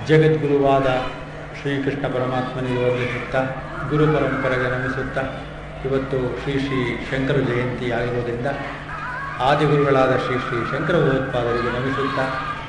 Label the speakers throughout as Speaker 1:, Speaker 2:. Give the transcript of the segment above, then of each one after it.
Speaker 1: ಜಗದ್ಗುರುವಾದ ಶ್ರೀಕೃಷ್ಣ ಪರಮಾತ್ಮನಿಗೆ ವಂದಿಸುತ್ತಾ ಗುರು ಪರಂಪರೆಗೆ ನಮಿಸುತ್ತಾ ಇವತ್ತು ಶ್ರೀ ಶ್ರೀ ಶಂಕರ ಜಯಂತಿ ಆಗಿರುವುದರಿಂದ ಆದಿಗುರುಗಳಾದ ಶ್ರೀ ಶ್ರೀ ಶಂಕರ ಭಗವತ್ಪಾದರಿಗೆ ನಮಿಸುತ್ತಾ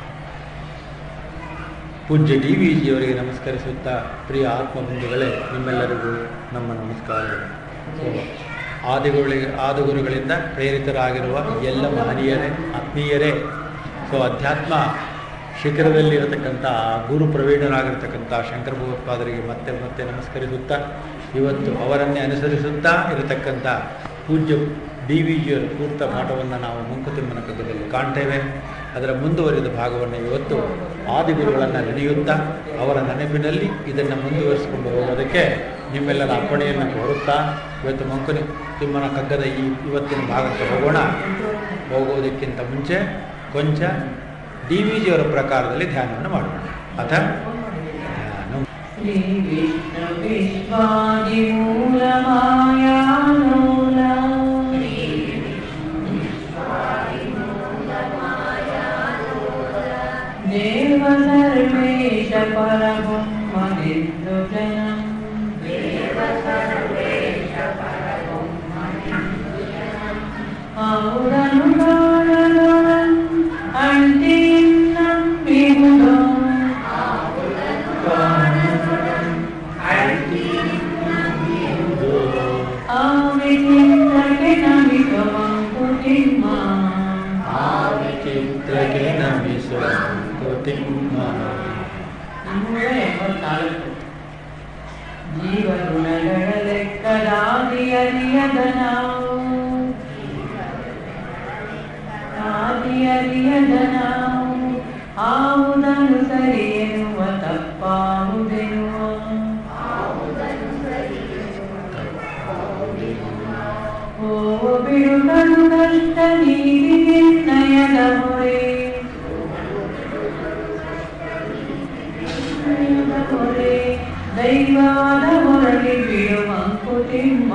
Speaker 1: ಪೂಜ್ಯ ಡಿ ವಿ ಜಿಯವರಿಗೆ ನಮಸ್ಕರಿಸುತ್ತಾ ಪ್ರಿಯ ಆತ್ಮಬಂಧುಗಳೇ ನಿಮ್ಮೆಲ್ಲರಿಗೂ ನಮ್ಮ ನಮಸ್ಕಾರಗಳು ಸೊ, ಆದಿಗುರುಗಳಿಗೆ ಆದಿಗುರುಗಳಿಂದ ಪ್ರೇರಿತರಾಗಿರುವ ಎಲ್ಲ ಮಹನೀಯರೇ ಆತ್ಮೀಯರೇ ಸೊ ಅಧ್ಯಾತ್ಮ ಶಿಖರದಲ್ಲಿರತಕ್ಕಂಥ ಗುರು ಪ್ರವೀಣರಾಗಿರ್ತಕ್ಕಂಥ ಶಂಕರ ಭಗವತ್ಪಾದರಿಗೆ ಮತ್ತೆ ಮತ್ತೆ ನಮಸ್ಕರಿಸುತ್ತಾ ಇವತ್ತು ಅವರನ್ನೇ ಅನುಸರಿಸುತ್ತಾ ಇರತಕ್ಕಂಥ ಪೂಜ್ಯ ಡಿ ವಿ ಜಿಯವರ ಪೂರ್ತ ಪಾಠವನ್ನು ನಾವು ಮಂಕುತಿಮ್ಮನ ಕಗ್ಗದಲ್ಲಿ ಕಾಣ್ತೇವೆ ಅದರ ಮುಂದುವರಿದ ಭಾಗವನ್ನು ಇವತ್ತು ಆದಿಗುರುಗಳನ್ನು ನೆನೆಯುತ್ತಾ ಅವರ ನೆನಪಿನಲ್ಲಿ ಇದನ್ನು ಮುಂದುವರಿಸಿಕೊಂಡು ಹೋಗೋದಕ್ಕೆ ನಿಮ್ಮೆಲ್ಲರ ಅಪ್ಪಣೆಯನ್ನು ಕೋರುತ್ತಾ ಇವತ್ತು ಮಂಕುನಿ ತಿಮ್ಮನ ಕಗ್ಗದ ಈ ಇವತ್ತಿನ ಭಾಗಕ್ಕೆ ಹೋಗೋಣ ಹೋಗೋದಕ್ಕಿಂತ ಮುಂಚೆ ಕೊಂಚ ಡಿ ವಿ ಜಿಯವರ ಪ್ರಕಾರದಲ್ಲಿ ಧ್ಯಾನವನ್ನು ಮಾಡೋಣ ಅಥ ಧ್ಯಾನ
Speaker 2: श्री विष्णु विश्वादिमूलमायालोल देव सर्वेश परब्रह्मनिर्दुजनम् అవుదను గాడలోన్ అంటిన్నం విములో ఆవిచింతకి నమికమంకుతిమ్మ
Speaker 1: ಚಿತ್ರಕ್ಕೆ ನಮಿಸುವ ಮಂಕುತಿಮ್ಮ
Speaker 2: ನೂರ ಎಂಬತ್ನಾಲ್ಕು ಜೀವಗುಣಗಳ ಲೆಕ್ಕದಾದಿಯರಿಯದ ನಾವು ಆದಿಯರಿಯದ ನಾವು ಆವುದನ್ನು ಸರಿ ಎನ್ನುವ ತಪ್ಪಾವುದೆನ್ನುವ ಓ ಬಿಡುಗಡು ಕಷ್ಟ ನೀಡಿ ನಿರ್ಣಯದ ಹೊರೆ ನಿರ್ಣಯದ ಹೊರೆ ದೈವವಾದ ಹೊರಳಿ ಬಿಡು ಮಂಕುತಿಮ್ಮ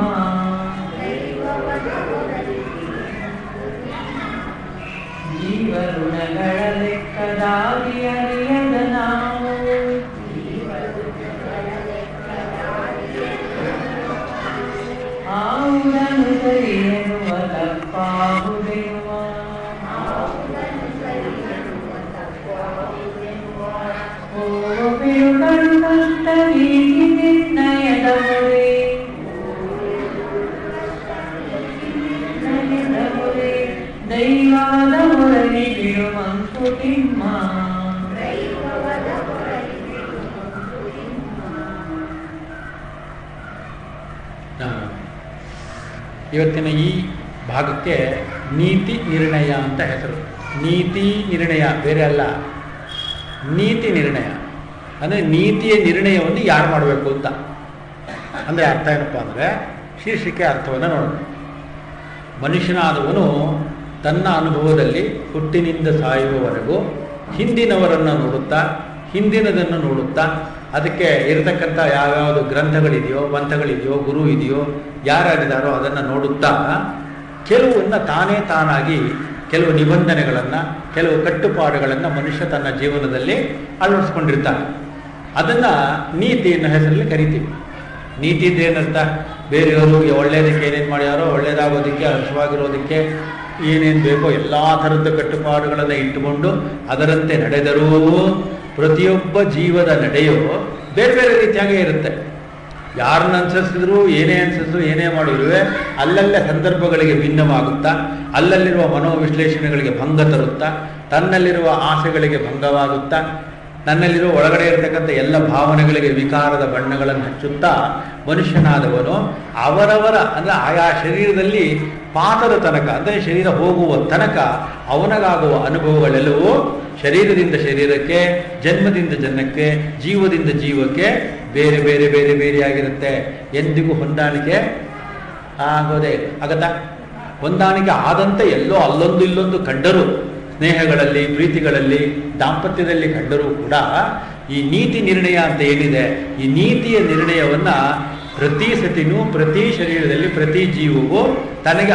Speaker 2: ಜೀವಋಣಗಳ ಲೆಕ್ಕದಾಗಿ ಅರಿಯದ ನಾವು ಆವುದನ್ನು ಸರಿ ಎನ್ನುವ ತಪ್ಪಾಗುದೆನ್ನುವ ಓ ಬಿಡುಗಡು ಕಷ್ಟ ನೀತಿ ನಿರ್ಣಯದ ಹೊರೆ ನಿರ್ಣಯದ ಹೊರೆ ದೈವದ ಹೊರಗೆ ಬಿಡು ಮಂಕುತಿಮ್ಮ
Speaker 1: ಆ, ಇವತ್ತಿನ ಈ ಭಾಗಕ್ಕೆ ನೀತಿ ನಿರ್ಣಯ ಅಂತ ಹೆಸರು ನೀತಿ ನಿರ್ಣಯ ಬೇರೆ ಅಲ್ಲ ನೀತಿ ನಿರ್ಣಯ ಅಂದರೆ ನೀತಿಯ ನಿರ್ಣಯವನ್ನು ಯಾರು ಮಾಡಬೇಕು ಅಂತ ಅಂದರೆ ಅರ್ಥ ಏನಪ್ಪ ಅಂದರೆ ಶೀರ್ಷಿಕೆ ಅರ್ಥವನ್ನು ನೋಡೋಣ ಮನುಷ್ಯನಾದವನು ತನ್ನ ಅನುಭವದಲ್ಲಿ ಹುಟ್ಟಿನಿಂದ ಸಾಯುವವರೆಗೂ ಹಿಂದಿನವರನ್ನು ನೋಡುತ್ತಾ ಹಿಂದಿನದನ್ನು ನೋಡುತ್ತಾ ಅದಕ್ಕೆ ಇರತಕ್ಕಂಥ ಯಾವ್ಯಾವುದು ಗ್ರಂಥಗಳಿದೆಯೋ ಪಂಥಗಳಿದೆಯೋ ಗುರು ಇದೆಯೋ ಯಾರ್ಯಾರಿದ್ದಾರೋ ಅದನ್ನು ನೋಡುತ್ತಾ ಕೆಲವನ್ನ ತಾನೇ ತಾನಾಗಿ ಕೆಲವು ನಿಬಂಧನೆಗಳನ್ನು ಕೆಲವು ಕಟ್ಟುಪಾಡುಗಳನ್ನು ಮನುಷ್ಯ ತನ್ನ ಜೀವನದಲ್ಲಿ ಅಳವಡಿಸ್ಕೊಂಡಿರ್ತಾನೆ ಅದನ್ನು ನೀತಿ ಅನ್ನೋ ಹೆಸರಲ್ಲಿ ಕರಿತೀವಿ ನೀತಿ ಏನರ್ಥ ಬೇರೆಯವರು ಒಳ್ಳೇದಕ್ಕೆ ಏನೇನು ಮಾಡ್ಯಾರೋ ಒಳ್ಳೇದಾಗೋದಕ್ಕೆ ಹರ್ಷವಾಗಿರೋದಕ್ಕೆ ಏನೇನು ಬೇಕೋ ಎಲ್ಲ ಥರದ ಕಟ್ಟುಪಾಡುಗಳನ್ನು ಇಟ್ಟುಕೊಂಡು ಅದರಂತೆ ನಡೆದರೂ ಪ್ರತಿಯೊಬ್ಬ ಜೀವದ ನಡೆಯೋ ಬೇರೆ ಬೇರೆ ರೀತಿಯಾಗೇ ಇರುತ್ತೆ ಯಾರನ್ನ ಅನುಸರಿಸಿದ್ರು ಏನೇ ಅನುಸರಿಸಿದ್ರು ಏನೇ ಮಾಡಿರುವೆ ಅಲ್ಲಲ್ಲೇ ಸಂದರ್ಭಗಳಿಗೆ ಭಿನ್ನವಾಗುತ್ತಾ ಅಲ್ಲಲ್ಲಿರುವ ಮನೋವಿಶ್ಲೇಷಣೆಗಳಿಗೆ ಭಂಗ ತರುತ್ತಾ ತನ್ನಲ್ಲಿರುವ ಆಸೆಗಳಿಗೆ ಭಂಗವಾಗುತ್ತಾ ನನ್ನಲ್ಲಿರುವ ಒಳಗಡೆ ಇರತಕ್ಕಂಥ ಎಲ್ಲ ಭಾವನೆಗಳಿಗೆ ವಿಕಾರದ ಬಣ್ಣಗಳನ್ನು ಹಚ್ಚುತ್ತಾ ಮನುಷ್ಯನಾದವನು ಅವರವರ ಅಂದರೆ ಆಯಾ ಶರೀರದಲ್ಲಿ ಪಾತದ ತನಕ ಅಂದರೆ ಶರೀರ ಹೋಗುವ ತನಕ ಅವನಿಗಾಗುವ ಅನುಭವಗಳೆಲ್ಲವೂ ಶರೀರದಿಂದ ಶರೀರಕ್ಕೆ ಜನ್ಮದಿಂದ ಜನ್ಮಕ್ಕೆ ಜೀವದಿಂದ ಜೀವಕ್ಕೆ ಬೇರೆ ಬೇರೆ ಬೇರೆ ಬೇರೆಯಾಗಿರುತ್ತೆ ಎಂದಿಗೂ ಹೊಂದಾಣಿಕೆ ಆಗೋದೇ ಆಗತ್ತಾ ಹೊಂದಾಣಿಕೆ ಆದಂತೆ ಎಲ್ಲೋ ಅಲ್ಲೊಂದು ಇಲ್ಲೊಂದು ಕಂಡರೂ ಸ್ನೇಹಗಳಲ್ಲಿ ಪ್ರೀತಿಗಳಲ್ಲಿ ದಾಂಪತ್ಯದಲ್ಲಿ ಕಂಡರೂ ಕೂಡ ಈ ನೀತಿ ನಿರ್ಣಯ ಅಂತ ಏನಿದೆ ಈ ನೀತಿಯ ನಿರ್ಣಯವನ್ನ ಪ್ರತಿ ಸತಿನೂ ಪ್ರತಿ ಶರೀರದಲ್ಲಿ ಪ್ರತಿ ಜೀವವು ತನಗೆ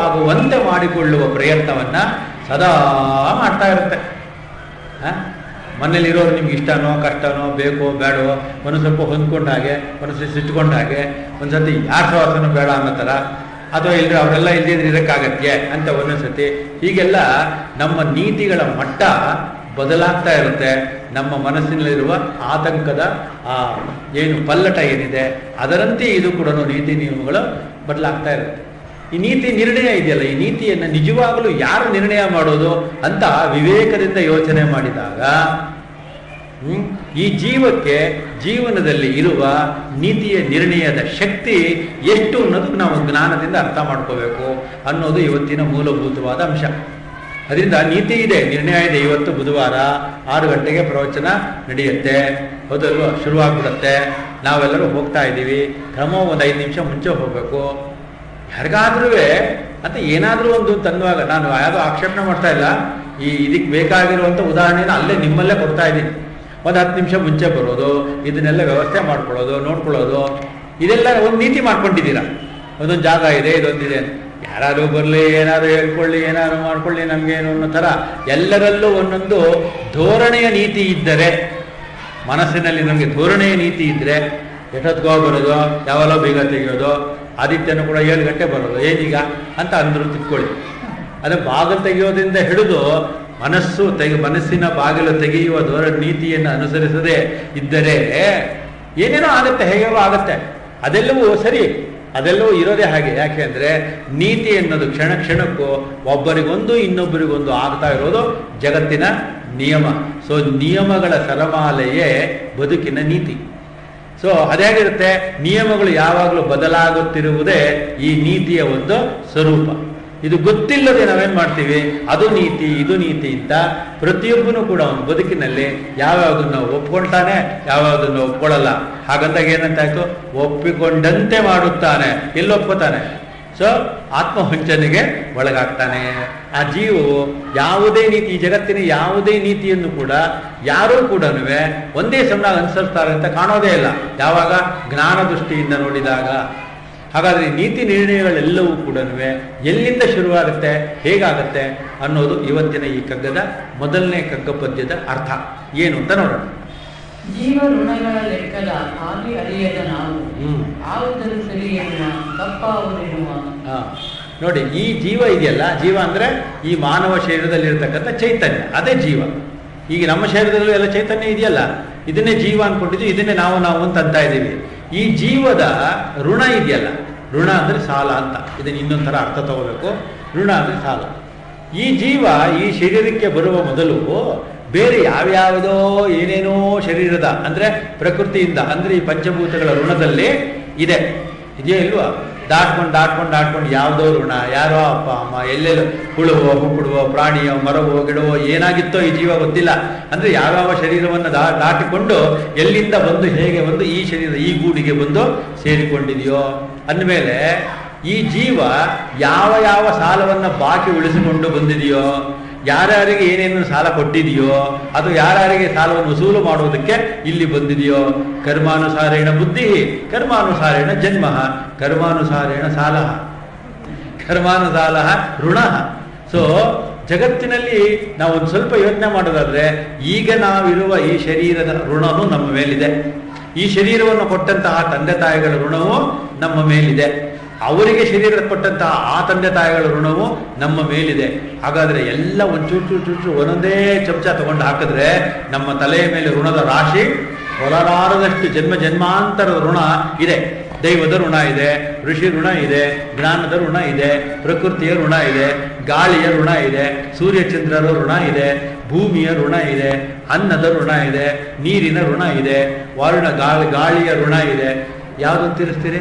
Speaker 1: ಅನುಕೂಲವಾಗುವಂತೆ ಮಾಡಿಕೊಳ್ಳುವ ಪ್ರಯತ್ನವನ್ನ ಸದಾ ಮಾಡ್ತಾ ಇರುತ್ತೆ ಹ? ಮನೇಲಿರೋರು ನಿಮ್ಗೆ ಇಷ್ಟನೋ ಕಷ್ಟನೋ ಬೇಕೋ ಬೇಡವೋ ಒಂದು ಸ್ವಲ್ಪ ಹೊಂದ್ಕೊಂಡ ಹಾಗೆ ಒಂದ್ಸತಿ ಸಿಟ್ಕೊಂಡ ಹಾಗೆ ಒಂದ್ಸತಿ ಯಾರ ಸವಾಸನೂ ಬೇಡ ಅನ್ನೋ ಥರ ಅಥವಾ ಇಲ್ಲದ್ರೆ ಅವರೆಲ್ಲ ಇಲ್ಲದಿದ್ರೆ ಇರೋಕ್ಕಾಗತ್ತೆ ಅಂತ ಒಂದೊಂದ್ಸತಿ ಹೀಗೆಲ್ಲ ನಮ್ಮ ನೀತಿಗಳ ಮಟ್ಟ ಬದಲಾಗ್ತಾ ಇರುತ್ತೆ ನಮ್ಮ ಮನಸ್ಸಿನಲ್ಲಿರುವ ಆತಂಕದ ಆ ಏನು ಪಲ್ಲಟ ಏನಿದೆ ಅದರಂತೆ ಇದು ಕೂಡ ನೀತಿ ನಿಯಮಗಳು ಬದಲಾಗ್ತಾ ಇರುತ್ತೆ ಈ ನೀತಿ ನಿರ್ಣಯ ಇದೆಯಲ್ಲ ಈ ನೀತಿಯನ್ನು ನಿಜವಾಗಲೂ ಯಾರು ನಿರ್ಣಯ ಮಾಡೋದು ಅಂತ ವಿವೇಕದಿಂದ ಯೋಚನೆ ಮಾಡಿದಾಗ ಹ್ಮ್, ಈ ಜೀವಕ್ಕೆ ಜೀವನದಲ್ಲಿ ಇರುವ ನೀತಿಯ ನಿರ್ಣಯದ ಶಕ್ತಿ ಎಷ್ಟು ಅನ್ನೋದು ನಾವು ಜ್ಞಾನದಿಂದ ಅರ್ಥ ಮಾಡ್ಕೋಬೇಕು ಅನ್ನೋದು ಇವತ್ತಿನ ಮೂಲಭೂತವಾದ ಅಂಶ ಅದರಿಂದ ನೀತಿ ಇದೆ ನಿರ್ಣಯ ಇದೆ ಇವತ್ತು ಬುಧವಾರ ಆರು ಗಂಟೆಗೆ ಪ್ರವಚನ ನಡೆಯುತ್ತೆ ಹೌದಲ್ವ ಶುರುವಾಗ್ಬಿಡುತ್ತೆ ನಾವೆಲ್ಲರೂ ಹೋಗ್ತಾ ಇದ್ದೀವಿ ಕ್ರಮ ಒಂದು ಐದು ನಿಮಿಷ ಮುಂಚೆ ಹೋಗಬೇಕು ಯಾರಿಗಾದ್ರೂ ಅಂತ ಏನಾದರೂ ಒಂದು ತನ್ನುವಾಗ ನಾನು ಯಾವುದೋ ಆಕ್ಷೇಪಣೆ ಮಾಡ್ತಾ ಇಲ್ಲ ಈ ಇದಕ್ಕೆ ಬೇಕಾಗಿರುವಂಥ ಉದಾಹರಣೆನ ಅಲ್ಲೇ ನಿಮ್ಮಲ್ಲೇ ಕೊಡ್ತಾ ಇದ್ದೀನಿ ಒಂದು ಹತ್ತು ನಿಮಿಷ ಮುಂಚೆ ಬರೋದು ಇದನ್ನೆಲ್ಲ ವ್ಯವಸ್ಥೆ ಮಾಡ್ಕೊಳ್ಳೋದು ನೋಡ್ಕೊಳ್ಳೋದು ಇದೆಲ್ಲ ಒಂದು ನೀತಿ ಮಾಡ್ಕೊಂಡಿದ್ದೀರಾ ಒಂದೊಂದು ಜಾಗ ಇದೆ ಇದೊಂದಿದೆ ಯಾರು ಬರಲಿ ಏನಾದ್ರು ಹೇಳ್ಕೊಳ್ಳಿ ಏನಾದ್ರು ಮಾಡ್ಕೊಳ್ಳಿ ನಮಗೇನು ಅನ್ನೋ ಥರ ಎಲ್ಲರಲ್ಲೂ ಒಂದೊಂದು ಧೋರಣೆಯ ನೀತಿ ಇದ್ದರೆ ಮನಸ್ಸಿನಲ್ಲಿ ನಮಗೆ ಧೋರಣೆಯ ನೀತಿ ಇದ್ದರೆ ಎಷ್ಟೊತ್ಗೋ ಬರೋದು ಯಾವಾಗಲೋ ಬೇಗ ತೆಗೆಯೋದು ಆದಿತ್ಯನೂ ಕೂಡ ಏಳು ಗಂಟೆ ಬರೋದು ಏನೀಗ ಅಂತ ಅಂದರು ತಿಳ್ಕೊಳ್ಳಿ ಅದು ಬಾಗಿಲು ತೆಗೆಯೋದ್ರಿಂದ ಹಿಡಿದು ಮನಸ್ಸು ತೆಗೆ ಮನಸ್ಸಿನ ಬಾಗಿಲು ತೆಗೆಯುವ ಧೋರ ನೀತಿಯನ್ನು ಅನುಸರಿಸದೆ ಇದ್ದರೆ ಏನೇನೋ ಆಗುತ್ತೆ ಹೇಗೋ ಆಗುತ್ತೆ ಅದೆಲ್ಲವೂ ಸರಿ ಅದೆಲ್ಲವೂ ಇರೋದೇ ಹಾಗೆ ಯಾಕೆ ಅಂದರೆ ನೀತಿ ಅನ್ನೋದು ಕ್ಷಣ ಕ್ಷಣಕ್ಕೂ ಒಬ್ಬರಿಗೊಂದು ಇನ್ನೊಬ್ಬರಿಗೊಂದು ಆಗ್ತಾ ಇರೋದು ಜಗತ್ತಿನ ನಿಯಮ ಸೊ ನಿಯಮಗಳ ಸರಮಾಲೆಯೇ ಬದುಕಿನ ನೀತಿ ಸೊ ಅದೇಗಿರುತ್ತೆ ನಿಯಮಗಳು ಯಾವಾಗಲೂ ಬದಲಾಗುತ್ತಿರುವುದೇ ಈ ನೀತಿಯ ಒಂದು ಸ್ವರೂಪ ಇದು ಗೊತ್ತಿಲ್ಲದೆ ನಾವೇನ್ ಮಾಡ್ತೀವಿ ಅದು ನೀತಿ ಇದು ನೀತಿ ಅಂತ ಪ್ರತಿಯೊಬ್ಬನು ಕೂಡ ಅವನ ಬದುಕಿನಲ್ಲಿ ಯಾವ್ಯಾವುದನ್ನು ಒಪ್ಕೊಳ್ತಾನೆ ಯಾವ್ಯಾವುದನ್ನು ಒಪ್ಕೊಳ್ಳಲ್ಲ ಹಾಗಂದಾಗ ಏನಂತಾಯ್ತು ಒಪ್ಪಿಕೊಂಡಂತೆ ಮಾಡುತ್ತಾನೆ ಎಲ್ಲಿ ಒಪ್ಕೋತಾನೆ ಸೊ ಆತ್ಮವಂಚನೆಗೆ ಒಳಗಾಗ್ತಾನೆ ಆ ಜೀವವು ಯಾವುದೇ ನೀತಿ ಈ ಜಗತ್ತಿನ ಯಾವುದೇ ನೀತಿಯನ್ನು ಕೂಡ ಯಾರೂ ಕೂಡ ಒಂದೇ ಸಮನಾಗಿ ಅನುಸರಿಸ್ತಾರೆ ಅಂತ ಕಾಣೋದೇ ಇಲ್ಲ ಯಾವಾಗ ಜ್ಞಾನ ದೃಷ್ಟಿಯಿಂದ ನೋಡಿದಾಗ ಹಾಗಾದ್ರೆ ಈ ನೀತಿ ನಿರ್ಣಯಗಳೆಲ್ಲವೂ ಕೂಡ ಎಲ್ಲಿಂದ ಶುರುವಾಗುತ್ತೆ ಹೇಗಾಗುತ್ತೆ ಅನ್ನೋದು ಇವತ್ತಿನ ಈ ಕಗ್ಗದ ಮೊದಲನೇ ಕಗ್ಗ ಪದ್ಯದ ಅರ್ಥ ಏನು ಅಂತ ನೋಡೋಣ
Speaker 2: ಜೀವ ಋಣಗಳ ಲೆಕ್ಕದ ಆಗಿ ಅರಿಯದ ನಾವು
Speaker 1: ಹ್ಮ್
Speaker 2: ಆವುದರು ಸರಿ ಎನ್ನುವ ತಪ್ಪಾವುದೆನ್ನುವ
Speaker 1: ಹಾ. ನೋಡಿ ಈ ಜೀವ ಇದೆಯಲ್ಲ ಜೀವ ಅಂದ್ರೆ ಈ ಮಾನವ ಶರೀರದಲ್ಲಿರ್ತಕ್ಕಂಥ ಚೈತನ್ಯ ಅದೇ ಜೀವ ಈಗ ನಮ್ಮ ಶರೀರದಲ್ಲೂ ಎಲ್ಲ ಚೈತನ್ಯ ಇದೆಯಲ್ಲ ಇದನ್ನೇ ಜೀವ ಅನ್ಕೊಂಡಿದ್ವಿ ಇದನ್ನೇ ನಾವು ನಾವು ಅಂತ ಅಂತ ಇದ್ದೀವಿ ಈ ಜೀವದ ಋಣ ಇದೆಯಲ್ಲ ಋಣ ಅಂದ್ರೆ ಸಾಲ ಅಂತ ಇದನ್ನ ಇನ್ನೊಂದು ಥರ ಅರ್ಥ ತಗೋಬೇಕು ಋಣ ಅಂದ್ರೆ ಸಾಲ ಈ ಜೀವ ಈ ಶರೀರಕ್ಕೆ ಬರುವ ಮೊದಲು ಬೇರೆ ಯಾವ್ಯಾವುದೋ ಏನೇನೋ ಶರೀರದ ಅಂದ್ರೆ ಪ್ರಕೃತಿಯಿಂದ ಅಂದ್ರೆ ಈ ಪಂಚಭೂತಗಳ ಋಣದಲ್ಲಿ ಇದೆ ಇದೆಯೋ ಇಲ್ವಾ ದಾಟ್ಕೊಂಡು ದಾಟ್ಕೊಂಡು ದಾಟ್ಕೊಂಡು ಯಾವುದೋ ಋಣ ಯಾರೋ ಅಪ್ಪ ಅಮ್ಮ ಎಲ್ಲೆಲ್ಲೋ ಹುಳುವೋ ಹುಕ್ಕುಡುವೋ ಪ್ರಾಣಿಯೋ ಮರವೋ ಗಿಡವೋ ಏನಾಗಿತ್ತೋ ಈ ಜೀವ ಗೊತ್ತಿಲ್ಲ ಅಂದ್ರೆ ಯಾವ್ಯಾವ ಶರೀರವನ್ನು ದಾ ದಾಟಿಕೊಂಡು ಎಲ್ಲಿಂದ ಬಂದು ಹೇಗೆ ಬಂದು ಈ ಶರೀರ ಈ ಗೂಡಿಗೆ ಬಂದು ಸೇರಿಕೊಂಡಿದೆಯೋ ಅಂದಮೇಲೆ ಈ ಜೀವ ಯಾವ ಯಾವ ಸಾಲವನ್ನ ಬಾಕಿ ಉಳಿಸಿಕೊಂಡು ಬಂದಿದೆಯೋ ಯಾರ್ಯಾರಿಗೆ ಏನೇನು ಸಾಲ ಕೊಟ್ಟಿದೆಯೋ ಅದು ಯಾರ್ಯಾರಿಗೆ ಸಾಲವನ್ನು ವಸೂಲು ಮಾಡುವುದಕ್ಕೆ ಇಲ್ಲಿ ಬಂದಿದೆಯೋ ಕರ್ಮಾನುಸಾರೇಣ ಬುದ್ಧಿ ಕರ್ಮಾನುಸಾರೇಣ ಜನ್ಮ ಕರ್ಮಾನುಸಾರೇಣ ಸಾಲ ಕರ್ಮಾನುಸಾಲ ಋಣ ಸೊ ಜಗತ್ತಿನಲ್ಲಿ ನಾವು ಒಂದು ಸ್ವಲ್ಪ ಯೋಚನೆ ಮಾಡೋದಾದ್ರೆ ಈಗ ನಾವಿರುವ ಈ ಶರೀರದ ಋಣವೂ ನಮ್ಮ ಮೇಲಿದೆ ಈ ಶರೀರವನ್ನು ಕೊಟ್ಟಂತಹ ತಂದೆ ತಾಯಿಗಳ ಋಣವು ನಮ್ಮ ಮೇಲಿದೆ ಅವರಿಗೆ ಶರೀರ ಕೊಟ್ಟಂತಹ ಆ ತಂದೆ ತಾಯಿಗಳ ಋಣವು ನಮ್ಮ ಮೇಲಿದೆ ಹಾಗಾದ್ರೆ ಎಲ್ಲ ಒಂದು ಚೂರು ಚೂರು ಚೂರು ಚೂರು ಒಂದೊಂದೇ ಚಮಚ ತಗೊಂಡು ಹಾಕಿದ್ರೆ ನಮ್ಮ ತಲೆಯ ಮೇಲೆ ಋಣದ ರಾಶಿ ಹೊರಲಾರದಷ್ಟು ಜನ್ಮ ಜನ್ಮಾಂತರದ ಋಣ ಇದೆ ದೈವದ ಋಣ ಇದೆ ಋಷಿ ಋಣ ಇದೆ ಜ್ಞಾನದ ಋಣ ಇದೆ ಪ್ರಕೃತಿಯ ಋಣ ಇದೆ ಗಾಳಿಯ ಋಣ ಇದೆ ಸೂರ್ಯಚಂದ್ರರ ಋಣ ಇದೆ ಭೂಮಿಯ ಋಣ ಇದೆ ಅನ್ನದ ಋಣ ಇದೆ ನೀರಿನ ಋಣ ಇದೆ ವಾರುಣ ಗಾಳಿ ಗಾಳಿಯ ಋಣ ಇದೆ ಯಾವುದು ತೀರಿಸ್ತೀರಿ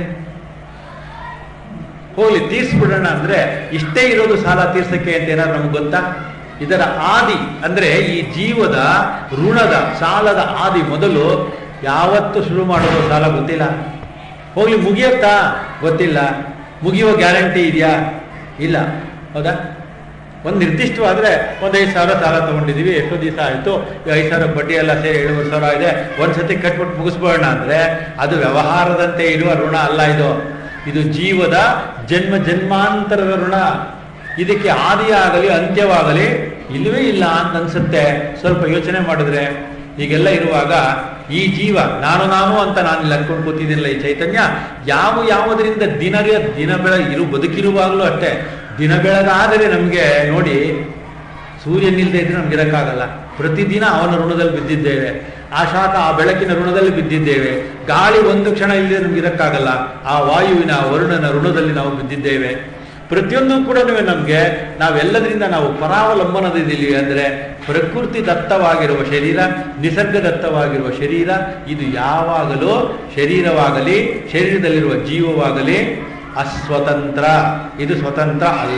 Speaker 1: ಹೋಗ್ಲಿ ತೀರ್ಸ್ಬಿಡೋಣ ಅಂದ್ರೆ ಇಷ್ಟೇ ಇರೋದು ಸಾಲ ತೀರ್ಸಕ್ಕೆ ಅಂತ ಏನಾದ್ರು ನಮ್ಗೆ ಗೊತ್ತಾ ಇದರ ಆದಿ ಅಂದ್ರೆ ಈ ಜೀವದ ಋಣದ ಸಾಲದ ಆದಿ ಮೊದಲು ಯಾವತ್ತು ಶುರು ಮಾಡೋದು ಸಾಲ ಗೊತ್ತಿಲ್ಲ ಹೋಗ್ಲಿ ಮುಗಿಯುತ್ತಾ ಗೊತ್ತಿಲ್ಲ ಮುಗಿಯುವ ಗ್ಯಾರಂಟಿ ಇದೆಯಾ ಇಲ್ಲ ಹೌದಾ ಒಂದು ನಿರ್ದಿಷ್ಟವಾದ್ರೆ ಒಂದು ಐದು ಸಾವಿರ ಸಾಲ ತಗೊಂಡಿದೀವಿ ಎಷ್ಟೋ ದಿವಸ ಆಯಿತು ಈ ಐದು ಸಾವಿರ ಬಡ್ಡಿ ಎಲ್ಲ ಸೇರಿ ಏಳುವರೆ ಸಾವಿರ ಇದೆ ಒಂದ್ಸತಿ ಕಟ್ಬಿಟ್ಟು ಮುಗಿಸ್ಬೋಣ ಅಂದ್ರೆ ಅದು ವ್ಯವಹಾರದಂತೆ ಇರುವ ಋಣ ಅಲ್ಲ ಇದು ಇದು ಜೀವದ ಜನ್ಮ ಜನ್ಮಾಂತರದ ಋಣ ಇದಕ್ಕೆ ಆದಿಯಾಗಲಿ ಅಂತ್ಯವಾಗಲಿ ಇಲ್ಲವೇ ಇಲ್ಲ ಅಂತ ಅನ್ಸುತ್ತೆ ಸ್ವಲ್ಪ ಯೋಚನೆ ಮಾಡಿದ್ರೆ ಹೀಗೆಲ್ಲ ಇರುವಾಗ ಈ ಜೀವ ನಾನು ನಾನು ಅಂತ ನಾನು ಇಲ್ಲಿ ಅನ್ಕೊಂಡು ಕೂತಿದ್ದಿಲ್ಲ ಈ ಚೈತನ್ಯ ಯಾವ ಯಾವುದರಿಂದ ದಿನ ದಿನ ಬೆಳ ಇರು ಬದುಕಿರುವಾಗಲೂ ಅಷ್ಟೇ ದಿನ ಬೆಳಗಾದರೆ ನಮಗೆ ನೋಡಿ ಸೂರ್ಯನಿಲ್ಲದೆ ಇದ್ರೆ ನಮ್ಗೆ ಇರೋಕ್ಕಾಗಲ್ಲ ಪ್ರತಿದಿನ ಅವನ ಋಣದಲ್ಲಿ ಬಿದ್ದಿದ್ದೇವೆ ಆ ಶಾಖ ಆ ಬೆಳಕಿನ ಋಣದಲ್ಲಿ ಬಿದ್ದಿದ್ದೇವೆ ಗಾಳಿ ಒಂದು ಕ್ಷಣ ಇಲ್ಲದೆ ನಮ್ಗೆ ಇರೋಕ್ಕಾಗಲ್ಲ ಆ ವಾಯುವಿನ ವರುಣನ ಋಣದಲ್ಲಿ ನಾವು ಬಿದ್ದಿದ್ದೇವೆ ಪ್ರತಿಯೊಂದು ಕೂಡ ನಮಗೆ ನಾವೆಲ್ಲದರಿಂದ ನಾವು ಪರಾವಲಂಬನದಿದ್ದೀವಿ ಅಂದರೆ ಪ್ರಕೃತಿ ದತ್ತವಾಗಿರುವ ಶರೀರ ನಿಸರ್ಗ ದತ್ತವಾಗಿರುವ ಶರೀರ ಇದು ಯಾವಾಗಲೂ ಶರೀರವಾಗಲಿ ಶರೀರದಲ್ಲಿರುವ ಜೀವವಾಗಲಿ ಅಸ್ವತಂತ್ರ ಇದು ಸ್ವತಂತ್ರ ಅಲ್ಲ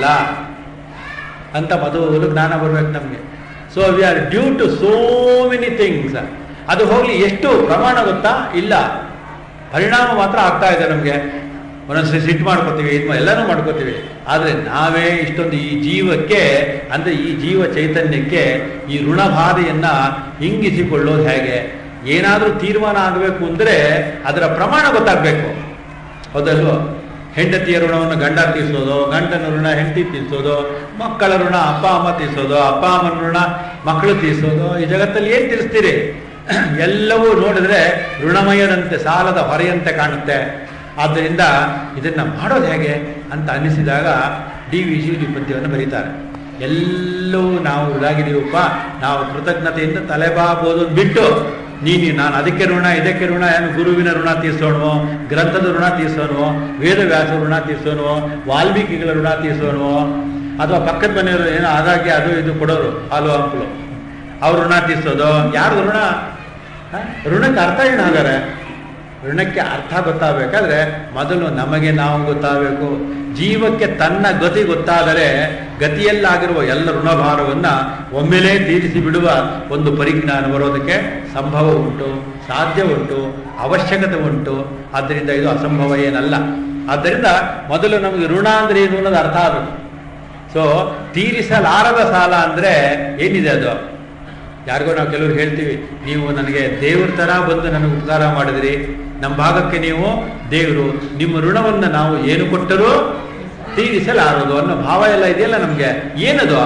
Speaker 1: ಅಂತ ಮೊದಲು ಜ್ಞಾನ ಬರ್ಬೇಕು ನಮಗೆ so we are due to so many things ಅದು ಹೋಗ್ಲಿ ಎಷ್ಟು ಪ್ರಮಾಣ ಗೊತ್ತಾ ಇಲ್ಲ ಪರಿಣಾಮ ಮಾತ್ರ ಆಗ್ತಾ ಇದೆ ನಮಗೆ ಒಂದೊಂದ್ಸರಿ ಸಿಟ್ಟು ಮಾಡ್ಕೋತೀವಿ ಇದು ಎಲ್ಲನೂ ಮಾಡ್ಕೋತೀವಿ ಆದರೆ ನಾವೇ ಇಷ್ಟೊಂದು ಈ ಜೀವಕ್ಕೆ ಅಂದರೆ ಈ ಜೀವ ಚೈತನ್ಯಕ್ಕೆ ಈ ಋಣಬಾಧೆಯನ್ನ ಹಿಂಗಿಸಿಕೊಳ್ಳೋದು ಹೇಗೆ ಏನಾದರೂ ತೀರ್ಮಾನ ಆಗಬೇಕು ಅಂದರೆ ಅದರ ಪ್ರಮಾಣ ಗೊತ್ತಾಗಬೇಕು ಹೌದಲ್ವೋ ಹೆಂಡತಿಯ ಋಣವನ್ನು ಗಂಡ ತೀರಿಸೋದು ಗಂಡನ ಋಣ ಹೆಂಡತಿ ತೀರಿಸೋದು ಮಕ್ಕಳ ಋಣ ಅಪ್ಪ ಅಮ್ಮ ತೀರಿಸೋದು ಅಪ್ಪ ಅಮ್ಮನ ಋಣ ಮಕ್ಕಳು ತೀರಿಸೋದು ಈ ಜಗತ್ತಲ್ಲಿ ಏನು ತೀರಿಸ್ತೀರಿ ಎಲ್ಲವೂ ನೋಡಿದ್ರೆ ಋಣಮಯದಂತೆ ಸಾಲದ ಹೊರೆಯಂತೆ ಕಾಣುತ್ತೆ ಆದ್ದರಿಂದ ಇದನ್ನ ಮಾಡೋದು ಹೇಗೆ ಅಂತ ಅನ್ನಿಸಿದಾಗ ಡಿ ವಿ ಜಿ ಪದ್ಯವನ್ನು ಬರೀತಾರೆ ಎಲ್ಲವೂ ನಾವು ಇದಾಗಿದೀವಪ್ಪ ನಾವು ಕೃತಜ್ಞತೆಯಿಂದ ತಲೆಬಾಬೋದು ಬಿಟ್ಟು ನೀನು ನಾನು ಅದಕ್ಕೆ ಋಣ ಇದಕ್ಕೆ ಋಣ ಏನು ಗುರುವಿನ ಋಣ ತೀರ್ಸೋಣವೋ ಗ್ರಂಥದ ಋಣ ತೀರ್ಸೋಣವೋ ವೇದವ್ಯಾಸ ಋಣ ತೀರ್ಸೋಣವೋ ವಾಲ್ಮೀಕಿಗಳ ಋಣ ತೀರ್ಸೋಣವೋ ಅಥವಾ ಪಕ್ಕದ ಮನೆಯವರು ಏನೋ ಹಾಗಾಗಿ ಅದು ಇದು ಕೊಡೋರು ಹಾಲು ಹಂಪಲು ಅವ್ರ ಋಣ ತೀರ್ಸೋದು ಯಾರ್ದು ಋಣ ಹ? ಋಣಕ್ಕೆ ಅರ್ಥ ಏನು ಹಾಗಾರೆ ಋಣಕ್ಕೆ ಅರ್ಥ ಗೊತ್ತಾಗಬೇಕಾದ್ರೆ ಮೊದಲು ನಮಗೆ ನಾವು ಗೊತ್ತಾಗಬೇಕು ಜೀವಕ್ಕೆ ತನ್ನ ಗತಿ ಗೊತ್ತಾದರೆ ಗತಿಯಲ್ಲಾಗಿರುವ ಎಲ್ಲ ಋಣಭಾರವನ್ನು ಒಮ್ಮೆಲೇ ತೀರಿಸಿ ಬಿಡುವ ಒಂದು ಪರಿಜ್ಞಾನ ಬರೋದಕ್ಕೆ ಸಂಭವ ಉಂಟು ಸಾಧ್ಯ ಉಂಟು ಅವಶ್ಯಕತೆ ಉಂಟು ಆದ್ದರಿಂದ ಇದು ಅಸಂಭವ ಏನಲ್ಲ ಆದ್ದರಿಂದ ಮೊದಲು ನಮಗೆ ಋಣ ಅಂದ್ರೆ ಏನು ಅನ್ನೋದು ಅರ್ಥ ಆಗಬೇಕು ಸೊ ತೀರಿಸಲಾರದ ಸಾಲ ಅಂದ್ರೆ ಏನಿದೆ ಅದು ಯಾರಿಗೋ ನಾವು ಕೆಲವರು ಹೇಳ್ತೀವಿ ನೀವು ನನಗೆ ದೇವ್ರ ಥರ ಬಂದು ನನಗೆ ಉಪಕಾರ ಮಾಡಿದ್ರಿ ನಮ್ಮ ಭಾಗಕ್ಕೆ ನೀವು ದೇವರು ನಿಮ್ಮ ಋಣವನ್ನು ನಾವು ಏನು ಕೊಟ್ಟರೂ ತೀರಿಸಲಾರದು ಅನ್ನೋ ಭಾವ ಎಲ್ಲ ಇದೆಯಲ್ಲ ನಮಗೆ ಏನದು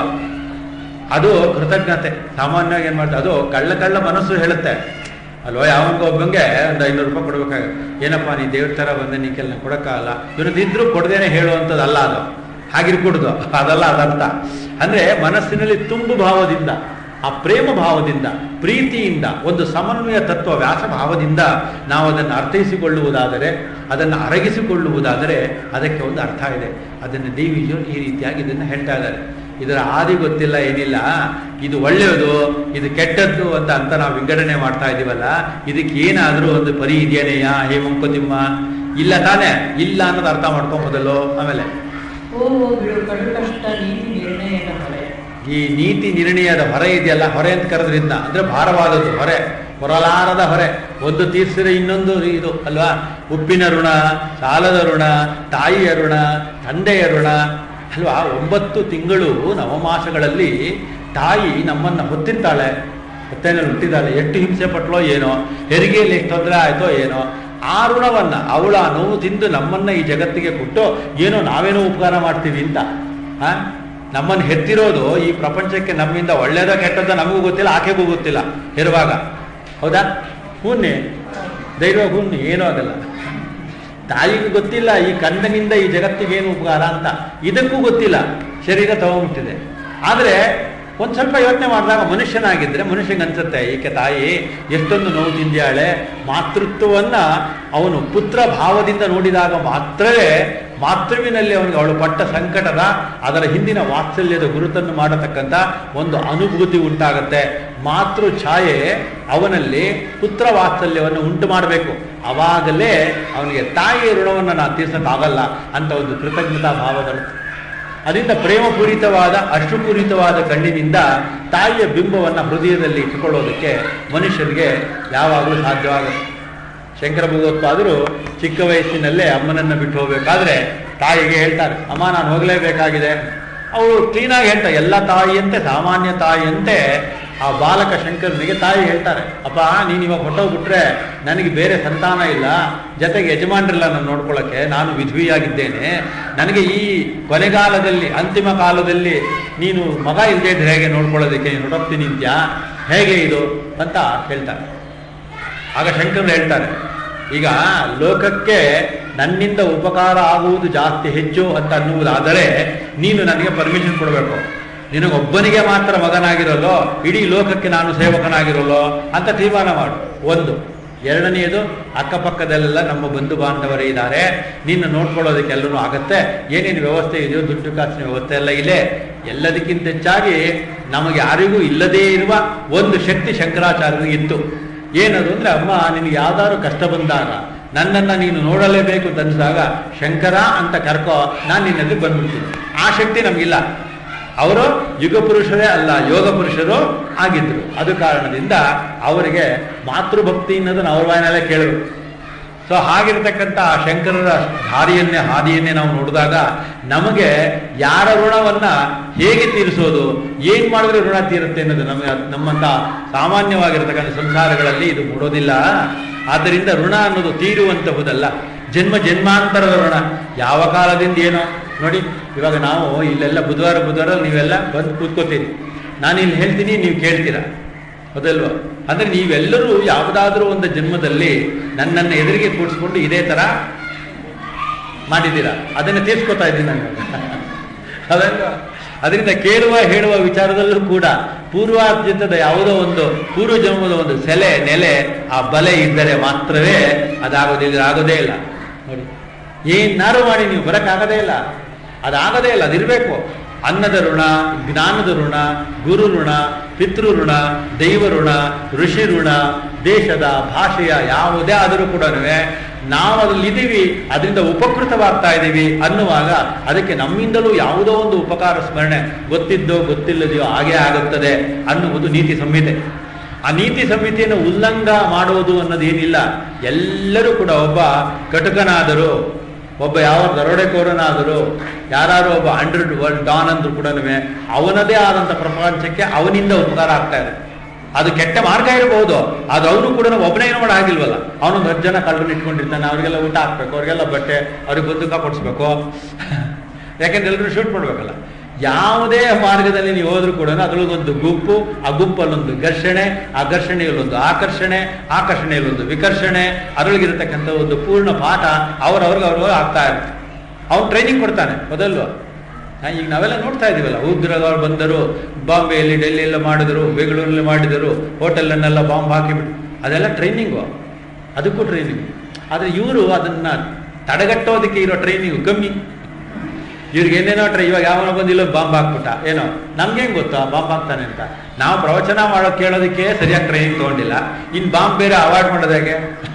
Speaker 1: ಅದು ಕೃತಜ್ಞತೆ ಸಾಮಾನ್ಯವಾಗಿ ಏನು ಮಾಡ್ತಾರೆ ಅದು ಕಳ್ಳ ಕಳ್ಳ ಮನಸ್ಸು ಹೇಳುತ್ತೆ ಅಲ್ವಾ ಯಾವನಿಗೆ ಒಬ್ಬಂಗೆ ಒಂದು ಐನೂರು ರೂಪಾಯಿ ಕೊಡ್ಬೇಕಾಗ ಏನಪ್ಪ ನೀ ದೇವ್ರ ಥರ ಬಂದೆ ನೀ ಕೆಲ ಕೊಡೋಕ್ಕಾಗಲ್ಲ ಇವನದಿದ್ರು ಕೊಡದೇನೆ ಹೇಳುವಂಥದ್ದಲ್ಲ ಅದು ಹಾಗಿರ್ಕೊಡುದು ಅದಲ್ಲ ಅದರ್ಥ ಅಂದ್ರೆ ಮನಸ್ಸಿನಲ್ಲಿ ತುಂಬು ಭಾವದಿಂದ ಆ ಪ್ರೇಮ ಭಾವದಿಂದ ಪ್ರೀತಿಯಿಂದ ಒಂದು ಸಮನ್ವಯ ತತ್ವ ವ್ಯಾಸ ಭಾವದಿಂದ ನಾವು ಅದನ್ನು ಅರ್ಥೈಸಿಕೊಳ್ಳುವುದಾದರೆ ಅದನ್ನು ಅರಗಿಸಿಕೊಳ್ಳುವುದಾದರೆ ಅದಕ್ಕೆ ಒಂದು ಅರ್ಥ ಇದೆ ಅದನ್ನು ಡಿ ವಿಜುವಲ್ ಈ ರೀತಿಯಾಗಿ ಇದನ್ನು ಹೇಳ್ತಾ ಇದ್ದಾರೆ ಇದರ ಆದಿ ಗೊತ್ತಿಲ್ಲ ಏನಿಲ್ಲ ಇದು ಒಳ್ಳೆಯದು ಇದು ಕೆಟ್ಟದ್ದು ಅಂತ ಅಂತ ನಾವು ವಿಂಗಡಣೆ ಮಾಡ್ತಾ ಇದೀವಲ್ಲ ಇದಕ್ಕೆ ಏನಾದರೂ ಒಂದು ಪರಿ ಇದೆಯೇನೆಯ ಹೇ ಮಂಕುತಿಮ್ಮ ಇಲ್ಲ ತಾನೇ ಇಲ್ಲ ಅನ್ನೋದು ಅರ್ಥ ಮಾಡ್ಕೊಂಡ್ ಮೊದಲು ಆಮೇಲೆ
Speaker 2: ಓ ಬಿಡು ಕಡು ಕಷ್ಟ ನೀತಿ ನಿರ್ಣಯದ ಹೊರೆ
Speaker 1: ಈ ನೀತಿ ನಿರ್ಣಯದ ಹೊರೆ ಇದೆಯಲ್ಲ ಹೊರೆ ಅಂತ ಕರೆದ್ರಿಂದ ಅಂದ್ರೆ ಭಾರವಾದದ್ದು ಹೊರೆ ಹೊರಲಾರದ ಹೊರೆ ಒಂದು ತೀರ್ಸಿದ್ರೆ ಇನ್ನೊಂದು ಇದು ಅಲ್ವಾ ಉಪ್ಪಿನ ಋಣ ಸಾಲದ ಋಣ ತಾಯಿಯ ಋಣ ತಂದೆಯ ಋಣ ಅಲ್ವಾ ಒಂಬತ್ತು ತಿಂಗಳು ನವಮಾಸಗಳಲ್ಲಿ ತಾಯಿ ನಮ್ಮನ್ನ ಹೊತ್ತಿರ್ತಾಳೆ ಹೊತ್ತೇನಲ್ಲಿ ಹುಟ್ಟಿದ್ದಾಳೆ ಎಷ್ಟು ಹಿಂಸೆ ಪಟ್ಲೋ ಏನೋ ಹೆರಿಗೆಯಲ್ಲಿ ಎಷ್ಟು ತೊಂದರೆ ಆಯ್ತೋ ಏನೋ ಆ ಋಣವನ್ನ ಅವಳ ನೋವು ತಿಂದು ನಮ್ಮನ್ನ ಈ ಜಗತ್ತಿಗೆ ಕೊಟ್ಟು ಏನೋ ನಾವೇನೋ ಉಪಕಾರ ಮಾಡ್ತೀವಿ ಅಂತ ಆ ನಮ್ಮನ್ನು ಹೆತ್ತಿರೋದು ಈ ಪ್ರಪಂಚಕ್ಕೆ ನಮ್ಮಿಂದ ಒಳ್ಳೇದ ಕೆಟ್ಟದ ನಮಗೂ ಗೊತ್ತಿಲ್ಲ ಆಕೆಗೂ ಗೊತ್ತಿಲ್ಲ ಹೆರುವಾಗ ಹೌದಾ ಹೂನ್ನಿ ಧೈರ್ಯವಾಗಿ ಹೂನ್ನಿ ಏನೂ ಆಗಲ್ಲ ತಾಯಿಗೂ ಗೊತ್ತಿಲ್ಲ ಈ ಕಂದನಿಂದ ಈ ಜಗತ್ತಿಗೆ ಏನು ಉಪಕಾರ ಅಂತ ಇದಕ್ಕೂ ಗೊತ್ತಿಲ್ಲ ಶರೀರ ತಗೊಂಬಿಟ್ಟಿದೆ ಆದರೆ ಒಂದು ಸ್ವಲ್ಪ ಯೋಚನೆ ಮಾಡಿದಾಗ ಮನುಷ್ಯನಾಗಿದ್ದರೆ ಮನುಷ್ಯಂಗೆ ಅನ್ಸುತ್ತೆ ಈಕೆ ತಾಯಿ ಎಷ್ಟೊಂದು ನೋವು ತಿಂದ್ಯಾಳೆ ಮಾತೃತ್ವವನ್ನ ಅವನು ಪುತ್ರ ಭಾವದಿಂದ ನೋಡಿದಾಗ ಮಾತ್ರವೇ ಮಾತೃವಿನಲ್ಲಿ ಅವನಿಗೆ ಅವಳು ಪಟ್ಟ ಸಂಕಟದ ಅದರ ಹಿಂದಿನ ವಾತ್ಸಲ್ಯದ ಗುರುತನ್ನು ಮಾಡತಕ್ಕಂಥ ಒಂದು ಅನುಭೂತಿ ಉಂಟಾಗತ್ತೆ ಮಾತೃ ಛಾಯೆ ಅವನಲ್ಲಿ ಪುತ್ರ ವಾತ್ಸಲ್ಯವನ್ನು ಉಂಟು ಮಾಡಬೇಕು ಅವಾಗಲೇ ಅವನಿಗೆ ತಾಯಿಯ ಋಣವನ್ನು ನಾನು ತೀರ್ಸಕ್ಕಾಗಲ್ಲ ಅಂತ ಒಂದು ಕೃತಜ್ಞತಾ ಭಾವ ಬರುತ್ತೆ ಅದರಿಂದ ಪ್ರೇಮಪೂರಿತವಾದ ಅಶ್ರುಪೂರಿತವಾದ ಕಣ್ಣಿನಿಂದ ತಾಯಿಯ ಬಿಂಬವನ್ನು ಹೃದಯದಲ್ಲಿ ಇಟ್ಟುಕೊಳ್ಳೋದಕ್ಕೆ ಮನುಷ್ಯರಿಗೆ ಯಾವಾಗಲೂ ಸಾಧ್ಯವಾಗುತ್ತೆ ಶಂಕರ ಭಗವತ್ಪಾದರು ಚಿಕ್ಕ ವಯಸ್ಸಿನಲ್ಲೇ ಅಮ್ಮನನ್ನು ಬಿಟ್ಟು ಹೋಗಬೇಕಾದ್ರೆ ತಾಯಿಗೆ ಹೇಳ್ತಾರೆ ಅಮ್ಮ ನಾನು ಹೋಗಲೇಬೇಕಾಗಿದೆ ಅವರು ಕ್ಲೀನಾಗಿ ಹೇಳ್ತಾರೆ ಎಲ್ಲ ತಾಯಿಯಂತೆ ಸಾಮಾನ್ಯ ತಾಯಿಯಂತೆ ಆ ಬಾಲಕ ಶಂಕರನಿಗೆ ತಾಯಿ ಹೇಳ್ತಾರೆ ಅಪ್ಪ ನೀನು ಇವಾಗ ಹೊಟ್ಟೋಗ್ಬಿಟ್ರೆ ನನಗೆ ಬೇರೆ ಸಂತಾನ ಇಲ್ಲ ಜೊತೆಗೆ ಯಜಮಾನರಿಲ್ಲ ನಾನು ನೋಡ್ಕೊಳ್ಳೋಕ್ಕೆ ನಾನು ವಿಧವಿಯಾಗಿದ್ದೇನೆ ನನಗೆ ಈ ಕೊನೆಗಾಲದಲ್ಲಿ ಅಂತಿಮ ಕಾಲದಲ್ಲಿ ನೀನು ಮಗ ಇಲ್ಲದೆ ಇದ್ರೆ ಹೇಗೆ ನೋಡ್ಕೊಳ್ಳೋದಕ್ಕೆ ನೀನು ಹೊರಡ್ತೀನಿ ನಿಂತ್ಯಾ ಹೇಗೆ ಇದು ಅಂತ ಹೇಳ್ತಾರೆ ಆಗ ಶಂಕರರು ಹೇಳ್ತಾರೆ ಈಗ ಲೋಕಕ್ಕೆ ನನ್ನಿಂದ ಉಪಕಾರ ಆಗುವುದು ಜಾಸ್ತಿ ಹೆಚ್ಚು ಅಂತ ಅನ್ನುವುದಾದರೆ ನೀನು ನನಗೆ ಪರ್ಮಿಷನ್ ಕೊಡಬೇಕು ನಿನಗೊಬ್ಬನಿಗೆ ಮಾತ್ರ ಮಗನಾಗಿರಲ್ಲೋ ಇಡೀ ಲೋಕಕ್ಕೆ ನಾನು ಸೇವಕನಾಗಿರಲ್ಲೋ ಅಂತ ತೀರ್ಮಾನ ಮಾಡು ಒಂದು ಎರಡನೆಯದು ಅಕ್ಕಪಕ್ಕದಲ್ಲೆಲ್ಲ ನಮ್ಮ ಬಂಧು ಬಾಂಧವರೇ ಇದ್ದಾರೆ ನಿನ್ನ ನೋಡ್ಕೊಳ್ಳೋದಕ್ಕೆ ಎಲ್ಲರೂ ಆಗತ್ತೆ ಏನೇನು ವ್ಯವಸ್ಥೆ ಇದೆಯೋ ದುಡ್ಡು ಕಾಸಿನ ವ್ಯವಸ್ಥೆ ಎಲ್ಲ ಇದೆ ಎಲ್ಲದಕ್ಕಿಂತ ಹೆಚ್ಚಾಗಿ ನಮಗೆ ಯಾರಿಗೂ ಇಲ್ಲದೇ ಇರುವ ಒಂದು ಶಕ್ತಿ ಶಂಕರಾಚಾರ್ಯರಿಗೆ ಇತ್ತು ಏನದು ಅಂದ್ರೆ ಅಮ್ಮ ನಿನಗೆ ಯಾವ್ದಾದ್ರು ಕಷ್ಟ ಬಂದಾಗ ನನ್ನನ್ನು ನೀನು ನೋಡಲೇಬೇಕು ಅಂತ ಅನ್ಸಿದಾಗ ಶಂಕರ ಅಂತ ಕರ್ಕೋ ನಾನು ನಿನ್ನಲ್ಲಿ ಬಂದ್ಬಿಡ್ತೀನಿ ಆ ಶಕ್ತಿ ನಮಗಿಲ್ಲ ಅವರು ಯುಗ ಪುರುಷರೇ ಅಲ್ಲ ಯೋಗ ಪುರುಷರು ಆಗಿದ್ರು ಅದು ಕಾರಣದಿಂದ ಅವರಿಗೆ ಮಾತೃಭಕ್ತಿ ಅನ್ನೋದನ್ನು ಅವ್ರ ಬಾಯಿನಲ್ಲೇ ಕೇಳಬೇಕು ಸೊ ಹಾಗಿರ್ತಕ್ಕಂಥ ಆ ಶಂಕರರ ದಾರಿಯನ್ನೇ ಹಾದಿಯನ್ನೇ ನಾವು ನೋಡಿದಾಗ ನಮಗೆ ಯಾರ ಋಣವನ್ನ ಹೇಗೆ ತೀರಿಸೋದು ಏನ್ ಮಾಡಿದ್ರೆ ಋಣ ತೀರುತ್ತೆ ಅನ್ನೋದು ನಮಗೆ ನಮ್ಮಂತ ಸಾಮಾನ್ಯವಾಗಿರ್ತಕ್ಕಂಥ ಸಂಸಾರಗಳಲ್ಲಿ ಇದು ಮೂಡೋದಿಲ್ಲ ಆದ್ದರಿಂದ ಋಣ ಅನ್ನೋದು ತೀರುವಂತಹುದಲ್ಲ ಜನ್ಮ ಜನ್ಮಾಂತರದ ಋಣ ಯಾವ ಕಾಲದಿಂದ ಏನೋ ನೋಡಿ ಇವಾಗ ನಾವು ಇಲ್ಲೆಲ್ಲ ಬುಧವಾರ ಬುಧವಾರ ನೀವೆಲ್ಲ ಬಂದು ಕೂತ್ಕೋತೀರಿ ನಾನು ಇಲ್ಲಿ ಹೇಳ್ತೀನಿ ನೀವು ಕೇಳ್ತೀರಾ ಹೌದಲ್ವಾ ಅಂದ್ರೆ ನೀವೆಲ್ಲರೂ ಯಾವುದಾದ್ರೂ ಒಂದು ಜನ್ಮದಲ್ಲಿ ನನ್ನನ್ನು ಎದುರಿಗೆ ಕೂಡಿಸ್ಕೊಂಡು ಇದೇ ತರ ಮಾಡಿದ್ದೀರಾ ಅದನ್ನು ತೀರ್ಸ್ಕೊತಾ ಇದ್ದೀನಿ ನಾನು ಅದಲ್ವಾ ಅದರಿಂದ ಕೇಳುವ ಹೇಳುವ ವಿಚಾರದಲ್ಲೂ ಕೂಡ ಪೂರ್ವಾರ್ಜಿತದ ಯಾವುದೋ ಒಂದು ಪೂರ್ವ ಜನ್ಮದ ಒಂದು ಸೆಲೆ ನೆಲೆ ಆ ಬಲೆ ಇದ್ದರೆ ಮಾತ್ರವೇ ಅದಾಗೋದಿಲ್ಲ ಆಗೋದೇ ಇಲ್ಲ ನೋಡಿ ಏನಾರು ಮಾಡಿ ನೀವು ಬರಕ್ಕಾಗದೇ ಇಲ್ಲ ಅದಾಗದೇ ಇಲ್ಲ ಅದಿರಬೇಕು ಅನ್ನದ ಋಣ ಜ್ಞಾನದ ಋಣ ಗುರು ಋಣ ಪಿತೃ ಋಣ ದೈವ ಋಣ ಋಷಿ ಋಣ ದೇಶದ ಭಾಷೆಯ ಯಾವುದೇ ಆದರೂ ಕೂಡ ನಾವು ಅದ್ರಲ್ಲಿ ಇದೀವಿ ಅದರಿಂದ ಉಪಕೃತವಾಗ್ತಾ ಇದ್ದೀವಿ ಅನ್ನುವಾಗ ಅದಕ್ಕೆ ನಮ್ಮಿಂದಲೂ ಯಾವುದೋ ಒಂದು ಉಪಕಾರ ಸ್ಮರಣೆ ಗೊತ್ತಿದ್ದೋ ಗೊತ್ತಿಲ್ಲದೆಯೋ ಹಾಗೇ ಆಗುತ್ತದೆ ಅನ್ನುವುದು ನೀತಿ ಸಂಹಿತೆ ಆ ನೀತಿ ಸಂಹಿತೆಯನ್ನು ಉಲ್ಲಂಘ ಮಾಡುವುದು ಅನ್ನೋದೇನಿಲ್ಲ ಎಲ್ಲರೂ ಕೂಡ ಒಬ್ಬ ಕಟುಕನಾದರೂ ಒಬ್ಬ ಯಾವ ದರೋಡೆಕೋರನಾದರೂ ಯಾರು ಒಬ್ಬ ಹಂಡ್ರೆಡ್ ವರ್ಲ್ಡ್ ಡಾನ್ ಅಂದ್ರೂ ಕೂಡ ಅವನದೇ ಆದಂಥ ಪ್ರಪಂಚಕ್ಕೆ ಅವನಿಂದ ಉಪಕಾರ ಆಗ್ತಾ ಇದೆ ಅದು ಕೆಟ್ಟ ಮಾರ್ಗ ಇರಬಹುದು ಅದು ಅವನು ಕೂಡ ಒಬ್ಬನೇ ಏನು ಮಾಡೋ ಹಾಗಿಲ್ವಲ್ಲ ಅವನೊಂದು ಹತ್ತು ಜನ ಕಳ್ಳರನ್ನ ಇಟ್ಕೊಂಡಿರ್ತಾನೆ ಅವ್ರಿಗೆಲ್ಲ ಊಟ ಹಾಕ್ಬೇಕು ಅವ್ರಿಗೆಲ್ಲ ಬಟ್ಟೆ ಅವ್ರಿಗೆ ಬಂದೂಕ ಕೊಡಿಸ್ಬೇಕು ಯಾಕೆಂದ್ರೆ ಎಲ್ಲರೂ ಶೂಟ್ ಮಾಡ್ಬೇಕಲ್ಲ ಯಾವುದೇ ಮಾರ್ಗದಲ್ಲಿ ನೀವು ಹೋದ್ರೂ ಕೂಡ ಅದರೊಳಗೊಂದು ಗುಂಪು ಆ ಗುಂಪಲ್ಲೊಂದು ಘರ್ಷಣೆ ಆ ಘರ್ಷಣೆಯಲ್ಲೊಂದು ಆಕರ್ಷಣೆ ಆಕರ್ಷಣೆಯಲ್ಲೊಂದು ವಿಕರ್ಷಣೆ ಅದರೊಳಗಿರತಕ್ಕಂಥ ಒಂದು ಪೂರ್ಣ ಪಾಠ ಅವ್ರವ್ರಿಗೆ ಅವ್ರವ್ರು ಆಗ್ತಾ ಇರುತ್ತೆ ಅವ್ನು ಟ್ರೈನಿಂಗ್ ಕೊಡ್ತಾನೆ ಮೊದಲು ಈಗ ನಾವೆಲ್ಲ ನೋಡ್ತಾ ಇದೀವಲ್ಲ ಉಗ್ರಗಳು ಬಂದರು ಬಾಂಬೆಯಲ್ಲಿ ಡೆಲ್ಲಿಯೆಲ್ಲ ಮಾಡಿದರು ಬೆಂಗಳೂರಲ್ಲಿ ಮಾಡಿದರು ಹೋಟೆಲನ್ನೆಲ್ಲ ಬಾಂಬ್ ಹಾಕಿಬಿಟ್ಟು ಅದೆಲ್ಲ ಟ್ರೈನಿಂಗು ಅದಕ್ಕೂ ಟ್ರೈನಿಂಗ್ ಆದರೆ ಇವರು ಅದನ್ನ ತಡೆಗಟ್ಟೋದಕ್ಕೆ ಇರೋ ಟ್ರೈನಿಂಗ್ ಕಮ್ಮಿ ಇವ್ರಿಗೆ ಏನೇನೋ ಟ್ರೈ ಇವಾಗ ಯಾವನೋ ಬಂದಿಲ್ಲ ಬಾಂಬ್ ಹಾಕ್ಬಿಟ್ಟ ಏನೋ ನಮ್ಗೆ ಹೆಂಗ್ ಗೊತ್ತಾ ಬಾಂಬ್ ಹಾಕ್ತಾನೆ ಅಂತ ನಾವು ಪ್ರವಚನ ಮಾಡೋ ಕೇಳೋದಕ್ಕೆ ಸರಿಯಾಗಿ ಟ್ರೈನಿಂಗ್ ತಗೊಂಡಿಲ್ಲ ಇನ್ನು ಬಾಂಬ್ ಬೇರೆ ಅವಾಯ್ಡ್ ಮಾಡೋದು ಹೇಗೆ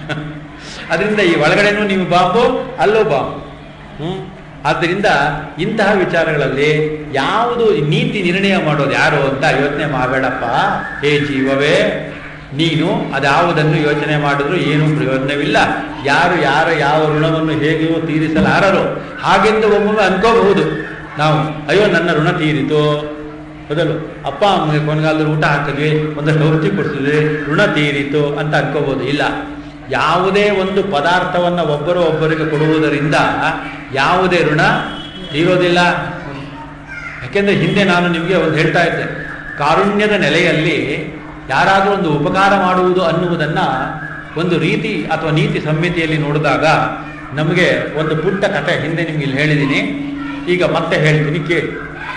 Speaker 1: ಅದರಿಂದ ಈ ಒಳಗಡೆನೂ ನೀವು ಬಾಂಬು ಅಲ್ಲೂ ಬಾಂಬ್ ಹ್ಮ್ ಆದ್ದರಿಂದ ಇಂತಹ ವಿಚಾರಗಳಲ್ಲಿ ಯಾವುದು ನೀತಿ ನಿರ್ಣಯ ಮಾಡೋದು ಯಾರು ಅಂತ ಯೋಚನೆ ಮಾಡಬೇಡಪ್ಪ ಹೇ ಜೀವವೇ ನೀನು ಅದ್ಯಾವುದನ್ನು ಯೋಚನೆ ಮಾಡಿದ್ರು ಏನೂ ಪ್ರಯೋಜನವಿಲ್ಲ ಯಾರು ಯಾರ ಯಾವ ಋಣವನ್ನು ಹೇಗೆಯೋ ತೀರಿಸಲಾರರು ಹಾಗೆಂದು ಒಮ್ಮೊಮ್ಮೆ ಅನ್ಕೋಬಹುದು ನಾವು ಅಯ್ಯೋ ನನ್ನ ಋಣ ತೀರಿತು ಹೌದಲ್ಲ ಅಪ್ಪ ಅಮ್ಮಗೆ ಕೊನೆಗಾಲದಲ್ಲಿ ಊಟ ಹಾಕಿದ್ವಿ ಒಂದಷ್ಟು ಔಷಧಿ ಕೊಡ್ಸಿದ್ವಿ ಋಣ ತೀರಿತು ಅಂತ ಅನ್ಕೋಬಹುದು ಇಲ್ಲ ಯಾವುದೇ ಒಂದು ಪದಾರ್ಥವನ್ನು ಒಬ್ಬರು ಒಬ್ಬರಿಗೆ ಕೊಡುವುದರಿಂದ ಯಾವುದೇ ಋಣ ತೀರೋದಿಲ್ಲ ಯಾಕೆಂದ್ರೆ ಹಿಂದೆ ನಾನು ನಿಮಗೆ ಒಂದು ಹೇಳ್ತಾ ಇದ್ದೆ ಕಾರುಣ್ಯದ ನೆಲೆಯಲ್ಲಿ ಯಾರಾದರೂ ಒಂದು ಉಪಕಾರ ಮಾಡುವುದು ಅನ್ನುವುದನ್ನ ಒಂದು ರೀತಿ ಅಥವಾ ನೀತಿ ಸಂಹಿತೆಯಲ್ಲಿ ನೋಡಿದಾಗ ನಮಗೆ ಒಂದು ಪುಟ್ಟ ಕಥೆ ಹಿಂದೆ ನಿಮ್ಗೆ ಇಲ್ಲಿ ಹೇಳಿದ್ದೀನಿ ಈಗ ಮತ್ತೆ ಹೇಳ್ತೀನಿ ಕೇಳಿ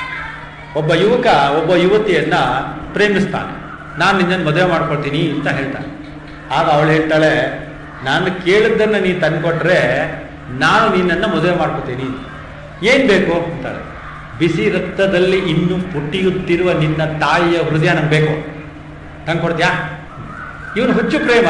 Speaker 1: ಒಬ್ಬ ಯುವಕ ಒಬ್ಬ ಯುವತಿಯನ್ನ ಪ್ರೇಮಿಸ್ತಾನೆ ನಾನು ನಿನ್ನನ್ನು ಮದುವೆ ಮಾಡ್ಕೊಳ್ತೀನಿ ಅಂತ ಹೇಳ್ತಾನೆ ಆಗ ಅವಳು ಹೇಳ್ತಾಳೆ ನಾನು ಕೇಳಿದ್ದನ್ನ ನೀ ತಂದ್ಕೊಟ್ರೆ ನಾನು ನಿನ್ನನ್ನು ಮದುವೆ ಮಾಡ್ಕೋತೀನಿ ಏನ್ ಬೇಕು ಅಂತಾಳೆ ಬಿಸಿ ರಕ್ತದಲ್ಲಿ ಇನ್ನು ಪುಟ್ಟಿಯುತ್ತಿರುವ ನಿನ್ನ ತಾಯಿಯ ಹೃದಯ ನಂಗೆ ಬೇಕು ತಂದು ಕೊಡ್ತೀಯಾ ಇವನು ಹುಚ್ಚು ಪ್ರೇಮ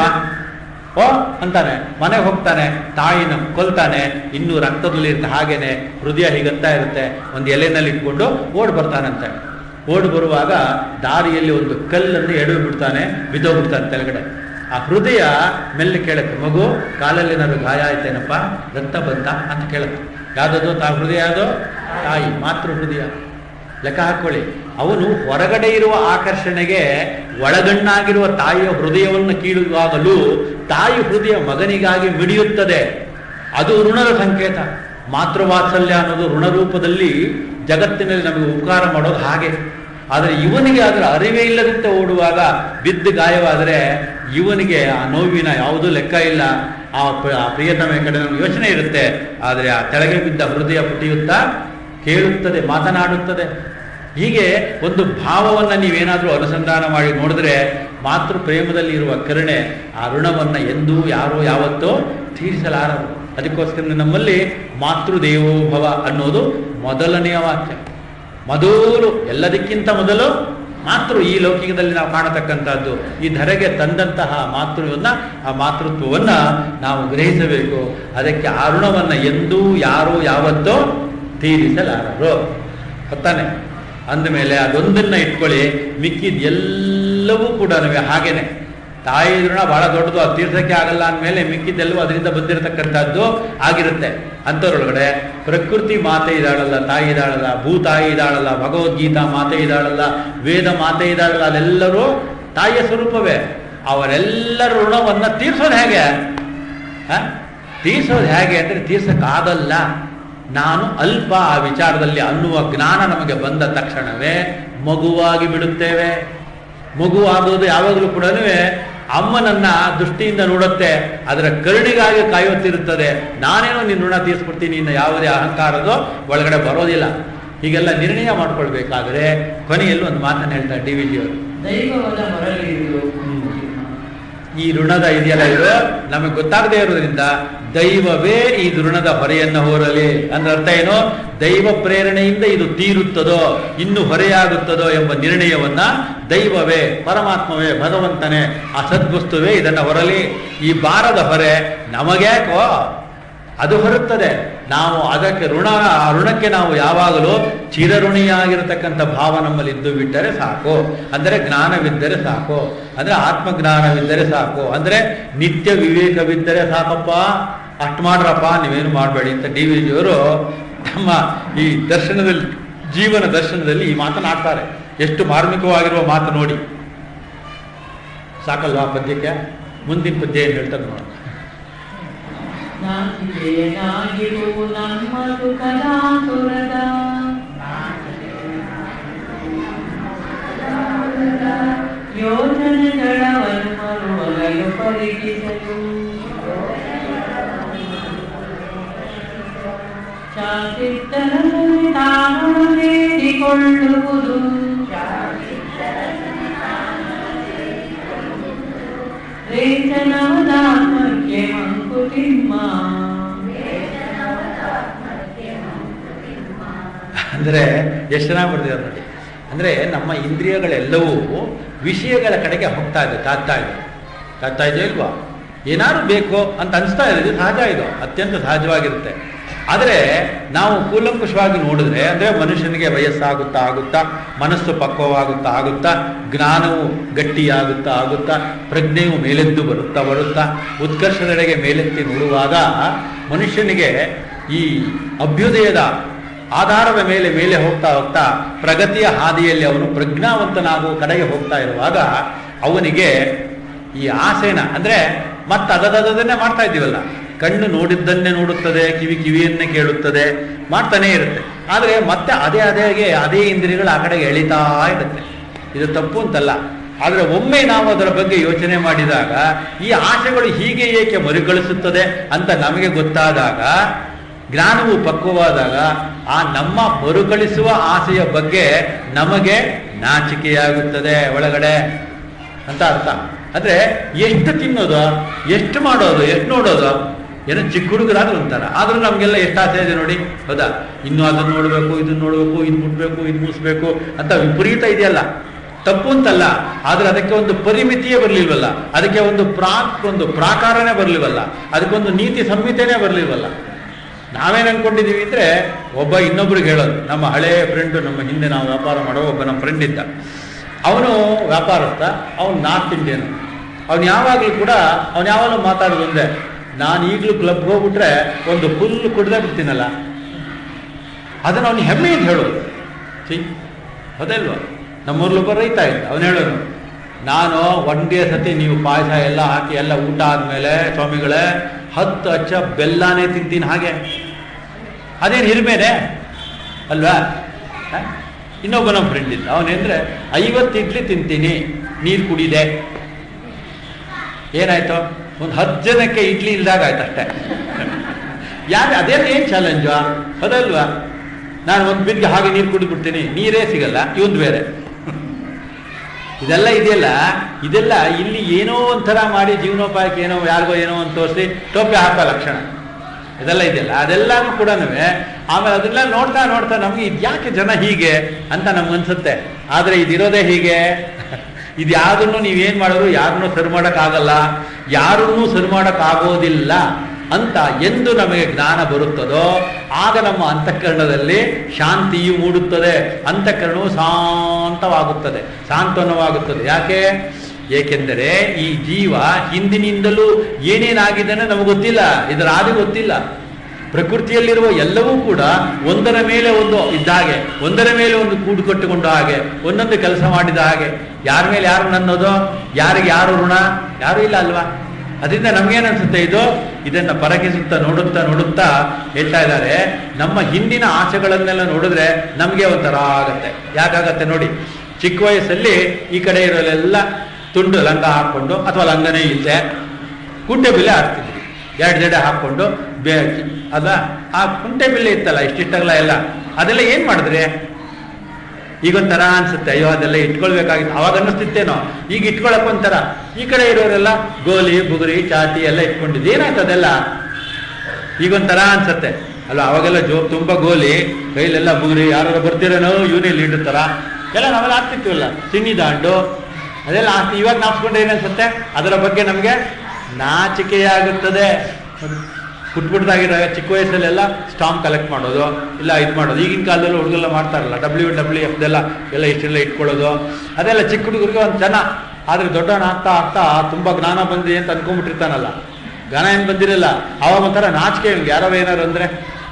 Speaker 1: ಓ ಅಂತಾನೆ ಮನೆಗೆ ಹೋಗ್ತಾನೆ ತಾಯಿನ ಕೊಲ್ತಾನೆ ಇನ್ನೂ ರಕ್ತದಲ್ಲಿ ಇರುತ್ತೆ ಹಾಗೇನೆ ಹೃದಯ ಹೀಗಂತ ಇರುತ್ತೆ ಒಂದು ಎಲೆನಲ್ಲಿ ಇಟ್ಕೊಂಡು ಓಡ್ ಬರ್ತಾನಂತೆ ಓಡ್ ಬರುವಾಗ ದಾರಿಯಲ್ಲಿ ಒಂದು ಕಲ್ಲನ್ನು ಎಡವಿ ಬಿಡ್ತಾನೆ ಬಿದ್ದೋಗ್ಬಿಡ್ತಾನೆ ತೆಳಗಡೆ ಆ ಹೃದಯ ಮೆಲ್ಲ ಕೇಳುತ್ತೆ ಮಗು ಕಾಲಲ್ಲಿ ಏನಾದ್ರು ಗಾಯ ಆಯ್ತೇನಪ್ಪ ರಕ್ತ ಬಂತ ಅಂತ ಕೇಳುತ್ತೆ ಯಾವ್ದದು ತಾ ಹೃದಯ ಯಾವುದು ತಾಯಿ ಮಾತೃ ಹೃದಯ ಲೆಕ್ಕ ಹಾಕೊಳ್ಳಿ ಅವನು ಹೊರಗಡೆ ಇರುವ ಆಕರ್ಷಣೆಗೆ ಒಳಗಣ್ಣಾಗಿರುವ ತಾಯಿಯ ಹೃದಯವನ್ನು ಕೀಳುವಾಗಲೂ ತಾಯಿ ಹೃದಯ ಮಗನಿಗಾಗಿ ಮಿಡಿಯುತ್ತದೆ ಅದು ಋಣದ ಸಂಕೇತ ಮಾತೃವಾತ್ಸಲ್ಯ ಅನ್ನೋದು ಋಣರೂಪದಲ್ಲಿ ಜಗತ್ತಿನಲ್ಲಿ ನಮಗೆ ಉಪಕಾರ ಮಾಡೋದು ಹಾಗೆ ಆದರೆ ಇವನಿಗೆ ಅದರ ಅರಿವೇ ಇಲ್ಲದಂತೆ ಓಡುವಾಗ ಬಿದ್ದು ಗಾಯವಾದರೆ ಇವನಿಗೆ ಆ ನೋವಿನ ಯಾವುದೂ ಲೆಕ್ಕ ಇಲ್ಲ ಆ ಪ್ರ- ಆ ಪ್ರಿಯತಮೆಯ ಕಡೆ ನಮಗೆ ಯೋಚನೆ ಇರುತ್ತೆ ಆದರೆ ಆ ಕೆಳಗೆ ಬಿದ್ದ ಹೃದಯ ಪುಟಿಯುತ್ತಾ ಕೇಳುತ್ತದೆ ಮಾತನಾಡುತ್ತದೆ ಹೀಗೆ ಒಂದು ಭಾವವನ್ನು ನೀವೇನಾದರೂ ಅನುಸಂಧಾನ ಮಾಡಿ ನೋಡಿದ್ರೆ ಮಾತೃ ಪ್ರೇಮದಲ್ಲಿ ಇರುವ ಕರುಣೆ ಆ ಋಣವನ್ನು ಎಂದೂ ಯಾರೋ ಯಾವತ್ತೋ ತೀರಿಸಲಾರರು ಅದಕ್ಕೋಸ್ಕರ ನಮ್ಮಲ್ಲಿ ಮಾತೃದೇವೋಭವ ಅನ್ನೋದು ಮೊದಲನೆಯ ವಾಕ್ಯ ಮೊದಲು ಎಲ್ಲದಕ್ಕಿಂತ ಮೊದಲು ಮಾತೃ ಈ ಲೌಕಿಕದಲ್ಲಿ ನಾವು ಕಾಣತಕ್ಕಂಥದ್ದು ಈ ಧರೆಗೆ ತಂದಂತಹ ಮಾತೃವನ್ನ ಆ ಮಾತೃತ್ವವನ್ನ ನಾವು ಗ್ರಹಿಸಬೇಕು ಅದಕ್ಕೆ ಆ ಋಣವನ್ನು ಎಂದೂ ಯಾರು ಯಾವತ್ತೋ ತೀರಿಸಲಾರರು ಹೊತ್ತಾನೆ ಅಂದಮೇಲೆ ಅದೊಂದನ್ನ ಇಟ್ಕೊಳ್ಳಿ ಮಿಕ್ಕಿದ ಎಲ್ಲವೂ ಕೂಡ ಹಾಗೇನೆ ತಾಯಿ ಋಣ ಬಹಳ ದೊಡ್ಡದು ಅದು ತೀರ್ಸಕ್ಕೆ ಆಗಲ್ಲ ಅಂದಮೇಲೆ ಮಿಕ್ಕಿದ್ದೆಲ್ಲವೂ ಅದರಿಂದ ಬಂದಿರತಕ್ಕಂಥದ್ದು ಆಗಿರುತ್ತೆ ಅಂಥವ್ರೊಳಗಡೆ ಪ್ರಕೃತಿ ಮಾತೆ ಇದ್ದಾಳಲ್ಲ ತಾಯಿ ಇದ್ದಾಳಲ್ಲ ಭೂತಾಯಿ ಇದ್ದಾಳಲ್ಲ ಭಗವದ್ಗೀತಾ ಮಾತೆ ಇದ್ದಾಳಲ್ಲ ವೇದ ಮಾತೆ ಇದ್ದಾಳಲ್ಲ ಅದೆಲ್ಲರೂ ತಾಯಿಯ ಸ್ವರೂಪವೇ ಅವರೆಲ್ಲರ ಋಣವನ್ನ ತೀರ್ಸೋದು ಹೇಗೆ ಹ? ತೀರ್ಸೋದು ಹೇಗೆ ಅಂದರೆ ತೀರ್ಸಕ್ಕಾಗಲ್ಲ ನಾನು ಅಲ್ಪ ಆ ವಿಚಾರದಲ್ಲಿ ಅನ್ನುವ ಜ್ಞಾನ ನಮಗೆ ಬಂದ ತಕ್ಷಣವೇ ಮಗುವಾಗಿ ಬಿಡುತ್ತೇವೆ ಮಗು ಆಗೋದು ಯಾವಾಗಲೂ ಕೂಡ ಅಮ್ಮನನ್ನ ದೃಷ್ಟಿಯಿಂದ ನೋಡುತ್ತೆ ಅದರ ಕರುಣಿಗಾಗಿ ಕಾಯುತ್ತಿರುತ್ತದೆ ನಾನೇನೋ ನಿನ್ನ ಋಣ ತೀರಿಸ್ಬಿಡ್ತೀನಿ ಇನ್ನು ಯಾವುದೇ ಅಹಂಕಾರದೋ ಒಳಗಡೆ ಬರೋದಿಲ್ಲ ಹೀಗೆಲ್ಲ ನಿರ್ಣಯ ಮಾಡ್ಕೊಳ್ಬೇಕಾದ್ರೆ ಕೊನೆಯಲ್ಲಿ ಒಂದು ಮಾತನ್ನು ಹೇಳ್ತಾರೆ ಡಿ ವಿ ಜಿಯವರು
Speaker 2: ದೈವವದ ಹೊರಗಿರುವುದು
Speaker 1: ಈ ಋಣದ ಇದೆಯಲ್ಲ ಇದು ನಮಗೆ ಗೊತ್ತಾಗದೇ ಇರೋದ್ರಿಂದ ದೈವವೇ ಈ ಋಣದ ಹೊರೆಯನ್ನು ಹೊರಲಿ ಅಂದ್ರೆ ಅರ್ಥ ಏನು ದೈವ ಪ್ರೇರಣೆಯಿಂದ ಇದು ತೀರುತ್ತದೋ ಇನ್ನು ಹೊರೆಯಾಗುತ್ತದೋ ಎಂಬ ನಿರ್ಣಯವನ್ನ ದೈವವೇ ಪರಮಾತ್ಮವೇ ಭಗವಂತನೇ ಆ ಸದ್ವಸ್ತುವೇ ಇದನ್ನ ಹೊರಲಿ ಈ ಬಾರದ ಹೊರೆ ನಮಗ್ಯಾಕೋ ಅದು ಹೊರುತ್ತದೆ ನಾವು ಅದಕ್ಕೆ ಋಣ ಆ ಋಣಕ್ಕೆ ನಾವು ಯಾವಾಗಲೂ ಚಿರಋಣಿಯಾಗಿರತಕ್ಕಂಥ ಭಾವ ನಮ್ಮಲ್ಲಿ ಇದ್ದು ಬಿಟ್ಟರೆ ಸಾಕು ಅಂದರೆ ಜ್ಞಾನವಿದ್ದರೆ ಸಾಕು ಅಂದರೆ ಆತ್ಮಜ್ಞಾನವಿದ್ದರೆ ಸಾಕು ಅಂದರೆ ನಿತ್ಯ ವಿವೇಕವಿದ್ದರೆ ಸಾಕಪ್ಪ ಅಷ್ಟು ಮಾಡ್ರಪ್ಪ ನೀವೇನು ಮಾಡಬೇಡಿ ಅಂತ ಡಿ ವಿ ಜಿಯವರು ತಮ್ಮ ಈ ದರ್ಶನದಲ್ಲಿ ಜೀವನ ದರ್ಶನದಲ್ಲಿ ಈ ಮಾತನಾಡ್ತಾರೆ ಎಷ್ಟು ಮಾರ್ಮಿಕವಾಗಿರುವ ಮಾತು ನೋಡಿ ಸಾಕಲ್ವಾ ಪದ್ಯಕ್ಕೆ ಮುಂದಿನ ಪದ್ಯ ಏನು ಹೇಳ್ತಾರೆ ನೋಡಿ
Speaker 2: ನಾಚಿಕೆಯನಾಗಿರು ನಮ್ಮ ಸುಖದಾಸುರದ ಯೋಜನೆಗಳವನ್ನು ಮರುವಗಲು ಪರಿಗಿಸಲು ಶಾಸಿದ್ದರಲ್ಲಿ ತಾನೊಳಗೇರಿಕೊಳ್ಳುವುದು ರೇಚನವದಾತ್ಮಕ್ಕೆ ಮಂಕುತಿಮ್ಮ
Speaker 1: ಅಂದರೆ ಎಷ್ಟು ಚೆನ್ನಾಗಿ ಬರ್ದಿದ್ದಾರೆ ನೋಡಿ ಅಂದರೆ ನಮ್ಮ ಇಂದ್ರಿಯಗಳೆಲ್ಲವೂ ವಿಷಯಗಳ ಕಡೆಗೆ ಹೋಗ್ತಾ ಇದೆ ತಾಗ್ತಾ ಇದೆ ತಾಗ್ತಾ ಇದೆಯೋ ಇಲ್ವಾ ಏನಾದ್ರು ಬೇಕು ಅಂತ ಅನಿಸ್ತಾ ಇದೆ ಇದು ಸಹಜ ಇದು ಅತ್ಯಂತ ಸಹಜವಾಗಿರುತ್ತೆ ಆದರೆ ನಾವು ಕೂಲಂಕುಷವಾಗಿ ನೋಡಿದ್ರೆ ಅಂದರೆ ಮನುಷ್ಯನಿಗೆ ವಯಸ್ಸಾಗುತ್ತಾ ಆಗುತ್ತಾ ಮನಸ್ಸು ಪಕ್ವವಾಗುತ್ತಾ ಆಗುತ್ತಾ ಜ್ಞಾನವು ಗಟ್ಟಿಯಾಗುತ್ತಾ ಆಗುತ್ತಾ ಪ್ರಜ್ಞೆಯು ಮೇಲೆದ್ದು ಬರುತ್ತಾ ಬರುತ್ತಾ ಉತ್ಕರ್ಷದೆಡೆಗೆ ಮೇಲೆತ್ತಿ ನೋಡುವಾಗ ಮನುಷ್ಯನಿಗೆ ಈ ಅಭ್ಯುದಯದ ಆಧಾರದ ಮೇಲೆ ಮೇಲೆ ಹೋಗ್ತಾ ಹೋಗ್ತಾ ಪ್ರಗತಿಯ ಹಾದಿಯಲ್ಲಿ ಅವನು ಪ್ರಜ್ಞಾವಂತನಾಗುವ ಕಡೆಗೆ ಹೋಗ್ತಾ ಇರುವಾಗ ಅವನಿಗೆ ಈ ಆಸೆನ ಅಂದ್ರೆ ಮತ್ತೆ ಅದದದನ್ನೇ ಮಾಡ್ತಾ ಇದ್ದೀವಲ್ಲ ಕಣ್ಣು ನೋಡಿದ್ದನ್ನೇ ನೋಡುತ್ತದೆ ಕಿವಿ ಕಿವಿಯನ್ನೇ ಕೇಳುತ್ತದೆ ಮಾಡ್ತಾನೇ ಇರುತ್ತೆ ಆದರೆ ಮತ್ತೆ ಅದೇ ಅದೇಗೆ ಅದೇ ಇಂದ್ರಿಯಗಳು ಆ ಕಡೆಗೆ ಎಳಿತಾ ಇರುತ್ತೆ ಇದು ತಪ್ಪು ಅಂತಲ್ಲ ಆದರೆ ಒಮ್ಮೆ ನಾವು ಅದರ ಬಗ್ಗೆ ಯೋಚನೆ ಮಾಡಿದಾಗ ಈ ಆಸೆಗಳು ಹೀಗೆ ಏಕೆ ಮರುಕಳಿಸುತ್ತದೆ ಅಂತ ನಮಗೆ ಗೊತ್ತಾದಾಗ ಜ್ಞಾನವು ಪಕ್ವವಾದಾಗ ಆ ನಮ್ಮ ಮರುಕಳಿಸುವ ಆಸೆಯ ಬಗ್ಗೆ ನಮಗೆ ನಾಚಿಕೆಯಾಗುತ್ತದೆ ಒಳಗಡೆ ಅಂತ ಅರ್ಥ ಅಂದ್ರೆ ಎಷ್ಟು ತಿನ್ನೋದು ಎಷ್ಟು ಮಾಡೋದು ಎಷ್ಟು ನೋಡೋದು ಏನೋ ಚಿಕ್ಕ ಹುಡುಗರಾದ್ರೂ ಅಂತಾರ ಆದ್ರೂ ನಮಗೆಲ್ಲ ಎಷ್ಟು ಆಸೆ ಇದೆ ನೋಡಿ ಹೌದಾ ಇನ್ನು ಅದನ್ನ ನೋಡಬೇಕು ಇದನ್ನ ನೋಡಬೇಕು ಇದು ಮುಟ್ಬೇಕು ಇದು ಮುಗಿಸ್ಬೇಕು ಅಂತ ವಿಪರೀತ ಇದೆಯಲ್ಲ ತಪ್ಪು ಅಂತಲ್ಲ ಆದ್ರೆ ಅದಕ್ಕೆ ಒಂದು ಪರಿಮಿತಿಯೇ ಬರಲಿಲ್ವಲ್ಲ ಅದಕ್ಕೆ ಒಂದು ಪ್ರಾಕ್ ಒಂದು ಪ್ರಾಕಾರನೇ ಬರಲಿಲ್ವಲ್ಲ ಅದಕ್ಕೊಂದು ನೀತಿ ಸಂಹಿತೆನೇ ಬರಲಿಲ್ವಲ್ಲ ನಾವೇನು ಅನ್ಕೊಂಡಿದೀವಿ ಅಂದ್ರೆ ಒಬ್ಬ ಇನ್ನೊಬ್ರಿಗೆ ಹೇಳೋದು ನಮ್ಮ ಹಳೆಯ ಫ್ರೆಂಡ್ ನಮ್ಮ ಹಿಂದೆ ನಾವು ವ್ಯಾಪಾರ ಮಾಡೋ ಒಬ್ಬ ನಮ್ಮ ಫ್ರೆಂಡ್ ಇದ್ದ ಅವನು ವ್ಯಾಪಾರಸ್ಥ ಅವನು ನಾರ್ತ್ ಇಂಡಿಯನ್ ಅವನು ಯಾವಾಗಲೂ ಕೂಡ ಅವನು ಯಾವಾಗಲೂ ಮಾತಾಡೋದು ಒಂದೇ ನಾನು ಈಗಲೂ ಕ್ಲಬ್ಗೆ ಹೋಗ್ಬಿಟ್ರೆ ಒಂದು ಫುಲ್ ಕುಡ್ದೇ ಬಿಡ್ತೀನಲ್ಲ ಅದನ್ನು ಅವನು ಹೆಮ್ಮೆಯಿಂದ ಹೇಳೋದು ಸಿ ಹೌದಲ್ವ ನಮ್ಮೂರ್ಲೊಬ್ಬ ರೈತ ಇದ್ದ ಅವನು ಹೇಳೋನು ನಾನು ಒಂದೇ ಸತಿ ನೀವು ಪಾಯಸ ಎಲ್ಲ ಹಾಕಿ ಎಲ್ಲ ಊಟ ಆದಮೇಲೆ ಸ್ವಾಮಿಗಳೇ ಹತ್ತು ಅಚ್ಚ ಬೆಲ್ಲನೇ ತಿಂತೀನಿ ಹಾಗೆ ಅದೇನು ಹಿರಿಮೇನೆ ಅಲ್ವಾ ಹ? ಇನ್ನೊಬ್ಬ ನಮ್ಮ ಫ್ರೆಂಡ್ ಇದ್ದ ಅವನೇಂದ್ರೆ ಐವತ್ತು ಇಡ್ಲಿ ತಿಂತೀನಿ ನೀರು ಕುಡಿದೆ ಏನಾಯ್ತು ಒಂದು ಹತ್ತು ಜನಕ್ಕೆ ಇಡ್ಲಿ ಇಲ್ದಾಗ ಆಯ್ತು ಅಷ್ಟೇ ಯಾಕೆ ಅದೇನು ಏನು ಚಾಲೆಂಜು ಅದಲ್ವಾ ನಾನು ಒಂದು ಬಿದ್ಗೆ ಹಾಗೆ ನೀರು ಕುಡಿದ್ಬಿಡ್ತೀನಿ ನೀರೇ ಸಿಗಲ್ಲ ಇವೊಂದು ಬೇರೆ ಇದೆಲ್ಲ ಇದೆಯಲ್ಲ ಇದೆಲ್ಲ ಇಲ್ಲಿ ಏನೋ ಒಂಥರ ಮಾಡಿ ಜೀವನೋಪಾಯಕ್ಕೆ ಏನೋ ಯಾರಿಗೋ ಏನೋ ಒಂದು ತೋರಿಸಿ ಟೋಪಿ ಹಾಕೋ ಲಕ್ಷಣ ಇದೆಲ್ಲ ಇದೆಯಲ್ಲ ಅದೆಲ್ಲನೂ ಕೂಡ ಆಮೇಲೆ ಅದನ್ನೆಲ್ಲ ನೋಡ್ತಾ ನೋಡ್ತಾ ನಮಗೆ ಇದು ಯಾಕೆ ಜನ ಹೀಗೆ ಅಂತ ನಮ್ಗನ್ಸುತ್ತೆ ಆದರೆ ಇದಿರೋದೇ ಹೀಗೆ ಇದು ಯಾವುದನ್ನು ನೀವೇನು ಮಾಡಿದ್ರು ಯಾರನ್ನೂ ಸರಿ ಮಾಡೋಕ್ಕಾಗಲ್ಲ ಯಾರನ್ನೂ ಸರಿ ಮಾಡೋಕ್ಕಾಗೋದಿಲ್ಲ ಅಂತ ಎಂದು ನಮಗೆ ಜ್ಞಾನ ಬರುತ್ತದೋ ಆಗ ನಮ್ಮ ಅಂತಃಕರಣದಲ್ಲಿ ಶಾಂತಿಯು ಮೂಡುತ್ತದೆ ಅಂತಃಕರಣವು ಶಾಂತವಾಗುತ್ತದೆ ಸಾಂತ್ವನವಾಗುತ್ತದೆ ಯಾಕೆ ಏಕೆಂದರೆ ಈ ಜೀವ ಹಿಂದಿನಿಂದಲೂ ಏನೇನಾಗಿದ್ದಾನೆ ನಮಗೆ ಗೊತ್ತಿಲ್ಲ ಇದರ ಆದಿ ಗೊತ್ತಿಲ್ಲ ಪ್ರಕೃತಿಯಲ್ಲಿರುವ ಎಲ್ಲವೂ ಕೂಡ ಒಂದರ ಮೇಲೆ ಒಂದು ಇದ್ದ ಹಾಗೆ ಒಂದರ ಮೇಲೆ ಒಂದು ಕೂಡು ಕಟ್ಟಿಕೊಂಡ ಹಾಗೆ ಒಂದೊಂದು ಕೆಲಸ ಮಾಡಿದ ಹಾಗೆ ಯಾರ ಮೇಲೆ ಯಾರು ನನ್ನೋದು ಯಾರಿಗೆ ಯಾರು ಋಣ ಯಾರು ಇಲ್ಲ ಅಲ್ವಾ ಅದರಿಂದ ನಮ್ಗೇನ್ ಅನ್ಸುತ್ತೆ ಇದು ಇದನ್ನ ಪರಗಿಸುತ್ತಾ ನೋಡುತ್ತಾ ನೋಡುತ್ತಾ ಹೇಳ್ತಾ ಇದ್ದಾರೆ ನಮ್ಮ ಹಿಂದಿನ ಆಸೆಗಳನ್ನೆಲ್ಲ ನೋಡಿದ್ರೆ ನಮಗೆ ಒಂಥರ ಆಗತ್ತೆ ಯಾಕಾಗತ್ತೆ ನೋಡಿ ಚಿಕ್ಕ ವಯಸ್ಸಲ್ಲಿ ಈ ಕಡೆ ಇರೋಲೆಲ್ಲ ತುಂಡು ಲಂಗ ಹಾಕೊಂಡು ಅಥವಾ ಲಂಗನೇ ಇಲ್ಲದೆ ಕುಂಟೆ ಬಿಲ್ಲೆ ಆಡ್ತಿದ್ವಿ ಎರಡು ಜಡೆ ಹಾಕೊಂಡು ಬೇ ಅದ ಆ ಕುಂಟೆ ಬಿಲ್ಲೆ ಇತ್ತಲ್ಲ ಇಷ್ಟಿಷ್ಟಗಲ ಎಲ್ಲ ಅದೆಲ್ಲ ಏನ್ ಮಾಡಿದ್ರಿ ಈಗ ಒಂಥರ ಅನ್ಸುತ್ತೆ ಅಯ್ಯೋ ಅದೆಲ್ಲ ಇಟ್ಕೊಳ್ಬೇಕಾಗಿತ್ತು ಅವಾಗ ಅನ್ನಿಸ್ತಿತ್ತೇನೋ ಈಗ ಇಟ್ಕೊಳಕ್ ಒಂಥರ ಈ ಕಡೆ ಇರೋರೆಲ್ಲ ಗೋಲಿ ಬುಗುರಿ ಚಾಟಿ ಎಲ್ಲ ಇಟ್ಕೊಂಡಿದ್ದು ಏನಾಯ್ತು ಅದೆಲ್ಲ ಈಗ ಒಂಥರ ಅನ್ಸತ್ತೆ ಅಲ್ಲ ಅವಾಗೆಲ್ಲ ಜೋ ತುಂಬ ಗೋಲಿ ಕೈಲೆಲ್ಲ ಬುಗುರಿ ಯಾರು ಬರ್ತಿರೋನೋ ಇವನೇ ಲೀಡರ್ ಥರ ಎಲ್ಲ ನಾವೆಲ್ಲ ಆಗ್ತಿರ್ತೀವಲ್ಲ ಸಿಣ್ಣಿ ದಾಂಡು ಅದೆಲ್ಲ ಆಗ್ತಿ ಇವಾಗ ನಾಪ್ಸ್ಕೊಂಡ್ರೆ ಏನನ್ಸುತ್ತೆ ಅದರ ಬಗ್ಗೆ ನಮಗೆ ನಾಚಿಕೆಯಾಗುತ್ತದೆ ಪುಟ್ ಪುಟ್ಟದಾಗಿರೋ ಚಿಕ್ಕ ವಯಸ್ಸಲ್ಲೆಲ್ಲ ಸ್ಟಾಂಪ್ ಕಲೆಕ್ಟ್ ಮಾಡೋದು ಇಲ್ಲ ಇದು ಮಾಡೋದು ಈಗಿನ ಕಾಲದಲ್ಲಿ ಹುಡುಗೆಲ್ಲ ಮಾಡ್ತಾರಲ್ಲ ಡಬ್ಲ್ಯೂ ಡಬ್ಲ್ಯೂ ಎಫ್ದೆಲ್ಲ ಎಲ್ಲ ಇಷ್ಟೆಲ್ಲ ಇಟ್ಕೊಳ್ಳೋದು ಅದೆಲ್ಲ ಚಿಕ್ಕ ಹುಡುಗರಿಗೆ ಒಂದು ಜನ ಆದರೆ ದೊಡ್ಡವನ ಆಗ್ತಾ ಆಗ್ತಾ ತುಂಬ ಜ್ಞಾನ ಬಂದಿದೆ ಅಂತ ಅನ್ಕೊಂಡ್ಬಿಟ್ಟಿರ್ತಾನಲ್ಲ ಜ್ಞಾನ ಏನು ಬಂದಿರಲ್ಲ ಅವಾಗ ಒಂಥರ ನಾಚಿಕೆ ಇವ್ನಿಗೆ ಯಾರೋ ಏನಾರು ಅಂದರೆ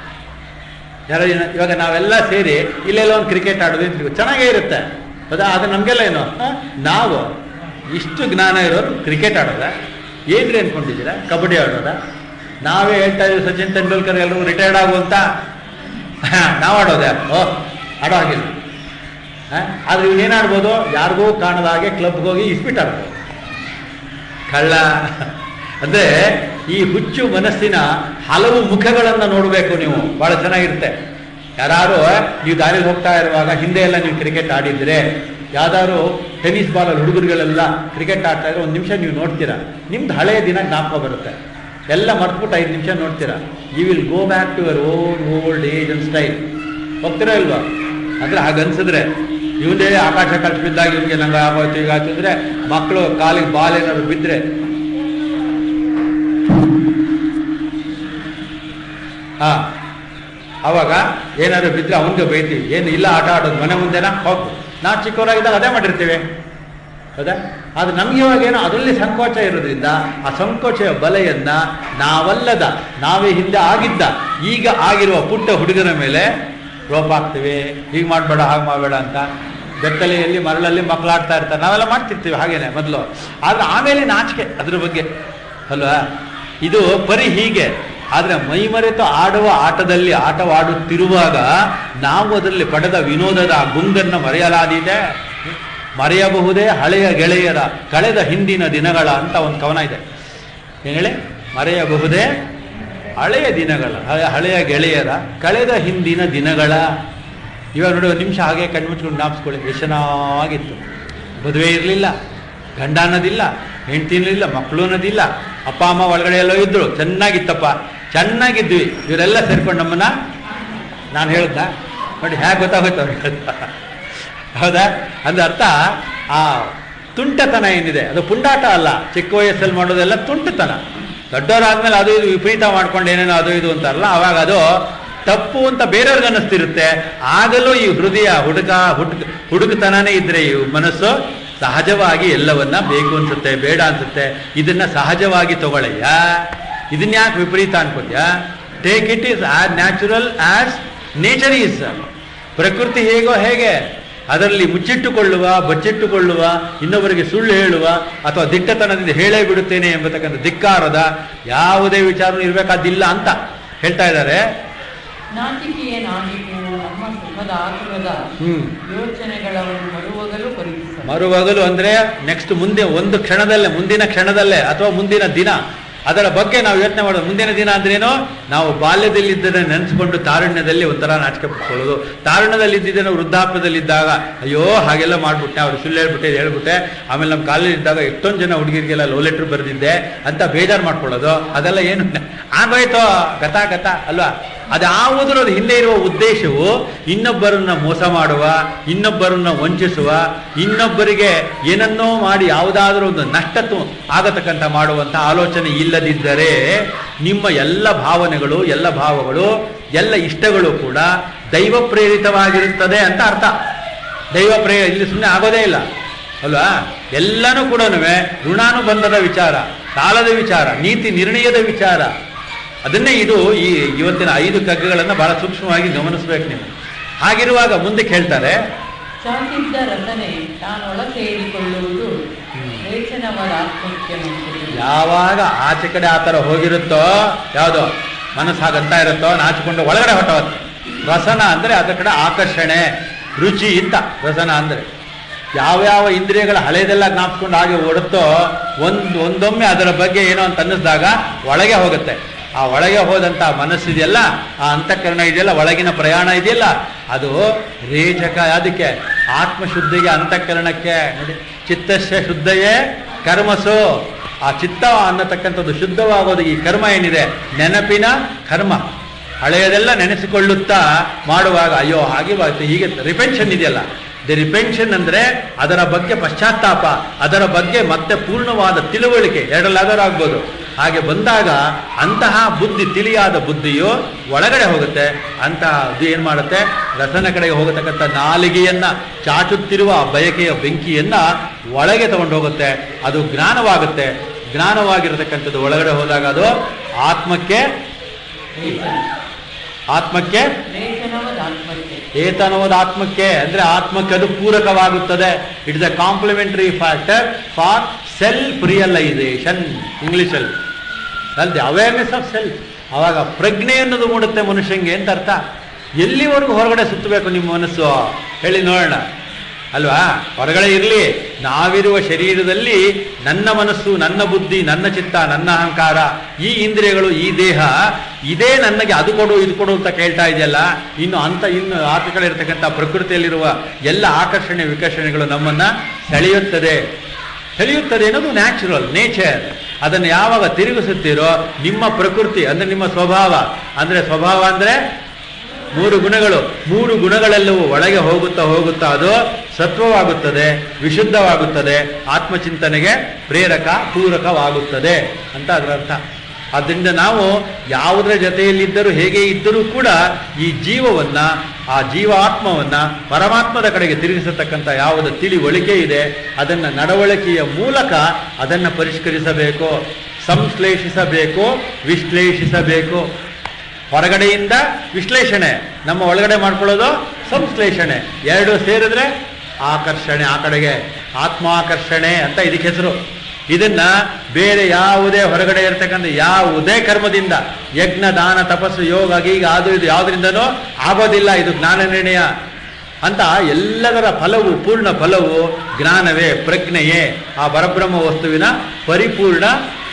Speaker 1: ಯಾರೋ ಏನ ಇವಾಗ ನಾವೆಲ್ಲ ಸೇರಿ ಇಲ್ಲೆಲ್ಲ ಒಂದು ಕ್ರಿಕೆಟ್ ಆಡೋದು ಅಂತ ಚೆನ್ನಾಗೇ ಇರುತ್ತೆ ಹೌದಾ ಅದು ನಮಗೆಲ್ಲ ಏನು ಹ? ನಾವು ಇಷ್ಟು ಜ್ಞಾನ ಇರೋರು ಕ್ರಿಕೆಟ್ ಆಡೋದ ಏನ್ರಿ ಅನ್ಕೊಂಡಿದ್ದೀರಾ ಕಬಡ್ಡಿ ಆಡೋದ ನಾವೇ ಹೇಳ್ತಾ ಇದೀವಿ ಸಚಿನ್ ತೆಂಡೂಲ್ಕರ್ ಎಲ್ಲರೂ ರಿಟೈರ್ಡ್ ಆಗುವಂತ ನಾವು ಆಡೋದೆ ಓ ಆಡೋ ಹಾಗಿಲ್ಲ ಹ? ಆದ್ರೆ ಇವ್ನು ಏನಾಡ್ಬೋದು ಯಾರಿಗೂ ಕಾಣದ ಹಾಗೆ ಕ್ಲಬ್ಗೆ ಹೋಗಿ ಇಸ್ಬಿಟ್ ಆಡ್ಬೋದು ಕಳ್ಳ ಅಂದ್ರೆ ಈ ಹುಚ್ಚು ಮನಸ್ಸಿನ ಹಲವು ಮುಖಗಳನ್ನು ನೋಡಬೇಕು ನೀವು ಬಹಳ ಚೆನ್ನಾಗಿರುತ್ತೆ ಯಾರು ನೀವು ದಾರಿಲಿ ಹೋಗ್ತಾ ಇರುವಾಗ ಹಿಂದೆ ಎಲ್ಲ ನೀವು ಕ್ರಿಕೆಟ್ ಆಡಿದ್ರೆ ಯಾವ್ದಾದ್ರು ಟೆನ್ನಿಸ್ ಬಾಲಲ್ಲಿ ಹುಡುಗರುಗಳೆಲ್ಲ ಕ್ರಿಕೆಟ್ ಆಡ್ತಾ ಇದ್ರೆ ಒಂದು ನಿಮಿಷ ನೀವು ನೋಡ್ತೀರಾ ನಿಮ್ದು ಹಳೆಯ ದಿನ ಜ್ಞಾಪಕ ಬರುತ್ತೆ ಎಲ್ಲ ಮರ್ತ್ಬಿಟ್ಟು ಐದು ನಿಮಿಷ ನೋಡ್ತೀರಾ you will go back to your old old age and style ಹೋಗ್ತೀರಾ ಇಲ್ವಾ ಅಂದ್ರೆ ಹಾಗನ್ಸಿದ್ರೆ ಇವನೇ ಆಕಾಶ ಕಲ್ಪಿಸಿದಾಗ ಇವನಿಗೆ ನಂಗೆ ಆಗೋಯ್ತು ಈಗ ಆಯ್ತು ಅಂದ್ರೆ ಮಕ್ಕಳು ಕಾಲಿಗೆ ಬಾಲ್ ಏನಾದ್ರು ಬಿದ್ದರೆ ಹಾ ಅವಾಗ ಏನಾದ್ರು ಬಿದ್ದರೆ ಅವನಿಗೆ ಬೈತೀವಿ ಏನು ಇಲ್ಲ ಆಟ ಆಡೋದು ಮನೆ ಮುಂದೆನಾ ಹೋಗು ನಾವು ಚಿಕ್ಕವರಾಗಿದ್ದಾಗ ಅದೇ ಮಾಡಿರ್ತೀವಿ ಹೌದಾ ಆದ್ರೆ ನಮ್ಗೆ ಇವಾಗ ಏನೋ ಅದರಲ್ಲಿ ಸಂಕೋಚ ಇರೋದ್ರಿಂದ ಆ ಸಂಕೋಚ ಬಲೆಯನ್ನ ನಾವಲ್ಲದ ನಾವೇ ಹಿಂದೆ ಆಗಿದ್ದ ಈಗ ಆಗಿರುವ ಪುಟ್ಟ ಹುಡುಗರ ಮೇಲೆ ರೋಪ ಹಾಕ್ತೀವಿ ಹೀಗೆ ಮಾಡಬೇಡ ಹಾಗೆ ಮಾಡಬೇಡ ಅಂತ ಬೆತ್ತಲೆಯಲ್ಲಿ ಮರಳಲ್ಲಿ ಮಕ್ಕಳು ಆಡ್ತಾ ಇರ್ತಾರೆ ನಾವೆಲ್ಲ ಮಾಡ್ತಿರ್ತೀವಿ ಹಾಗೇನೆ ಮೊದಲು ಆದ್ರೆ ಆಮೇಲೆ ನಾಚಿಕೆ ಅದ್ರ ಬಗ್ಗೆ ಅಲ್ವಾ ಇದು ಪರಿ ಹೀಗೆ ಆದರೆ ಮೈಮರೆತು ಆಡುವ ಆಟದಲ್ಲಿ ಆಟವಾಡುತ್ತಿರುವಾಗ ನಾವು ಅದರಲ್ಲಿ ಪಡೆದ ವಿನೋದದ ಗುಂಗನ್ನು ಮರೆಯಲಾದೀತೆ ಮರೆಯಬಹುದೇ ಹಳೆಯ ಗೆಳೆಯರ ಕಳೆದ ಹಿಂದಿನ ದಿನಗಳ ಅಂತ ಒಂದು ಕವನ ಇದೆ ಏನು ಹೇಳಿ ಮರೆಯಬಹುದೇ ಹಳೆಯ ದಿನಗಳ ಹಳೆ- ಹಳೆಯ ಗೆಳೆಯರ ಕಳೆದ ಹಿಂದಿನ ದಿನಗಳ ಇವಾಗ ನೋಡಿ ಒಂದು ನಿಮಿಷ ಹಾಗೆ ಕಣ್ಮುಚ್ಕೊಂಡು ಜ್ಞಾಪಿಸ್ಕೊಳ್ಳಿ ಎಷ್ಟು ಚೆನ್ನಾಗಿತ್ತು ಮದುವೆ ಇರಲಿಲ್ಲ ಗಂಡ ಅನ್ನೋದಿಲ್ಲ ಹೆಂಡತಿ ಅನ್ನೋದಿಲ್ಲ ಮಕ್ಕಳು ಅನ್ನೋದಿಲ್ಲ ಅಪ್ಪ ಅಮ್ಮ ಒಳಗಡೆ ಎಲ್ಲೋ ಇದ್ರು ಚೆನ್ನಾಗಿತ್ತಪ್ಪ ಚೆನ್ನಾಗಿದ್ವಿ ಇವರೆಲ್ಲ ಸೇರ್ಕೊಂಡು ನಮ್ಮನ್ನ ನಾನು ಹೇಳ್ದ ನೋಡಿ ಹೇಗೆ ಗೊತ್ತಾಗೋಯ್ತು ಅವ್ರಿಗೆ ಅಂತ. ಹೌದಾ ಅಂದ್ರೆ ಅರ್ಥ ಆ ತುಂಟತನ ಏನಿದೆ ಅದು ಪುಂಡಾಟ ಅಲ್ಲ ಚಿಕ್ಕ ವಯಸ್ಸಲ್ಲಿ ಮಾಡೋದೆಲ್ಲ ತುಂಟತನ ದೊಡ್ಡವರಾದ್ಮೇಲೆ ಅದು ಇದು ವಿಪರೀತ ಮಾಡ್ಕೊಂಡು ಏನೇನೋ ಅದು ಇದು ಅಂತಾರಲ್ಲ ಅವಾಗ ಅದು ತಪ್ಪು ಅಂತ ಬೇರೆಯವ್ರಿಗೆ ಅನ್ನಿಸ್ತಿರುತ್ತೆ ಆಗಲೂ ಈ ಹೃದಯ ಹುಡುಗ ಹುಡುಗ ಹುಡುಗತನನೇ ಇದ್ರೆ ಈ ಮನಸ್ಸು ಸಹಜವಾಗಿ ಎಲ್ಲವನ್ನ ಬೇಕು ಅನ್ಸುತ್ತೆ ಬೇಡ ಅನ್ಸುತ್ತೆ ಇದನ್ನ ಸಹಜವಾಗಿ ತಗೊಳ್ಳಯ್ಯ ಇದನ್ನ ಯಾಕೆ ವಿಪರೀತ ಅನ್ಕೋದ್ಯಾ take it is as natural as nature is ಪ್ರಕೃತಿ ಹೇಗೋ ಹೇಗೆ ಅದರಲ್ಲಿ ಮುಚ್ಚಿಟ್ಟುಕೊಳ್ಳುವ ಬಚ್ಚಿಟ್ಟುಕೊಳ್ಳುವ ಇನ್ನೊಬ್ಬರಿಗೆ ಸುಳ್ಳು ಹೇಳುವ ಅಥವಾ ದಿಟ್ಟತನದಿಂದ ಹೇಳೇ ಬಿಡುತ್ತೇನೆ ಎಂಬತಕ್ಕಂಥ ಧಿಕ್ಕಾರದ ಯಾವುದೇ ವಿಚಾರ ಇರಬೇಕಾದಿಲ್ಲ ಅಂತ ಹೇಳ್ತಾ ಇದ್ದಾರೆ
Speaker 2: ನಾಚಿಕೆಯ ನಾಚಿಕು ನಮ್ಮ ಸುಖದ ಆತುರದ
Speaker 1: ಹ್ಮ್
Speaker 2: ಯೋಚನೆಗಳನ್ನು ಮರುವಗಲು ಪರೀಕ್ಷಿಸ
Speaker 1: ಮರುವಗಲು ಅಂದ್ರೆ ನೆಕ್ಸ್ಟ್ ಮುಂದೆ ಒಂದು ಕ್ಷಣದಲ್ಲೇ ಮುಂದಿನ ಕ್ಷಣದಲ್ಲೇ ಅಥವಾ ಮುಂದಿನ ದಿನ ಅದರ ಬಗ್ಗೆ ನಾವು ಯೋಚನೆ ಮಾಡೋದು ಮುಂದಿನ ದಿನ ಅಂದ್ರೇನು ನಾವು ಬಾಲ್ಯದಲ್ಲಿದ್ದದನ್ನು ನೆನೆಸ್ಕೊಂಡು ತಾರುಣ್ಯದಲ್ಲಿ ಒಂಥರ ನಾಚಿಕೆ ಪಡ್ಕೊಳ್ಳೋದು ತಾರುಣ್ಯದಲ್ಲಿ ಇದ್ದಿದ್ದೇನೋ ವೃದ್ಧಾಪ್ಯದಲ್ಲಿದ್ದಾಗ ಅಯ್ಯೋ ಹಾಗೆಲ್ಲ ಮಾಡ್ಬಿಟ್ಟೆ ಅವ್ರು ಸುಳ್ಳು ಹೇಳ್ಬಿಟ್ಟೆ ಇದು ಹೇಳ್ಬಿಟ್ಟೆ ಆಮೇಲೆ ನಮ್ಮ ಕಾಲೇಜ್ ಇದ್ದಾಗ ಎಷ್ಟೊಂದು ಜನ ಹುಡುಗಿರಿಗೆಲ್ಲ ಲೋ ಲೆಟ್ರ್ ಬರೆದಿದ್ದೆ ಅಂತ ಬೇಜಾರು ಮಾಡ್ಕೊಳ್ಳೋದು ಅದೆಲ್ಲ ಏನು ಆಗೋಯ್ತೋ ಗತ ಗತ ಅಲ್ವಾ ಅದಾವುದರ ಹಿಂದೆ ಇರುವ ಉದ್ದೇಶವು ಇನ್ನೊಬ್ಬರನ್ನ ಮೋಸ ಮಾಡುವ ಇನ್ನೊಬ್ಬರನ್ನ ವಂಚಿಸುವ ಇನ್ನೊಬ್ಬರಿಗೆ ಏನನ್ನೋ ಮಾಡಿ ಯಾವುದಾದ್ರೂ ಒಂದು ನಷ್ಟತ್ತು ಆಗತಕ್ಕಂಥ ಮಾಡುವಂಥ ಆಲೋಚನೆ ಇಲ್ಲದಿದ್ದರೆ ನಿಮ್ಮ ಎಲ್ಲ ಭಾವನೆಗಳು ಎಲ್ಲ ಭಾವಗಳು ಎಲ್ಲ ಇಷ್ಟಗಳು ಕೂಡ ದೈವ ಪ್ರೇರಿತವಾಗಿರುತ್ತದೆ ಅಂತ ಅರ್ಥ ದೈವ ಪ್ರೇ ಇಲ್ಲಿ ಸುಮ್ಮನೆ ಆಗೋದೇ ಇಲ್ಲ ಅಲ್ವಾ ಎಲ್ಲನೂ ಕೂಡ ಋಣಾನುಬಂಧದ ವಿಚಾರ ಸಾಲದ ವಿಚಾರ ನೀತಿ ನಿರ್ಣಯದ ವಿಚಾರ ಅದನ್ನೇ ಇದು ಈ ಇವತ್ತಿನ ಐದು ಕಗ್ಗಗಳನ್ನು ಬಹಳ ಸೂಕ್ಷ್ಮವಾಗಿ ಗಮನಿಸ್ಬೇಕು ನೀವು ಹಾಗಿರುವಾಗ ಮುಂದಕ್ಕೆ ಹೇಳ್ತಾರೆ
Speaker 2: ಚಾಚಿದ್ದ ರಸನೆ ತಾನೊಳ ಸೇರಿಕೊಳ್ಳುವುದು ರೇಚನವರ ಆತ್ಮಕ್ಕೆ ಮಂತ್ರಿ
Speaker 1: ಯಾವಾಗ ಆಚೆ ಕಡೆ ಆ ಥರ ಹೋಗಿರುತ್ತೋ ಯಾವುದೋ ಮನಸ್ಸು ಹಾಗಂತ ಇರುತ್ತೋ ನಾಚಿಕೊಂಡು ಒಳಗಡೆ ಹೊಟ್ಟವತ್ತೆ ರಸನ ಅಂದರೆ ಅದರ ಕಡೆ ಆಕರ್ಷಣೆ ರುಚಿ ಅಂತ ರಸನ ಅಂದರೆ ಯಾವ್ಯಾವ ಇಂದ್ರಿಯಗಳ ಹಳೆಯದೆಲ್ಲ ಜ್ಞಾಪಿಸ್ಕೊಂಡು ಹಾಗೆ ಓಡುತ್ತೋ ಒಂದು ಒಂದೊಮ್ಮೆ ಅದರ ಬಗ್ಗೆ ಏನೋ ಅಂತ ಅನ್ನಿಸಿದಾಗ ಒಳಗೆ ಹೋಗುತ್ತೆ ಆ ಒಳಗೆ ಹೋದಂಥ ಮನಸ್ಸಿದೆಯಲ್ಲ ಆ ಅಂತಃಕರಣ ಇದೆಯಲ್ಲ ಒಳಗಿನ ಪ್ರಯಾಣ ಇದೆಯಲ್ಲ ಅದು ರೇಚಕ ಅದಕ್ಕೆ ಆತ್ಮಶುದ್ಧಿಗೆ ಅಂತಃಕರಣಕ್ಕೆ ನೋಡಿ ಚಿತ್ತಸ್ಯ ಶುದ್ಧಯೇ ಕರ್ಮಸು ಆ ಚಿತ್ತ ಅನ್ನತಕ್ಕಂಥದ್ದು ಶುದ್ಧವಾಗೋದು ಈ ಕರ್ಮ ಏನಿದೆ ನೆನಪಿನ ಕರ್ಮ ಹಳೆಯದೆಲ್ಲ ನೆನೆಸಿಕೊಳ್ಳುತ್ತಾ ಮಾಡುವಾಗ ಅಯ್ಯೋ ಹಾಗೆ ಬಾಯ್ತು ಹೀಗೆ ರಿಪೆನ್ಷನ್ ಇದೆಯಲ್ಲ ದಿ ರಿಪೆನ್ಷನ್ ಅಂದ್ರೆ ಅದರ ಬಗ್ಗೆ ಪಶ್ಚಾತ್ತಾಪ ಅದರ ಬಗ್ಗೆ ಮತ್ತೆ ಪೂರ್ಣವಾದ ತಿಳುವಳಿಕೆ ಎರಡಲ್ಲಾದರೂ ಆಗ್ಬೋದು ಹಾಗೆ ಬಂದಾಗ ಅಂತಹ ಬುದ್ಧಿ ತಿಳಿಯಾದ ಬುದ್ಧಿಯು ಒಳಗಡೆ ಹೋಗುತ್ತೆ ಅಂತಹ ಅದು ಏನು ಮಾಡುತ್ತೆ ರಸನ ಕಡೆಗೆ ಹೋಗತಕ್ಕಂಥ ನಾಲಿಗೆಯನ್ನ ಚಾಚುತ್ತಿರುವ ಆ ಬಯಕೆಯ ಬೆಂಕಿಯನ್ನ ಒಳಗೆ ತಗೊಂಡು ಹೋಗುತ್ತೆ ಅದು ಜ್ಞಾನವಾಗುತ್ತೆ ಜ್ಞಾನವಾಗಿರತಕ್ಕಂಥದ್ದು ಒಳಗಡೆ ಹೋದಾಗ ಅದು ಆತ್ಮಕ್ಕೆ ಆತ್ಮಕ್ಕೆ
Speaker 2: ರೇಚನವದ ಆತ್ಮಕ್ಕೆ
Speaker 1: ಏತನವಾದ ಆತ್ಮಕ್ಕೆ ಅಂದ್ರೆ ಆತ್ಮಕ್ಕೆ ಅದು ಪೂರಕವಾಗುತ್ತದೆ it is a complementary factor for self realisation ಇಂಗ್ಲಿಷಲ್ಲಿ ಅಲ್ದೆ ಅವೇರ್ನೆಸ್ ಆಫ್ ಸೆಲ್ಫ್ ಅವಾಗ ಪ್ರಜ್ಞೆ ಅನ್ನೋದು ಮೂಡುತ್ತೆ ಮನುಷ್ಯಂಗೆ ಅಂತ ಅರ್ಥ ಎಲ್ಲಿವರೆಗೂ ಹೊರಗಡೆ ಸುತ್ತಬೇಕು ನಿಮ್ಮ ಮನಸ್ಸು ಹೇಳಿ ನೋಡೋಣ ಅಲ್ವಾ ಹೊರಗಡೆ ಇರಲಿ ನಾವಿರುವ ಶರೀರದಲ್ಲಿ ನನ್ನ ಮನಸ್ಸು ನನ್ನ ಬುದ್ಧಿ ನನ್ನ ಚಿತ್ತ ನನ್ನ ಅಹಂಕಾರ ಈ ಇಂದ್ರಿಯಗಳು ಈ ದೇಹ ಇದೇ ನನಗೆ ಅದು ಕೊಡು ಇದು ಕೊಡು ಅಂತ ಕೇಳ್ತಾ ಇದೆಯಲ್ಲ ಇನ್ನು ಅಂತ ಇನ್ನು ಆಚೆ ಕಡೆ ಇರತಕ್ಕಂಥ ಪ್ರಕೃತಿಯಲ್ಲಿರುವ ಎಲ್ಲ ಆಕರ್ಷಣೆ ವಿಕರ್ಷಣೆಗಳು ನಮ್ಮನ್ನ ಸೆಳೆಯುತ್ತದೆ ಸೆಳೆಯುತ್ತದೆ ಅನ್ನೋದು ನ್ಯಾಚುರಲ್ ನೇಚರ್ ಅದನ್ನು ಯಾವಾಗ ತಿರುಗಿಸುತ್ತೀರೋ ನಿಮ್ಮ ಪ್ರಕೃತಿ ಅಂದ್ರೆ ನಿಮ್ಮ ಸ್ವಭಾವ ಅಂದ್ರೆ ಸ್ವಭಾವ ಅಂದ್ರೆ ಮೂರು ಗುಣಗಳು ಮೂರು ಗುಣಗಳೆಲ್ಲವೂ ಒಳಗೆ ಹೋಗುತ್ತಾ ಹೋಗುತ್ತಾ ಅದು ಸತ್ವವಾಗುತ್ತದೆ ವಿಶುದ್ಧವಾಗುತ್ತದೆ ಆತ್ಮಚಿಂತನೆಗೆ ಪ್ರೇರಕ ಪೂರಕವಾಗುತ್ತದೆ ಅಂತ ಅದರ ಅರ್ಥ ಆದ್ದರಿಂದ ನಾವು ಯಾವುದರ ಜೊತೆಯಲ್ಲಿದ್ದರೂ ಹೇಗೆ ಇದ್ದರೂ ಕೂಡ ಈ ಜೀವವನ್ನ ಆ ಜೀವಾತ್ಮವನ್ನ ಪರಮಾತ್ಮದ ಕಡೆಗೆ ತಿರುಗಿಸತಕ್ಕಂಥ ಯಾವುದ ತಿಳಿವಳಿಕೆ ಇದೆ ಅದನ್ನ ನಡವಳಿಕೆಯ ಮೂಲಕ ಅದನ್ನು ಪರಿಷ್ಕರಿಸಬೇಕು ಸಂಶ್ಲೇಷಿಸಬೇಕು ವಿಶ್ಲೇಷಿಸಬೇಕು ಹೊರಗಡೆಯಿಂದ ವಿಶ್ಲೇಷಣೆ ನಮ್ಮ ಒಳಗಡೆ ಮಾಡ್ಕೊಳ್ಳೋದು ಸಂಶ್ಲೇಷಣೆ ಎರಡು ಸೇರಿದ್ರೆ ಆಕರ್ಷಣೆ ಆ ಕಡೆಗೆ ಆತ್ಮಾಕರ್ಷಣೆ ಅಂತ ಇದಕ್ಕೆ ಹೆಸರು ಇದನ್ನ ಬೇರೆ ಯಾವುದೇ ಹೊರಗಡೆ ಇರತಕ್ಕಂಥ ಯಾವುದೇ ಕರ್ಮದಿಂದ ಯಜ್ಞ ದಾನ ತಪಸ್ಸು ಯೋಗ ಗೀಗ ಅದು ಇದು ಯಾವುದರಿಂದನೂ ಆಗೋದಿಲ್ಲ ಇದು ಜ್ಞಾನ ನಿರ್ಣಯ ಅಂತ ಎಲ್ಲದರ ಫಲವು ಪೂರ್ಣ ಫಲವು ಜ್ಞಾನವೇ ಪ್ರಜ್ಞೆಯೇ ಆ ಪರಬ್ರಹ್ಮ ವಸ್ತುವಿನ ಪರಿಪೂರ್ಣ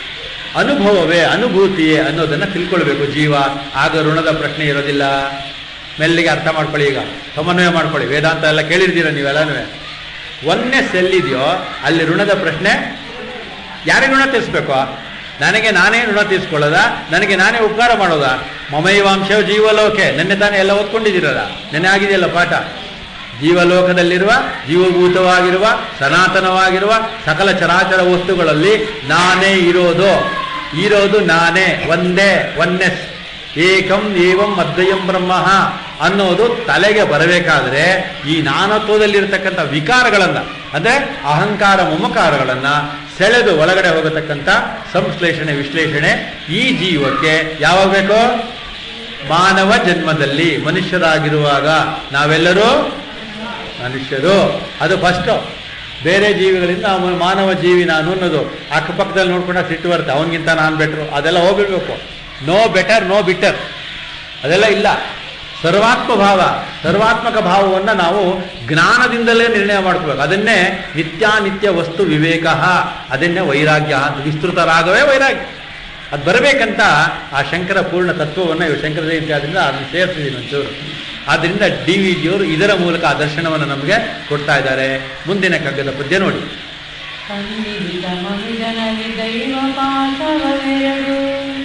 Speaker 1: ಅನುಭವವೇ ಅನುಭೂತಿಯೇ ಅನ್ನೋದನ್ನ ತಿಳ್ಕೊಳ್ಬೇಕು ಜೀವ ಆಗ ಋಣದ ಪ್ರಶ್ನೆ ಇರೋದಿಲ್ಲ ಮೆಲ್ಲಿಗೆ ಅರ್ಥ ಮಾಡ್ಕೊಳ್ಳಿ ಈಗ ಸಮನ್ವಯ ಮಾಡ್ಕೊಳ್ಳಿ ವೇದಾಂತ ಎಲ್ಲ ಕೇಳಿರ್ತೀರ ನೀವೆಲ್ಲನೂ ಒಂದೇ ಸೆಲ್ ಇದೆಯೋ ಅಲ್ಲಿ ಋಣದ ಪ್ರಶ್ನೆ ಯಾರಿಗೆ ಋಣ ತೀರಿಸ್ಬೇಕು ನನಗೆ ನಾನೇ ಋಣ ತೀರಿಸ್ಕೊಳ್ಳೋದ ನನಗೆ ನಾನೇ ಉಪಕಾರ ಮಾಡೋದಾ ಮಮೈವಾಂಶ ಜೀವಲೋಕೆ ನೆನ್ನೆ ತಾನೇ ಎಲ್ಲ ಓದ್ಕೊಂಡಿದ್ದೀರಲ್ಲ ನೆನ್ನೆ ಆಗಿದೆಯಲ್ಲ ಪಾಠ ಜೀವಲೋಕದಲ್ಲಿರುವ ಜೀವಭೂತವಾಗಿರುವ ಸನಾತನವಾಗಿರುವ ಸಕಲ ಚರಾಚರ ವಸ್ತುಗಳಲ್ಲಿ ನಾನೇ ಇರೋದು ಇರೋದು ನಾನೇ ಒಂದೇ ಒನ್ನೆಸ್ ಏಕಂ ಏವಂ ಅದ್ವಯಂ ಬ್ರಹ್ಮ ಅನ್ನೋದು ತಲೆಗೆ ಬರಬೇಕಾದ್ರೆ ಈ ನಾನತ್ವದಲ್ಲಿರ್ತಕ್ಕಂಥ ವಿಕಾರಗಳನ್ನ ಅಂದ್ರೆ ಅಹಂಕಾರ ಮಮಕಾರಗಳನ್ನ ಸೆಳೆದು ಒಳಗಡೆ ಹೋಗತಕ್ಕಂಥ ಸಂಶ್ಲೇಷಣೆ ವಿಶ್ಲೇಷಣೆ ಈ ಜೀವಕ್ಕೆ ಯಾವಾಗ ಬೇಕೋ ಮಾನವ ಜನ್ಮದಲ್ಲಿ ಮನುಷ್ಯರಾಗಿರುವಾಗ ನಾವೆಲ್ಲರೂ ಮನುಷ್ಯರು ಅದು ಫಸ್ಟು ಬೇರೆ ಜೀವಿಗಳಿಂದ ಅವನು ಮಾನವ ಜೀವಿ ನಾನು ಅನ್ನೋದು ಅಕ್ಕಪಕ್ಕದಲ್ಲಿ ನೋಡ್ಕೊಂಡಾಗ ಸಿಟ್ಟು ಬರುತ್ತೆ ಅವನಿಗಿಂತ ನಾನು ಬೆಟ್ರು ಅದೆಲ್ಲ ಹೋಗ್ಬಿಡ್ಬೇಕು ನೋ ಬೆಟರ್ ನೋ ಬಿಟರ್ ಅದೆಲ್ಲ ಇಲ್ಲ ಸರ್ವಾತ್ಮ ಭಾವ ಸರ್ವಾತ್ಮಕ ಭಾವವನ್ನು ನಾವು ಜ್ಞಾನದಿಂದಲೇ ನಿರ್ಣಯ ಮಾಡ್ಕೋಬೇಕು ಅದನ್ನೇ ನಿತ್ಯಾನಿತ್ಯ ವಸ್ತು ವಿವೇಕ ಅದನ್ನೇ ವೈರಾಗ್ಯ ಅಂತ ವಿಸ್ತೃತ ರಾಗವೇ ವೈರಾಗ್ಯ ಅದು ಬರಬೇಕಂತ ಆ ಶಂಕರ ಪೂರ್ಣ ತತ್ವವನ್ನು ಇವರು ಶಂಕರ ಜಯಂತಿ ಆದ್ರಿಂದ ಅದನ್ನು ಸೇರಿಸಿದ್ದೀನಿ ಒಂಚೂರು ಆದ್ದರಿಂದ ಡಿ ವಿ ಜಿಯವರು ಇದರ ಮೂಲಕ ಆ ದರ್ಶನವನ್ನು ನಮಗೆ ಕೊಡ್ತಾ ಇದ್ದಾರೆ ಮುಂದಿನ ಕಗ್ಗದ ಪದ್ಯ ನೋಡಿ
Speaker 2: ಸನ್ನಿಹಿತ ಮನುಜನಲ್ಲಿ ದೈವ ಪಾಠವೆರಡು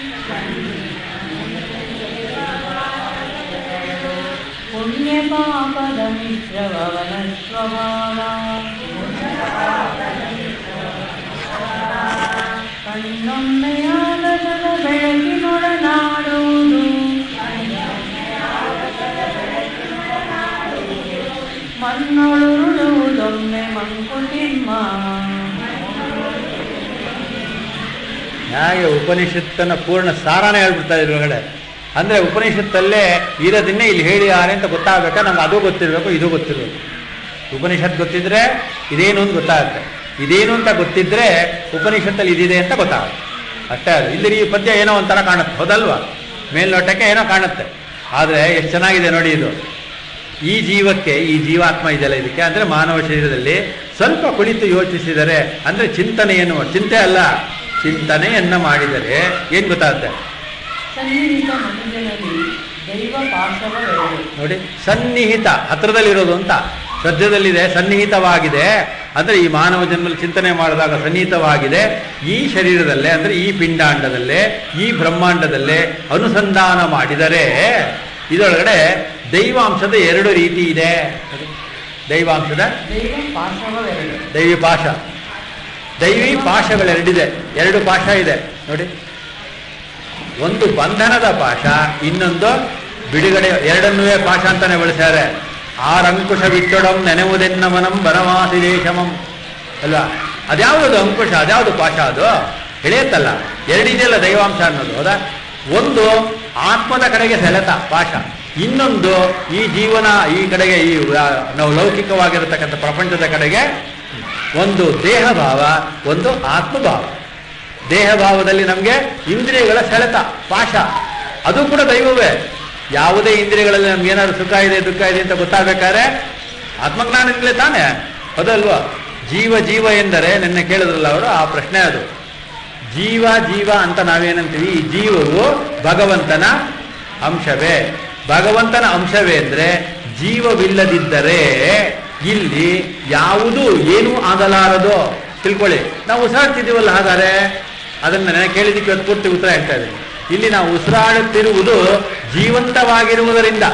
Speaker 2: ಪುಣ್ಯ ಪಾಪದ ಮಿಶ್ರವನ ಸ್ವಭಾವ ಕಣ್ಣೊಮ್ಮೆಯಾಗದ ಬೆಳಕಿನೊಡನಾಡುವುದು ಮಣ್ಣೊಳುರುಳುವುದೊಮ್ಮೆ ಮಂಕುತಿಮ್ಮ
Speaker 1: ಹೇಗೆ ಉಪನಿಷತ್ತನ್ನ ಪೂರ್ಣ ಸಾರಾನೇ ಹೇಳ್ಬಿಡ್ತಾ ಇದ್ರು ಒಳಗಡೆ ಅಂದರೆ ಉಪನಿಷತ್ತಲ್ಲೇ ಇರೋದನ್ನೇ ಇಲ್ಲಿ ಹೇಳಿದ್ದಾರೆ ಅಂತ ಗೊತ್ತಾಗಬೇಕಾ ನಮ್ಗೆ ಅದು ಗೊತ್ತಿರಬೇಕು ಇದು ಗೊತ್ತಿರಬೇಕು ಉಪನಿಷತ್ ಗೊತ್ತಿದ್ರೆ ಇದೇನು ಅಂತ ಗೊತ್ತಾಗುತ್ತೆ ಇದೇನು ಅಂತ ಗೊತ್ತಿದ್ರೆ ಉಪನಿಷತ್ತಲ್ಲಿ ಇದಿದೆ ಅಂತ ಗೊತ್ತಾಗುತ್ತೆ ಅಷ್ಟೇ ಅದು ಇಲ್ಲಿ ಈ ಪದ್ಯ ಏನೋ ಒಂಥರ ಕಾಣುತ್ತೆ ಹೌದಲ್ವಾ ಮೇಲ್ನೋಟಕ್ಕೆ ಏನೋ ಕಾಣುತ್ತೆ ಆದರೆ ಎಷ್ಟು ಚೆನ್ನಾಗಿದೆ ನೋಡಿ ಇದು ಈ ಜೀವಕ್ಕೆ ಈ ಜೀವಾತ್ಮ ಇದೆಯಲ್ಲ ಇದಕ್ಕೆ ಅಂದರೆ ಮಾನವ ಶರೀರದಲ್ಲಿ ಸ್ವಲ್ಪ ಕುಳಿತು ಯೋಚಿಸಿದರೆ ಅಂದರೆ ಚಿಂತನೆಯನ್ನು ಚಿಂತೆ ಅಲ್ಲ ಚಿಂತನೆಯನ್ನ ಮಾಡಿದರೆ ಏನು ಗೊತ್ತಾಗುತ್ತೆ
Speaker 2: ಸನ್ನಿಹಿತ ಮನುಜನಲ್ಲಿ ದೈವ ಪಾಶವೆರಡು
Speaker 1: ನೋಡಿ ಸನ್ನಿಹಿತ ಹತ್ರದಲ್ಲಿರೋದು ಅಂತ ಸದ್ಯದಲ್ಲಿದೆ ಸನ್ನಿಹಿತವಾಗಿದೆ ಅಂದರೆ ಈ ಮಾನವ ಜನ್ಮದಲ್ಲಿ ಚಿಂತನೆ ಮಾಡಿದಾಗ ಸನ್ನಿಹಿತವಾಗಿದೆ ಈ ಶರೀರದಲ್ಲೇ ಅಂದರೆ ಈ ಪಿಂಡಾಂಡದಲ್ಲೇ ಈ ಬ್ರಹ್ಮಾಂಡದಲ್ಲೇ ಅನುಸಂಧಾನ ಮಾಡಿದರೆ ಇದರೊಳಗಡೆ ದೈವಾಂಶದ ಎರಡು ರೀತಿ ಇದೆ ದೈವಾಂಶದ
Speaker 2: ದೈವ ಪಾಶವೆರಡು
Speaker 1: ದೈವಿ ಪಾಶ ದೈವಿ ಪಾಶಗಳೆರಡಿದೆ ಎರಡು ಪಾಶ ಇದೆ ನೋಡಿ ಒಂದು ಬಂಧನದ ಪಾಶ ಇನ್ನೊಂದು ಬಿಡುಗಡೆ ಎರಡನ್ನೂ ಪಾಶ ಅಂತಾನೆ ಬಳಸ್ಯಾರೆ ಆರಂಕುಶ ಬಿಟ್ಟೊಡಂ ನೆನೆವುದೆನ್ನಮನಂ ಬನವಾಸಿ ದೇಶಮಂ ಅಲ್ವಾ ಅದ್ಯಾವುದು ಅಂಕುಶ ಅದ್ಯಾವುದು ಪಾಶ ಅದು ಎಳೆಯುತ್ತಲ್ಲ ಎರಡಿದೆಯಲ್ಲ ದೈವಾಂಶ ಅನ್ನೋದು ಹೌದಾ ಒಂದು ಆತ್ಮದ ಕಡೆಗೆ ಸೆಳೆತ ಪಾಶ ಇನ್ನೊಂದು ಈ ಜೀವನ ಈ ಕಡೆಗೆ ಈ ಆ, ನಾವು ಲೌಕಿಕವಾಗಿರತಕ್ಕಂಥ ಪ್ರಪಂಚದ ಕಡೆಗೆ ಒಂದು ದೇಹ ಭಾವ ಒಂದು ಆತ್ಮಭಾವ ದೇಹ ಭಾವದಲ್ಲಿ ನಮಗೆ ಇಂದ್ರಿಯಗಳ ಸೆಳೆತ ಪಾಶ ಅದು ಕೂಡ ದೈವವೇ ಯಾವುದೇ ಇಂದ್ರಿಯಗಳಲ್ಲಿ ನಮ್ಗೆ ಏನಾದ್ರು ಸುಖ ಇದೆ ದುಃಖ ಇದೆ ಅಂತ ಗೊತ್ತಾಗಬೇಕಾದ್ರೆ ಆತ್ಮಜ್ಞಾನದಿಂದಲೇ ತಾನೇ ಅದಲ್ವಾ ಜೀವ ಜೀವ ಎಂದರೆ ನಿನ್ನೆ ಕೇಳಿದ್ರಲ್ಲ ಅವರು ಆ ಪ್ರಶ್ನೆ ಅದು ಜೀವ ಜೀವ ಅಂತ ನಾವೇನಂತೀವಿ ಈ ಜೀವವು ಭಗವಂತನ ಅಂಶವೇ ಭಗವಂತನ ಅಂಶವೇ ಅಂದ್ರೆ ಜೀವವಿಲ್ಲದಿದ್ದರೆ ಇಲ್ಲಿ ಯಾವುದು ಏನೂ ಆಗಲಾರದು ತಿಳ್ಕೊಳ್ಳಿ ನಾವು ಉಸಿರಾಡ್ತಿದ್ದೀವಲ್ಲ ಹಾಗಾದ್ರೆ ಅದನ್ನ ನಾನು ಕೇಳಿದ್ದಕ್ಕೆ ಇವತ್ತು ಪೂರ್ತಿ ಉತ್ತರ ಹೇಳ್ತಾ ಇದ್ದೀನಿ ಇಲ್ಲಿ ನಾವು ಉಸಿರಾಡುತ್ತಿರುವುದು ಜೀವಂತವಾಗಿರುವುದರಿಂದ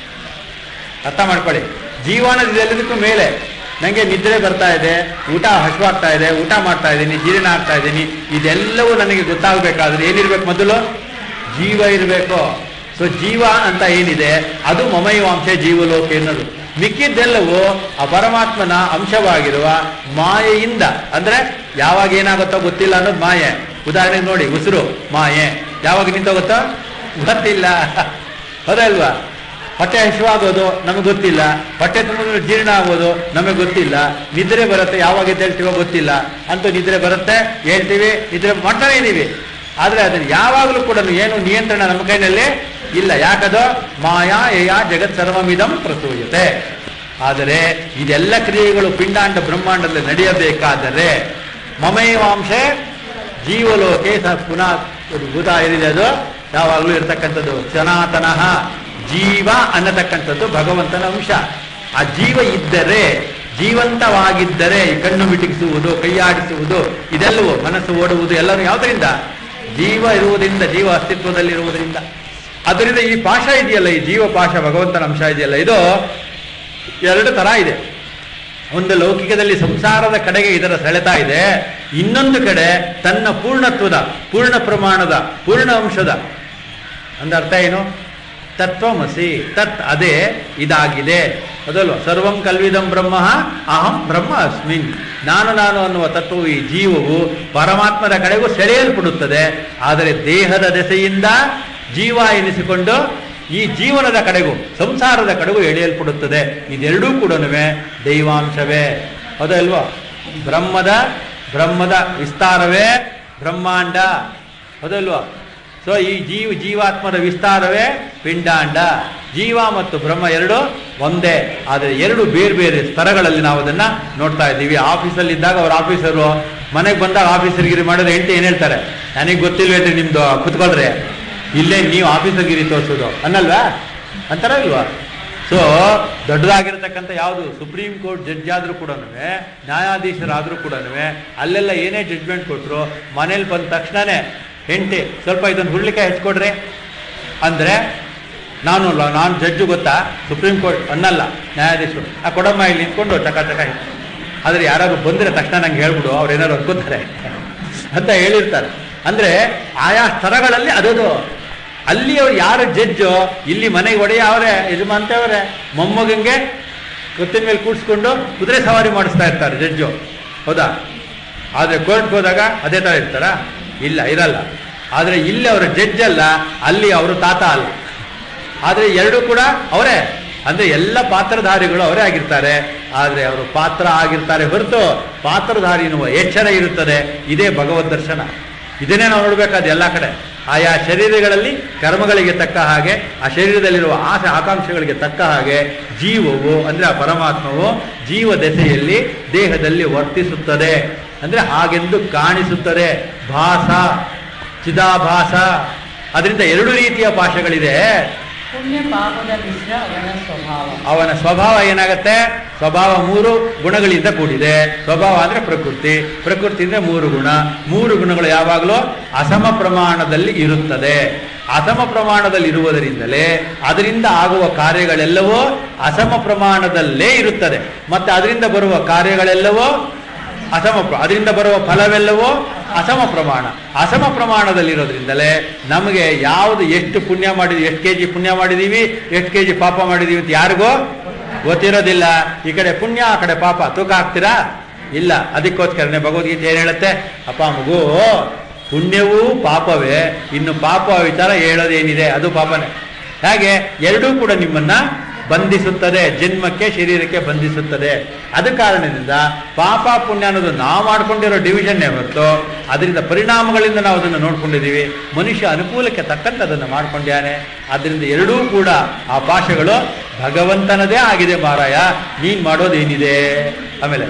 Speaker 1: ಅರ್ಥ ಮಾಡ್ಕೊಳ್ಳಿ ಜೀವನದೆಲ್ಲದಕ್ಕೂ ಮೇಲೆ ನನಗೆ ನಿದ್ರೆ ಬರ್ತಾ ಇದೆ ಊಟ ಹಸುವಾಗ್ತಾ ಇದೆ ಊಟ ಮಾಡ್ತಾ ಇದ್ದೀನಿ ಜೀರ್ಣ ಆಗ್ತಾ ಇದ್ದೀನಿ ಇದೆಲ್ಲವೂ ನನಗೆ ಗೊತ್ತಾಗಬೇಕಾದ್ರೆ ಏನಿರ್ಬೇಕು ಮೊದಲು ಜೀವ ಇರಬೇಕು ಸೊ ಜೀವ ಅಂತ ಏನಿದೆ ಅದು ಮಮೈವಾಂಶ ಜೀವಲೋಕ ಎನ್ನೋದು ಮಿಕ್ಕಿದ್ದೆಲ್ಲವೂ ಆ ಪರಮಾತ್ಮನ ಅಂಶವಾಗಿರುವ ಮಾಯೆಯಿಂದ ಅಂದ್ರೆ ಯಾವಾಗ ಏನಾಗುತ್ತೋ ಗೊತ್ತಿಲ್ಲ ಅನ್ನೋದು ಮಾಯೆ ಉದಾಹರಣೆಗೆ ನೋಡಿ ಉಸಿರು ಮಾಯೆ ಯಾವಾಗ ನಿಂತೋಗುತ್ತೋ ಗೊತ್ತಿಲ್ಲ ಹೌದಲ್ವಾ ಹೊಟ್ಟೆ ಹಸಿವಾಗೋದು ನಮಗೆ ಗೊತ್ತಿಲ್ಲ ಹೊಟ್ಟೆ ತುಂಬ ಜೀರ್ಣ ಆಗೋದು ನಮಗೆ ಗೊತ್ತಿಲ್ಲ ನಿದ್ರೆ ಬರುತ್ತೆ ಯಾವಾಗ ಎದ್ದೇಳ್ತೀವೋ ಗೊತ್ತಿಲ್ಲ ಅಂತೂ ನಿದ್ರೆ ಬರುತ್ತೆ ಹೇಳ್ತೀವಿ ನಿದ್ರೆ ಮಾಡ್ತಾನೆ ಇದೀವಿ ಆದರೆ ಅದನ್ನು ಯಾವಾಗಲೂ ಕೂಡ ಏನು ನಿಯಂತ್ರಣ ನಮ್ಮ ಕೈನಲ್ಲಿ ಇಲ್ಲ ಯಾಕದು ಮಾಯಾ ಏಯ ಜಗತ್ ಸರ್ವಮಿದಂ ಪ್ರಸೂಯತೆ ಆದರೆ ಇದೆಲ್ಲ ಕ್ರಿಯೆಗಳು ಪಿಂಡಾಂಡ ಬ್ರಹ್ಮಾಂಡದಲ್ಲಿ ನಡೆಯಬೇಕಾದರೆ ಮಮೈವಾಂಶೆ ಜೀವಲೋಕೆ ಸ ಪುನಃ ಭೂತ ಏನಿದೆ ಅದು ಯಾವಾಗಲೂ ಇರತಕ್ಕಂಥದ್ದು ಸನಾತನಃ ಜೀವ ಅನ್ನತಕ್ಕಂಥದ್ದು ಭಗವಂತನ ಅಂಶ ಆ ಜೀವ ಇದ್ದರೆ ಜೀವಂತವಾಗಿದ್ದರೆ ಈ ಕಣ್ಣು ಮಿಟುಕಿಸುವುದು ಕೈಯಾಡಿಸುವುದು ಇದೆಲ್ಲವೂ ಮನಸ್ಸು ಓಡುವುದು ಎಲ್ಲರೂ ಯಾವುದರಿಂದ ಜೀವ ಇರುವುದರಿಂದ ಜೀವ ಅಸ್ತಿತ್ವದಲ್ಲಿರುವುದರಿಂದ ಅದರಿಂದ ಈ ಪಾಶ ಇದೆಯಲ್ಲ ಈ ಜೀವ ಪಾಶ ಭಗವಂತನ ಅಂಶ ಇದೆಯಲ್ಲ ಇದು ಎರಡು ತರ ಇದೆ ಒಂದು ಲೌಕಿಕದಲ್ಲಿ ಸಂಸಾರದ ಕಡೆಗೆ ಇದರ ಸೆಳೆತ ಇದೆ ಇನ್ನೊಂದು ಕಡೆ ತನ್ನ ಪೂರ್ಣತ್ವದ ಪೂರ್ಣ ಪ್ರಮಾಣದ ಪೂರ್ಣ ಅಂಶದ ಅಂದ ಅರ್ಥ ಏನು ತತ್ವಮಸಿ ತತ್ ಅದೇ ಇದಾಗಿದೆ ಅದಲ್ವ ಸರ್ವಂ ಕಲ್ವಿದಂ ಬ್ರಹ್ಮ ಅಹಂ ಬ್ರಹ್ಮ ಅಸ್ಮಿನ್ ನಾನು ನಾನು ಅನ್ನುವ ತತ್ವವು ಈ ಜೀವವು ಪರಮಾತ್ಮನ ಕಡೆಗೂ ಸೆಳೆಯಲ್ಪಡುತ್ತದೆ ಆದರೆ ದೇಹದ ದೆಸೆಯಿಂದ ಜೀವ ಎನಿಸಿಕೊಂಡು ಈ ಜೀವನದ ಕಡೆಗೂ ಸಂಸಾರದ ಕಡೆಗೂ ಎಳೆಯಲ್ಪಡುತ್ತದೆ ಇದೆರಡೂ ಕೂಡ ದೈವಾಂಶವೇ ಹೌದಲ್ವಾ ಬ್ರಹ್ಮದ ಬ್ರಹ್ಮದ ವಿಸ್ತಾರವೇ ಬ್ರಹ್ಮಾಂಡ ಹೌದಲ್ವಾ ಸೊ ಈ ಜೀವ ಜೀವಾತ್ಮದ ವಿಸ್ತಾರವೇ ಪಿಂಡಾಂಡ ಜೀವ ಮತ್ತು ಬ್ರಹ್ಮ ಎರಡು ಒಂದೇ ಆದರೆ ಎರಡು ಬೇರೆ ಬೇರೆ ಸ್ತರಗಳಲ್ಲಿ ನಾವು ಅದನ್ನ ನೋಡ್ತಾ ಇದ್ದೀವಿ ಆಫೀಸಲ್ಲಿ ಇದ್ದಾಗ ಅವ್ರ ಆಫೀಸರು ಮನೆಗೆ ಬಂದಾಗ ಆಫೀಸರ್ಗಿರಿ ಮಾಡೋದು ಹೆಂಡತಿ ಏನ್ ಹೇಳ್ತಾರೆ ನನಗೆ ಗೊತ್ತಿಲ್ವೇನ್ರಿ ನಿಮ್ದು ಕುತ್ಕೊಳ್ರಿ ಇಲ್ಲೇ ನೀವು ಆಫೀಸರ್ಗಿರಿ ತೋರಿಸೋದು ಅನ್ನಲ್ವಾ ಅಂತಾರ ಇಲ್ವಾ ಸೊ ದೊಡ್ಡದಾಗಿರ್ತಕ್ಕಂಥ ಯಾವುದು ಸುಪ್ರೀಂ ಕೋರ್ಟ್ ಜಡ್ಜ್ ಆದ್ರೂ ಕೂಡ ನ್ಯಾಯಾಧೀಶರಾದ್ರೂ ಕೂಡ ಅಲ್ಲೆಲ್ಲ ಏನೇ ಜಡ್ಜ್ಮೆಂಟ್ ಕೊಟ್ಟರು ಮನೇಲಿ ಬಂದ ತಕ್ಷಣನೇ ಹೆಂಡತಿ ಸ್ವಲ್ಪ ಇದನ್ನು ಹುರ್ಲಿಕ್ಕೆ ಹೆಚ್ಕೊಡ್ರಿ ಅಂದರೆ ನಾನು ಲ- ನಾನು ಜಡ್ಜು ಗೊತ್ತಾ ಸುಪ್ರೀಂ ಕೋರ್ಟ್ ಅನ್ನಲ್ಲ ನ್ಯಾಯಾಧೀಶರು ಆ ಕೊಡಮ್ಮ ಇಲ್ಲಿ ನಿಂತ್ಕೊಂಡು ಚಕ ಚಕ ಆದರೆ ಯಾರಾದ್ರು ಬಂದರೆ ತಕ್ಷಣ ನಂಗೆ ಹೇಳ್ಬಿಡು ಅವ್ರು ಏನಾದ್ರು ಅನ್ಕೋತಾರೆ ಅಂತ ಹೇಳಿರ್ತಾರೆ ಅಂದರೆ ಆಯಾ ಸ್ತರಗಳಲ್ಲಿ ಅದದು ಅಲ್ಲಿ ಅವ್ರು ಯಾರು ಜಡ್ಜು ಇಲ್ಲಿ ಮನೆಗೆ ಒಡೆಯ ಅವರೇ ಯಜಮಾಂತೆ ಅವರೇ ಮೊಮ್ಮಗಂಗೆ ಕತ್ತಿನ ಮೇಲೆ ಕೂಡಿಸ್ಕೊಂಡು ಕುದುರೆ ಸವಾರಿ ಮಾಡಿಸ್ತಾ ಇರ್ತಾರೆ ಜಡ್ಜು ಹೌದಾ ಆದರೆ ಕೋರ್ಟ್ಗೆ ಹೋದಾಗ ಅದೇ ಥರ ಇರ್ತಾರ ಇಲ್ಲ ಇರಲ್ಲ ಆದರೆ ಇಲ್ಲಿ ಅವರ ಜಡ್ಜ್ ಅಲ್ಲ ಅಲ್ಲಿ ಅವರು ತಾತ ಅಲ್ಲ ಆದರೆ ಎರಡೂ ಕೂಡ ಅವರೇ ಅಂದ್ರೆ ಎಲ್ಲ ಪಾತ್ರಧಾರಿಗಳು ಅವರೇ ಆಗಿರ್ತಾರೆ ಆದರೆ ಅವರು ಪಾತ್ರ ಆಗಿರ್ತಾರೆ ಹೊರತು ಪಾತ್ರಧಾರಿ ಎನ್ನುವ ಎಚ್ಚರ ಇರುತ್ತದೆ ಇದೇ ಭಗವದ್ ದರ್ಶನ ಇದನ್ನೇ ನಾವು ನೋಡ್ಬೇಕಾದ ಎಲ್ಲ ಕಡೆ ಆಯಾ ಶರೀರಗಳಲ್ಲಿ ಕರ್ಮಗಳಿಗೆ ತಕ್ಕ ಹಾಗೆ ಆ ಶರೀರದಲ್ಲಿರುವ ಆಸೆ ಆಕಾಂಕ್ಷೆಗಳಿಗೆ ತಕ್ಕ ಹಾಗೆ ಜೀವವು ಅಂದ್ರೆ ಆ ಪರಮಾತ್ಮವು ಜೀವ ದೆಸೆಯಲ್ಲಿ ದೇಹದಲ್ಲಿ ವರ್ತಿಸುತ್ತದೆ ಅಂದ್ರೆ ಹಾಗೆಂದು ಕಾಣಿಸುತ್ತದೆ ಭಾಸ ಚಿದಾಭಾಸ ಅದರಿಂದ ಎರಡು ರೀತಿಯ ಭಾಷೆಗಳಿದೆ
Speaker 2: ಪುಣ್ಯ ಪಾಪದ ಮಿಶ್ರ ಅವನ ಸ್ವಭಾವ
Speaker 1: ಅವನ ಸ್ವಭಾವ ಏನಾಗತ್ತೆ ಸ್ವಭಾವ ಮೂರು ಗುಣಗಳಿಂದ ಕೂಡಿದೆ ಸ್ವಭಾವ ಅಂದ್ರೆ ಪ್ರಕೃತಿ ಪ್ರಕೃತಿ ಅಂದ್ರೆ ಮೂರು ಗುಣ ಮೂರು ಗುಣಗಳು ಯಾವಾಗಲೂ ಅಸಮ ಪ್ರಮಾಣದಲ್ಲಿ ಇರುತ್ತದೆ ಅಸಮ ಪ್ರಮಾಣದಲ್ಲಿ ಇರುವುದರಿಂದಲೇ ಅದರಿಂದ ಆಗುವ ಕಾರ್ಯಗಳೆಲ್ಲವೂ ಅಸಮ ಪ್ರಮಾಣದಲ್ಲೇ ಇರುತ್ತದೆ ಮತ್ತೆ ಅದರಿಂದ ಬರುವ ಕಾರ್ಯಗಳೆಲ್ಲವೂ ಅಸಮ ಪ್ರ- ಅದರಿಂದ ಬರುವ ಫಲವೆಲ್ಲವೂ ಅಸಮ ಪ್ರಮಾಣ ಅಸಮ ಪ್ರಮಾಣದಲ್ಲಿರೋದ್ರಿಂದಲೇ ನಮಗೆ ಯಾವುದು ಎಷ್ಟು ಪುಣ್ಯ ಮಾಡಿದ್ವಿ ಎಷ್ಟು ಕೆ ಜಿ ಪುಣ್ಯ ಮಾಡಿದೀವಿ ಎಷ್ಟು ಕೆ ಜಿ ಪಾಪ ಮಾಡಿದೀವಿ ಅಂತ ಯಾರಿಗೂ ಗೊತ್ತಿರೋದಿಲ್ಲ ಈ ಕಡೆ ಪುಣ್ಯ ಆ ಕಡೆ ಪಾಪ ತೂಕ ಹಾಕ್ತೀರಾ ಇಲ್ಲ ಅದಕ್ಕೋಸ್ಕರನೇ ಭಗವದ್ಗೀತೆ ಏನು ಹೇಳುತ್ತೆ ಅಪ್ಪ ಮಗು ಪುಣ್ಯವೂ ಪಾಪವೇ ಇನ್ನು ಪಾಪ ವಿಚಾರ ಹೇಳೋದೇನಿದೆ ಅದು ಪಾಪನೇ ಹಾಗೆ ಎರಡೂ ಕೂಡ ನಿಮ್ಮನ್ನ ಬಂಧಿಸುತ್ತದೆ ಜನ್ಮಕ್ಕೆ ಶರೀರಕ್ಕೆ ಬಂಧಿಸುತ್ತದೆ ಅದ ಕಾರಣದಿಂದ ಪಾಪ ಪುಣ್ಯ ಅನ್ನೋದು ನಾವು ಮಾಡ್ಕೊಂಡಿರೋ ಡಿವಿಷನ್ನೇ ಹೊರತು ಅದರಿಂದ ಪರಿಣಾಮಗಳಿಂದ ನಾವು ಅದನ್ನು ನೋಡ್ಕೊಂಡಿದ್ದೀವಿ ಮನುಷ್ಯ ಅನುಕೂಲಕ್ಕೆ ತಕ್ಕಂತೆ ಅದನ್ನು ಮಾಡ್ಕೊಂಡ್ಯಾನೆ ಅದರಿಂದ ಎರಡೂ ಕೂಡ ಆ ಭಾಷೆಗಳು ಭಗವಂತನದೇ ಆಗಿದೆ ಮಾರಾಯ ನೀನ್ ಮಾಡೋದೇನಿದೆ ಆಮೇಲೆ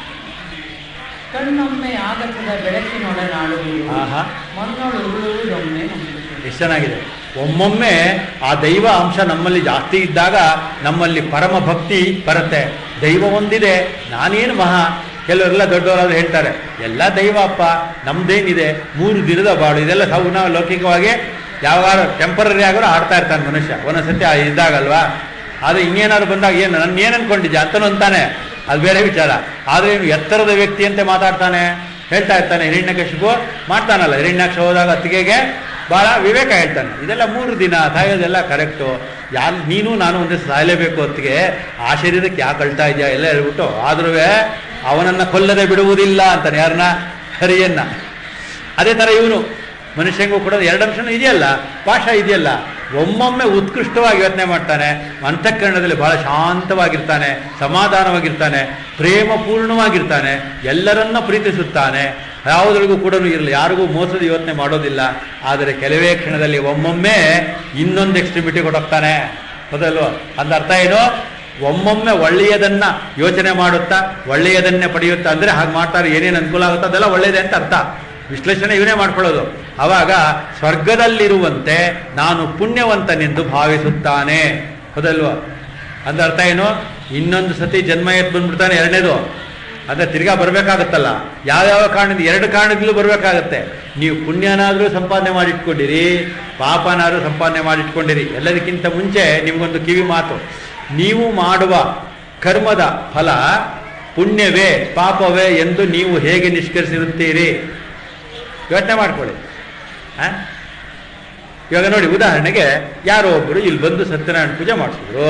Speaker 2: ಕಣ್ಣೊಮ್ಮೆ ಆಗತದ ಬೆಳಕಿನೊಡನಾಡುವುದು
Speaker 1: ಆಹಾ
Speaker 2: ಮಣ್ಣೊಳು ಉರುಳುವುದೊಮ್ಮೆ ನಂಬುತ್ತದೆ
Speaker 1: ಎಷ್ಟು ಚೆನ್ನಾಗಿದೆ ಒಮ್ಮೊಮ್ಮೆ ಆ ದೈವ ಅಂಶ ನಮ್ಮಲ್ಲಿ ಜಾಸ್ತಿ ಇದ್ದಾಗ ನಮ್ಮಲ್ಲಿ ಪರಮ ಭಕ್ತಿ ಬರುತ್ತೆ ದೈವ ಒಂದಿದೆ ನಾನೇನು ಮಹಾ ಕೆಲವರೆಲ್ಲ ದೊಡ್ಡವರಾದ್ರು ಹೇಳ್ತಾರೆ ಎಲ್ಲ ದೈವ ಅಪ್ಪ ನಮ್ದೇನಿದೆ ಮೂರು ದಿನದ ಬಾಳು ಇದೆಲ್ಲ ಸಾವು ನಾವು ಲೌಕಿಕವಾಗಿ ಯಾವಾಗ ಟೆಂಪರರಿ ಆಗೋರು ಆಡ್ತಾ ಇರ್ತಾನೆ ಮನುಷ್ಯ ಒಂದೊಂದ್ಸತಿ ಆ ಇದ್ದಾಗಲ್ವಾ ಆದರೆ ಇನ್ನೇನಾದ್ರು ಬಂದಾಗ ಏನು ನನ್ನ ಏನು ಅನ್ಕೊಂಡಿದ್ದೆ ಅಂತನೂ ಅಂತಾನೆ ಅದು ಬೇರೆ ವಿಚಾರ ಆದರೆ ಇವನು ಎತ್ತರದ ವ್ಯಕ್ತಿಯಂತೆ ಮಾತಾಡ್ತಾನೆ ಹೇಳ್ತಾ ಇರ್ತಾನೆ ಹಿರಣ್ಯಕಶಿಪು ಮಾಡ್ತಾನಲ್ಲ ಹಿರಣ್ಯಾಕ್ಷ ಹೋದಾಗ ಅತ್ತಿಗೆಗೆ ಬಹಳ ವಿವೇಕ ಹೇಳ್ತಾನೆ ಇದೆಲ್ಲ ಮೂರು ದಿನ ಸಾಯೋದೆಲ್ಲ ಕರೆಕ್ಟು ಯಾರು ನೀನು ನಾನು ಒಂದೇ ಸಾಯಲೇಬೇಕು ಹೊತ್ತಿಗೆ ಆ ಶರೀರಕ್ಕೆ ಯಾಕೆ ಅಳ್ತಾ ಇದೆಯಾ ಎಲ್ಲ ಹೇಳ್ಬಿಟ್ಟು ಆದ್ರೂ ಅವನನ್ನ ಕೊಲ್ಲದೆ ಬಿಡುವುದಿಲ್ಲ ಅಂತಾನೆ ಯಾರನ್ನ ಹರಿಯನ್ನ ಅದೇ ಥರ ಇವನು ಮನುಷ್ಯಂಗೂ ಕೂಡ ಎರಡು ಅಂಶನೂ ಇದೆಯಲ್ಲ ಪಾಠ ಇದೆಯಲ್ಲ ಒಮ್ಮೊಮ್ಮೆ ಉತ್ಕೃಷ್ಟವಾಗಿ ಯೋಚನೆ ಮಾಡ್ತಾನೆ ಅಂತಃಕರಣದಲ್ಲಿ ಬಹಳ ಶಾಂತವಾಗಿರ್ತಾನೆ ಸಮಾಧಾನವಾಗಿರ್ತಾನೆ ಪ್ರೇಮಪೂರ್ಣವಾಗಿರ್ತಾನೆ ಎಲ್ಲರನ್ನ ಪ್ರೀತಿಸುತ್ತಾನೆ ಯಾವುದರಿಗೂ ಕೂಡ ಇರಲಿ ಯಾರಿಗೂ ಮೋಸದ ಯೋಚನೆ ಮಾಡೋದಿಲ್ಲ ಆದರೆ ಕೆಲವೇ ಕ್ಷಣದಲ್ಲಿ ಒಮ್ಮೊಮ್ಮೆ ಇನ್ನೊಂದು ಎಕ್ಸ್ಟ್ರಿಮಿಟಿ ಕೊಟ್ಟೋಗ್ತಾನೆ ಹೌದಲ್ವ ಅಂದ ಅರ್ಥ ಏನು ಒಮ್ಮೊಮ್ಮೆ ಒಳ್ಳೆಯದನ್ನ ಯೋಚನೆ ಮಾಡುತ್ತಾ ಒಳ್ಳೆಯದನ್ನೇ ಪಡೆಯುತ್ತಾ ಅಂದ್ರೆ ಹಾಗೆ ಮಾಡ್ತಾರೆ ಏನೇನು ಅನುಕೂಲ ಆಗುತ್ತೋ ಅದೆಲ್ಲ ಒಳ್ಳೆಯದೇ ಅಂತ ಅರ್ಥ ವಿಶ್ಲೇಷಣೆ ಇವನೇ ಮಾಡ್ಕೊಳ್ಳೋದು ಅವಾಗ ಸ್ವರ್ಗದಲ್ಲಿರುವಂತೆ ನಾನು ಪುಣ್ಯವಂತನೆಂದು ಭಾವಿಸುತ್ತಾನೆ ಹೌದಲ್ವಾ ಅಂದ ಅರ್ಥ ಏನು ಇನ್ನೊಂದು ಸತಿ ಜನ್ಮ ಎತ್ತು ಬಂದ್ಬಿಡ್ತಾನೆ ಎರಡನೇದು ಅಂದ್ರೆ ತಿರ್ಗಾ ಬರಬೇಕಾಗತ್ತಲ್ಲ ಯಾವ್ಯಾವ ಕಾರಣದಿಂದ ಎರಡು ಕಾರಣದಿಂದಲೂ ಬರಬೇಕಾಗತ್ತೆ ನೀವು ಪುಣ್ಯನಾದರೂ ಸಂಪಾದನೆ ಮಾಡಿಟ್ಕೊಂಡಿರಿ ಪಾಪನಾದರೂ ಸಂಪಾದನೆ ಮಾಡಿಟ್ಕೊಂಡಿರಿ ಎಲ್ಲದಕ್ಕಿಂತ ಮುಂಚೆ ನಿಮ್ಗೊಂದು ಕಿವಿ ಮಾತು ನೀವು ಮಾಡುವ ಕರ್ಮದ ಫಲ ಪುಣ್ಯವೇ ಪಾಪವೇ ಎಂದು ನೀವು ಹೇಗೆ ನಿಷ್ಕರಿಸಿರುತ್ತೀರಿ ಯೋಚನೆ ಮಾಡ್ಕೊಳ್ಳಿ ಆ? ಇವಾಗ ನೋಡಿ ಉದಾಹರಣೆಗೆ ಯಾರೋ ಒಬ್ಬರು ಇಲ್ಲಿ ಬಂದು ಸತ್ಯನಾರಾಯಣ ಪೂಜೆ ಮಾಡಿಸಿದ್ರು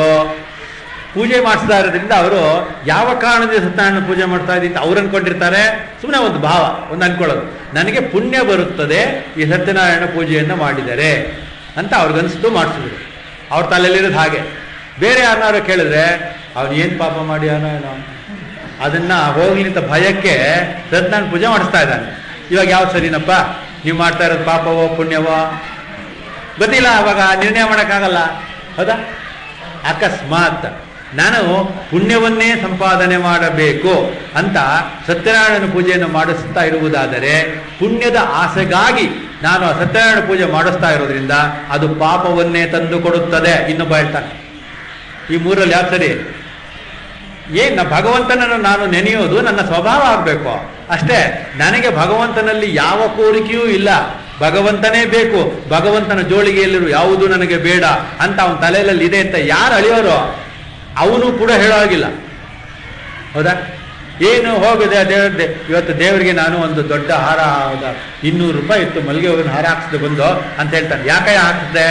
Speaker 1: ಪೂಜೆ ಮಾಡಿಸ್ತಾ ಇರೋದ್ರಿಂದ ಅವರು ಯಾವ ಕಾರಣದಿಂದ ಸತ್ಯನಾರಾಯಣ ಪೂಜೆ ಮಾಡ್ತಾ ಇದ್ದೀನಿ ಅಂತ ಅವ್ರು ಅನ್ಕೊಂಡಿರ್ತಾರೆ ಸುಮ್ಮನೆ ಒಂದು ಭಾವ ಒಂದು ಅನ್ಕೊಳ್ಳೋದು ನನಗೆ ಪುಣ್ಯ ಬರುತ್ತದೆ ಈ ಸತ್ಯನಾರಾಯಣ ಪೂಜೆಯನ್ನು ಮಾಡಿದರೆ ಅಂತ ಅವ್ರಿಗನ್ಸ್ತು ಮಾಡಿಸಿದ್ರು ಅವ್ರ ತಲೆಯಲ್ಲಿರೋದು ಹಾಗೆ ಬೇರೆ ಯಾರನ್ನಾರು ಕೇಳಿದ್ರೆ ಅವನು ಏನು ಪಾಪ ಮಾಡಿ ಏನೋ ಏನೋ ಅದನ್ನ ಹೋಗ್ಲಿ ಅಂತ ಭಯಕ್ಕೆ ಸತ್ಯನಾರಾಯಣ ಪೂಜೆ ಮಾಡಿಸ್ತಾ ಇದ್ದಾನೆ ಇವಾಗ ಯಾವ್ದು ಸರಿನಪ್ಪ ನೀವು ಮಾಡ್ತಾ ಇರೋದು ಪಾಪವೋ ಪುಣ್ಯವೋ ಗೊತ್ತಿಲ್ಲ ಅವಾಗ ನಿರ್ಣಯ ಮಾಡೋಕ್ಕಾಗಲ್ಲ ಹೌದಾ ಅಕಸ್ಮಾತ್ ನಾನು ಪುಣ್ಯವನ್ನೇ ಸಂಪಾದನೆ ಮಾಡಬೇಕು ಅಂತ ಸತ್ಯನಾರಾಯಣ ಪೂಜೆಯನ್ನು ಮಾಡಿಸ್ತಾ ಇರುವುದಾದರೆ ಪುಣ್ಯದ ಆಸೆಗಾಗಿ ನಾನು ಆ ಸತ್ಯನಾರಾಯಣ ಪೂಜೆ ಮಾಡಿಸ್ತಾ ಇರೋದ್ರಿಂದ ಅದು ಪಾಪವನ್ನೇ ತಂದು ಕೊಡುತ್ತದೆ ಇನ್ನೊಬ್ಬ ಹೇಳ್ತಾನೆ ಈ ಮೂರಲ್ಲಿ ಯಾವ ಸರಿ ಏನ್ ಭಗವಂತನನ್ನು ನಾನು ನೆನೆಯೋದು ನನ್ನ ಸ್ವಭಾವ ಆಗಬೇಕು ಅಷ್ಟೇ ನನಗೆ ಭಗವಂತನಲ್ಲಿ ಯಾವ ಕೋರಿಕೆಯೂ ಇಲ್ಲ ಭಗವಂತನೇ ಬೇಕು ಭಗವಂತನ ಜೋಳಿಗೆಯಲ್ಲಿರು ಯಾವುದು ನನಗೆ ಬೇಡ ಅಂತ ಅವನ ತಲೆಯಲ್ಲಿ ಇದೆ ಅಂತ ಯಾರು ಅಳಿಯೋರು ಅವನು ಕೂಡ ಹೇಳೋ ಹಾಗಿಲ್ಲ ಹೌದಾ ಏನು ಹೋಗಿದೆ ದೇವ್ರ ಇವತ್ತು ದೇವರಿಗೆ ನಾನು ಒಂದು ದೊಡ್ಡ ಹಾರ ಹೌದಾ ಇನ್ನೂರು ರೂಪಾಯಿ ಇತ್ತು ಮಲ್ಲಿಗೆ ಹೂವಿನ ಹಾರ ಹಾಕ್ಸ್ದೆ ಬಂದು ಅಂತ ಹೇಳ್ತಾನೆ ಯಾಕೆ ಹಾಕಿಸ್ದೆ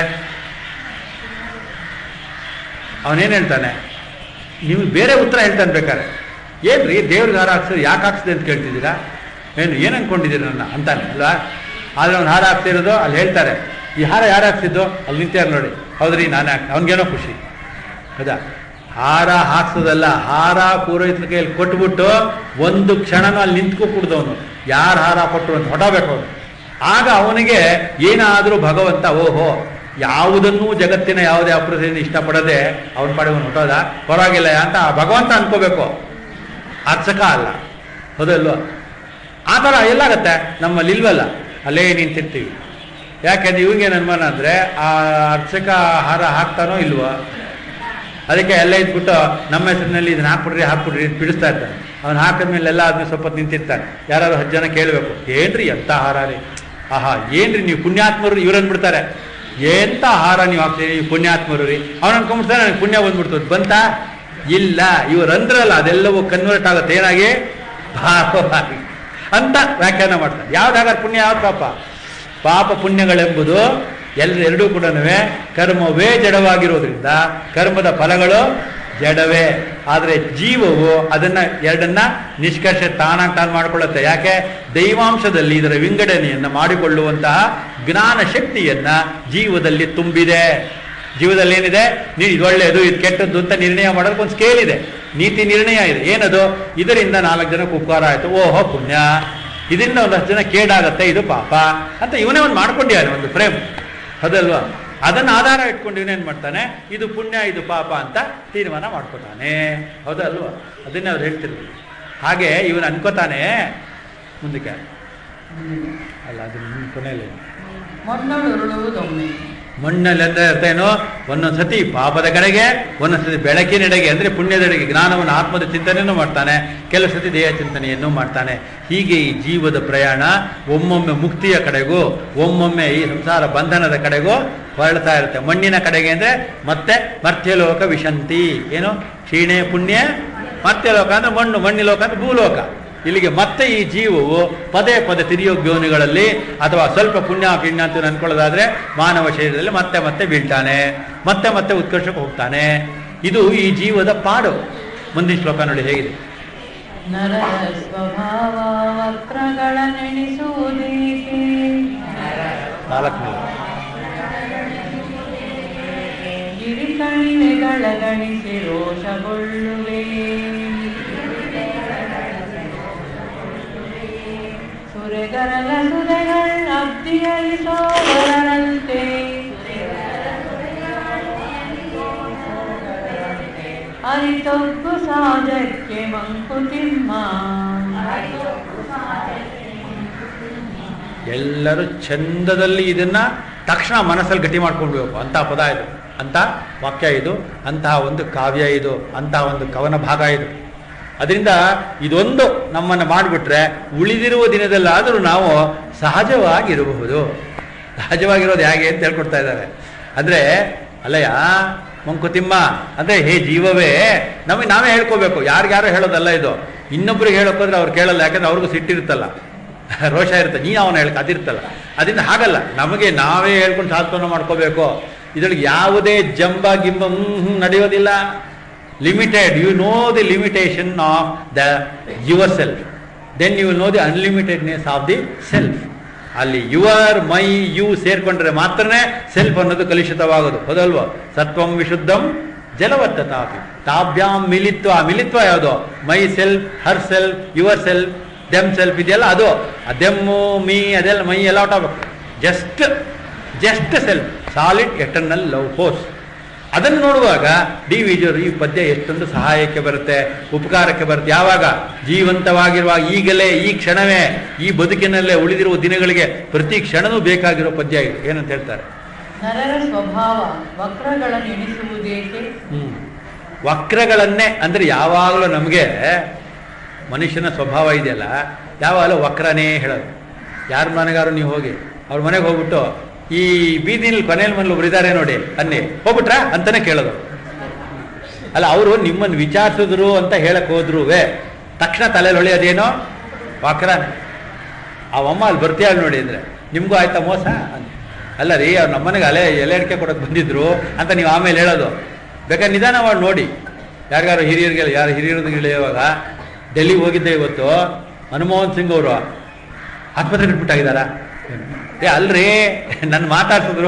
Speaker 1: ಅವನೇನು ಹೇಳ್ತಾನೆ ನೀವು ಬೇರೆ ಉತ್ತರ ಹೇಳ್ತಾನೆ ಬೇಕಾದ್ರೆ ಏನ್ರಿ ದೇವ್ರಿಗೆ ಹಾರ ಹಾಕ್ಸಿದ್ರೆ ಯಾಕೆ ಹಾಕ್ಸಿದೆ ಅಂತ ಕೇಳ್ತಿದ್ದೀರಾ ಏನು ಏನು ಅನ್ಕೊಂಡಿದ್ದೀರಿ ನನ್ನ ಅಂತಾನೆ ಅಲ್ವಾ ಆದರೆ ಅವ್ನು ಹಾರ ಹಾಕ್ತಿರೋದು ಅಲ್ಲಿ ಹೇಳ್ತಾರೆ ಈ ಹಾರ ಯಾರು ಹಾಕ್ಸಿದ್ದು ಅಲ್ಲಿ ನಿಂತ್ಯಾರ ನೋಡಿ ಹೌದ್ರಿ ನಾನೇ ಹಾಕ್ ಅವ್ನಿಗೇನೋ ಖುಷಿ ಹೌದಾ ಹಾರ ಹಾಕ್ಸೋದಲ್ಲ ಹಾರ ಪೂರೈತರ ಕೈಯಲ್ಲಿ ಕೊಟ್ಬಿಟ್ಟು ಒಂದು ಕ್ಷಣನೂ ಅಲ್ಲಿ ನಿಂತ್ಕೊ ಕುಡ್ದವನು ಯಾರು ಹಾರ ಕೊಟ್ಟರು ಅಂತ ಹೊಟ್ಟಬೇಕು ಅವನು ಆಗ ಅವನಿಗೆ ಏನಾದರೂ ಭಗವಂತ ಓಹೋ ಯಾವುದನ್ನೂ ಜಗತ್ತಿನ ಯಾವುದೇ ಅಪ್ರತಿಯನ್ನು ಇಷ್ಟಪಡದೆ ಅವನ ಪಾಡಿ ಅವನು ಹೊಟ್ಟೋದ ಪರವಾಗಿಲ್ಲ ಅಂತ ಆ ಭಗವಂತ ಅನ್ಕೋಬೇಕು ಅರ್ಚಕ ಅಲ್ಲ ಹೌದಲ್ವ ಆ ಥರ ಎಲ್ಲಾಗತ್ತೆ ನಮ್ಮಲ್ಲಿ ಇಲ್ವಲ್ಲ ಅಲ್ಲೇ ನಿಂತಿರ್ತೀವಿ ಯಾಕೆಂದ್ರೆ ಇವಂಗೇನು ಅನುಮಾನ ಅಂದರೆ ಆ ಅರ್ಚಕ ಹಾರ ಹಾಕ್ತಾನೋ ಇಲ್ವೋ ಅದಕ್ಕೆ ಎಲ್ಲ ಇದ್ಬಿಟ್ಟು ನಮ್ಮ ಹೆಸರಿನಲ್ಲಿ ಇದನ್ನ ಹಾಕ್ಬಿಡ್ರಿ ಹಾಕ್ಬಿಡ್ರಿ ಅಂತ ಬಿಡಿಸ್ತಾ ಇರ್ತಾನೆ ಅವ್ನು ಹಾಕಿದ್ಮೇಲೆ ಎಲ್ಲ ಆದ್ಮೇಲೆ ಸ್ವಲ್ಪ ಹೊತ್ತು ನಿಂತಿರ್ತಾನೆ ಯಾರು ಹತ್ತು ಜನ ಕೇಳಬೇಕು ಏನ್ರಿ ಎಂತ ಹಾರ ರೀ ಆಹಾ ಏನ್ರಿ ನೀವು ಪುಣ್ಯಾತ್ಮರು ಇವ್ರು ಅಂದ್ಬಿಡ್ತಾರೆ ಎಂತ ಹಾರ ನೀವು ಹಾಕ್ತೀರಿ ನೀವು ಪುಣ್ಯಾತ್ಮರು ರೀ ಅವ್ನು ಅನ್ಕೊಂಡ್ಬಿಡ್ತಾನೆ ನನಗೆ ಪುಣ್ಯ ಬಂದ್ಬಿಡ್ತು ಬಂತ ಇಲ್ಲ ಇವ್ರು ಅಂದ್ರಲ್ಲ ಅದೆಲ್ಲವೂ ಕನ್ವರ್ಟ್ ಆಗುತ್ತೆ ಏನಾಗಿ ಪಾಪವಾಗಿ ಅಂತ ವ್ಯಾಖ್ಯಾನ ಮಾಡ್ತಾರೆ ಯಾವ್ದಾಗಾರ ಪುಣ್ಯ ಯಾವ್ದು ಪಾಪ ಪಾಪ ಪುಣ್ಯಗಳೆಂಬುದು ಎಲ್ಲ ಎರಡೂ ಕೂಡ ಕರ್ಮವೇ ಜಡವಾಗಿರೋದ್ರಿಂದ ಕರ್ಮದ ಫಲಗಳು ಜಡವೇ ಆದರೆ ಜೀವವು ಅದನ್ನ ಎರಡನ್ನ ನಿಷ್ಕರ್ಷ ತಾನಾಗಿ ತಾನು ಮಾಡಿಕೊಳ್ಳುತ್ತೆ ಯಾಕೆ ದೈವಾಂಶದಲ್ಲಿ ಇದರ ವಿಂಗಡಣೆಯನ್ನು ಮಾಡಿಕೊಳ್ಳುವಂತಹ ಜ್ಞಾನ ಶಕ್ತಿಯನ್ನ ಜೀವದಲ್ಲಿ ತುಂಬಿದೆ ಜೀವದಲ್ಲಿ ಏನಿದೆ ನೀನು ಇದು ಒಳ್ಳೆಯದು ಇದು ಕೆಟ್ಟದ್ದು ಅಂತ ನಿರ್ಣಯ ಮಾಡೋದಕ್ಕೆ ಒಂದು ಸ್ಕೇಲ್ ಇದೆ ನೀತಿ ನಿರ್ಣಯ ಇದೆ ಏನದು ಇದರಿಂದ ನಾಲ್ಕು ಜನಕ್ಕೆ ಉಪಕಾರ ಆಯಿತು ಓಹೋ ಪುಣ್ಯ ಇದರಿಂದ ಒಂದಷ್ಟು ಜನ ಕೇಡಾಗತ್ತೆ ಇದು ಪಾಪ ಅಂತ ಇವನೇ ಒಂದು ಮಾಡ್ಕೊಂಡಿದ್ದಾನೆ ಒಂದು ಫ್ರೇಮ್ ಹೌದಲ್ವಾ ಅದನ್ನು ಆಧಾರ ಇಟ್ಕೊಂಡು ಇವನೇನು ಮಾಡ್ತಾನೆ ಇದು ಪುಣ್ಯ ಇದು ಪಾಪ ಅಂತ ತೀರ್ಮಾನ ಮಾಡ್ಕೊತಾನೆ ಹೌದಲ್ವಾ ಅದನ್ನೇ ಅವ್ರು ಹೇಳ್ತಿರ್ಲಿ ಹಾಗೆ ಇವನು ಅನ್ಕೋತಾನೆ ಮುಂದಕ್ಕೆ ಅಲ್ಲ ಅದನ್ನ ಕೊನೆಯಲ್ಲಿ
Speaker 2: ಮೊನ್ನಳುರುಳುವುದೊಮ್ಮೆ
Speaker 1: ಮಣ್ಣಲ್ಲಿ ಅಂದ್ರೆ ಅರ್ಥ ಏನು ಒಂದೊಂದು ಸತಿ ಪಾಪದ ಕಡೆಗೆ ಒಂದೊಂದು ಸತಿ ಬೆಳಕಿನೆಡೆಗೆ ಅಂದ್ರೆ ಪುಣ್ಯದೆಡೆಗೆ ಜ್ಞಾನವನ್ನು ಆತ್ಮದ ಚಿಂತನೆಯನ್ನು ಮಾಡ್ತಾನೆ ಕೆಲವು ಸತಿ ದೇಹ ಚಿಂತನೆಯನ್ನು ಮಾಡ್ತಾನೆ ಹೀಗೆ ಈ ಜೀವದ ಪ್ರಯಾಣ ಒಮ್ಮೊಮ್ಮೆ ಮುಕ್ತಿಯ ಕಡೆಗೂ ಒಮ್ಮೊಮ್ಮೆ ಈ ಸಂಸಾರ ಬಂಧನದ ಕಡೆಗೂ ಹೊರಳ್ತಾ ಇರುತ್ತೆ ಮಣ್ಣಿನ ಕಡೆಗೆ ಅಂದ್ರೆ ಮತ್ತೆ ಮರ್ತ್ಯಲೋಕ ವಿಶಂತಿ ಏನು ಕ್ಷೀಣೆ ಪುಣ್ಯ ಮರ್ತ್ಯಲೋಕ ಅಂದ್ರೆ ಮಣ್ಣು ಮಣ್ಣಿಲೋಕ ಅಂದ್ರೆ ಭೂಲೋಕ ಇಲ್ಲಿಗೆ ಮತ್ತೆ ಈ ಜೀವವು ಪದೇ ಪದೇ ತಿರಿಯೋ ಯೋನಿಗಳಲ್ಲಿ ಅಥವಾ ಸ್ವಲ್ಪ ಪುಣ್ಯ ಪುಣ್ಯ ಅಂತ ಅನ್ಕೊಳ್ಳೋದಾದ್ರೆ ಮಾನವ ಶರೀರದಲ್ಲಿ ಮತ್ತೆ ಮತ್ತೆ ಬೀಳ್ತಾನೆ ಮತ್ತೆ ಮತ್ತೆ ಉತ್ಕರ್ಷಕ್ಕೆ ಹೋಗ್ತಾನೆ ಇದು ಈ ಜೀವದ ಪಾಡು ಮುಂದಿನ ಶ್ಲೋಕ ನೋಡಿ ಹೇಗಿದೆ
Speaker 2: ನರರ ಸ್ವಭಾವ ವಕ್ರಗಳ ನೆನೆಸುವುದೇಕೆ
Speaker 1: ನಾಲ್ಕನೇ
Speaker 2: ಗಿರಿಕಣಿವೆಗಳ ಗಣಿಸಿ ರೋಷಗೊಳ್ಳುವೆ ಸುರೆಗರಲ ಸುರೆಗಳ ಅಬ್ದಿಯಲಿಸೋವರಂತೆ ಅರಿತೊಬ್ಬು ಸಾಜಕ್ಕೆ ಮಂಕುತಿಮ್ಮ
Speaker 1: ಎಲ್ಲರೂ ಚಂದದಲ್ಲಿ ಇದನ್ನ ತಕ್ಷಣ ಮನಸ್ಸಲ್ಲಿ ಗಟ್ಟಿ ಮಾಡ್ಕೊಂಡ್ಬೇಕು ಅಂತ ಪದ ಇದು ಅಂತ ವಾಕ್ಯ ಇದು ಅಂತಹ ಒಂದು ಕಾವ್ಯ ಇದು ಅಂತಹ ಒಂದು ಕವನ ಭಾಗ ಇದು ಅದರಿಂದ ಇದೊಂದು ನಮ್ಮನ್ನು ಮಾಡಿಬಿಟ್ರೆ ಉಳಿದಿರುವ ದಿನದಲ್ಲಾದರೂ ನಾವು ಸಹಜವಾಗಿರಬಹುದು ಸಹಜವಾಗಿರೋದು ಹೇಗೆ ಅಂತ ಹೇಳ್ಕೊಡ್ತಾ ಇದ್ದಾರೆ ಅಂದರೆ ಅಲ್ಲಯ್ಯ ಮಂಕುತಿಮ್ಮ ಅಂದರೆ ಹೇ ಜೀವವೇ ನಮಗೆ ನಾವೇ ಹೇಳ್ಕೋಬೇಕು ಯಾರಿಗ್ಯಾರೋ ಹೇಳೋದಲ್ಲ ಇದು ಇನ್ನೊಬ್ರಿಗೆ ಹೇಳೋಕೋದ್ರೆ ಅವ್ರು ಕೇಳಲ್ಲ ಯಾಕಂದ್ರೆ ಅವ್ರಿಗೂ ಸಿಟ್ಟಿರುತ್ತಲ್ಲ ರೋಷ ಇರುತ್ತೆ ನೀ ಅವನ ಹೇಳಕ್ ಅದಿರ್ತಲ್ಲ ಅದರಿಂದ ಹಾಗಲ್ಲ ನಮಗೆ ನಾವೇ ಹೇಳ್ಕೊಂಡು ಸಾಧನೆ ಮಾಡ್ಕೋಬೇಕು ಇದ್ರೊಳಗೆ ಯಾವುದೇ ಜಂಬ ಗಿಂಬ ಹ್ಮ್ ಹ್ಮ್ ನಡೆಯೋದಿಲ್ಲ limited you know the limitation of the your self then you will know the unlimitedness of the self ಅಲ್ಲಿ ಯುವರ್ ಮೈ ಯು ಸೇರ್ಕೊಂಡ್ರೆ ಮಾತ್ರನೇ ಸೆಲ್ಫ್ ಅನ್ನೋದು ಕಲುಷಿತವಾಗೋದು ಹೌದಲ್ವೋ ಸತ್ವಂ ವಿಶುದ್ಧಂ ಜಲವತ್ತ ತಾಪಿ ತಾಭ್ಯಾಮ್ ಮಿಲಿತ್ವ ಆ ಮಿಲಿತ್ವ ಯಾವುದು my self her self your self them self ಇದೆಯಲ್ಲ ಅದು ಆ ದೆಮ್ಮು ಮೀ ಅದೆಲ್ಲ ಮೈ ಎಲ್ಲ ಔಟ್ ಆಗ್ಬೇಕು just just self solid eternal love force ಅದನ್ನು ನೋಡುವಾಗ ಡಿ ವಿಜಯರು ಈ ಪದ್ಯ ಎಷ್ಟೊಂದು ಸಹಾಯಕ್ಕೆ ಬರುತ್ತೆ ಉಪಕಾರಕ್ಕೆ ಬರುತ್ತೆ ಯಾವಾಗ ಜೀವಂತವಾಗಿರುವಾಗ ಈಗಲೇ ಈ ಕ್ಷಣವೇ ಈ ಬದುಕಿನಲ್ಲೇ ಉಳಿದಿರುವ ದಿನಗಳಿಗೆ ಪ್ರತಿ ಕ್ಷಣನೂ ಬೇಕಾಗಿರೋ ಪದ್ಯ ಇದು ಏನಂತ ಹೇಳ್ತಾರೆ
Speaker 2: ನರರ ಸ್ವಭಾವ ವಕ್ರಗಳನ್ನು ಎಣಿಸುವುದೇಕೆ
Speaker 1: ಹ್ಮ್. ವಕ್ರಗಳನ್ನೇ ಅಂದ್ರೆ ಯಾವಾಗಲೂ ನಮಗೆ ಮನುಷ್ಯನ ಸ್ವಭಾವ ಇದೆಯಲ್ಲ ಯಾವಾಗಲೂ ವಕ್ರನೇ ಹೇಳೋದು ಯಾರ ಮನೆಗಾರು ನೀವು ಹೋಗಿ ಅವ್ರ ಮನೆಗೆ ಹೋಗ್ಬಿಟ್ಟು ಈ ಬೀದಿನಲ್ಲಿ ಕೊನೆಯಲ್ಲಿ ಮನೇಲಿ ಒಬ್ರು ಇದ್ದಾರೆ ನೋಡಿ ಅನ್ನಿ ಹೋಗ್ಬಿಟ್ರಾ ಅಂತಾನೆ ಕೇಳೋದು ಅಲ್ಲ ಅವರು ನಿಮ್ಮನ್ನು ವಿಚಾರಿಸಿದ್ರು ಅಂತ ಹೇಳಕ್ ಹೋದ್ರುವೆ ತಕ್ಷಣ ತಲೆಯಲ್ಲಿ ಹೊಳೆಯೋದೇನೋ ವಕ್ರನೇ ಅವಮ್ಮ ಅಲ್ಲಿ ಬರ್ತೀಯಾಳ ನೋಡಿ ಅಂದ್ರೆ ನಿಮಗೂ ಆಯ್ತಾ ಮೋಸ ಅಂತ ಅಲ್ಲ ರೀ ಅವ್ರು ನಮ್ಮನೆಗೆ ಅಲೆ ಎಲೆ ಅಡಿಕೆ ಕೊಡೋಕೆ ಬಂದಿದ್ರು ಅಂತ ನೀವು ಆಮೇಲೆ ಹೇಳೋದು ಬೇಕಾದ್ರೆ ನಿಧಾನವಾಗಿ ನೋಡಿ ಯಾರಿಗಾರು ಹಿರಿಯರಿಗೆ ಯಾರು ಹಿರಿಯರಿಗೆ ಇಳಿಯುವಾಗ ಡೆಲ್ಲಿಗೆ ಹೋಗಿದ್ದೆ ಇವತ್ತು ಮನಮೋಹನ್ ಸಿಂಗ್ ಅವರು ಆಸ್ಪತ್ರೆಗೆ ಇಟ್ಬಿಟ್ಟಾಗಿದ್ದಾರಾ ಏ ಅಲ್ರಿ ನನ್ನ ಮಾತಾಡ್ಸಿದ್ರು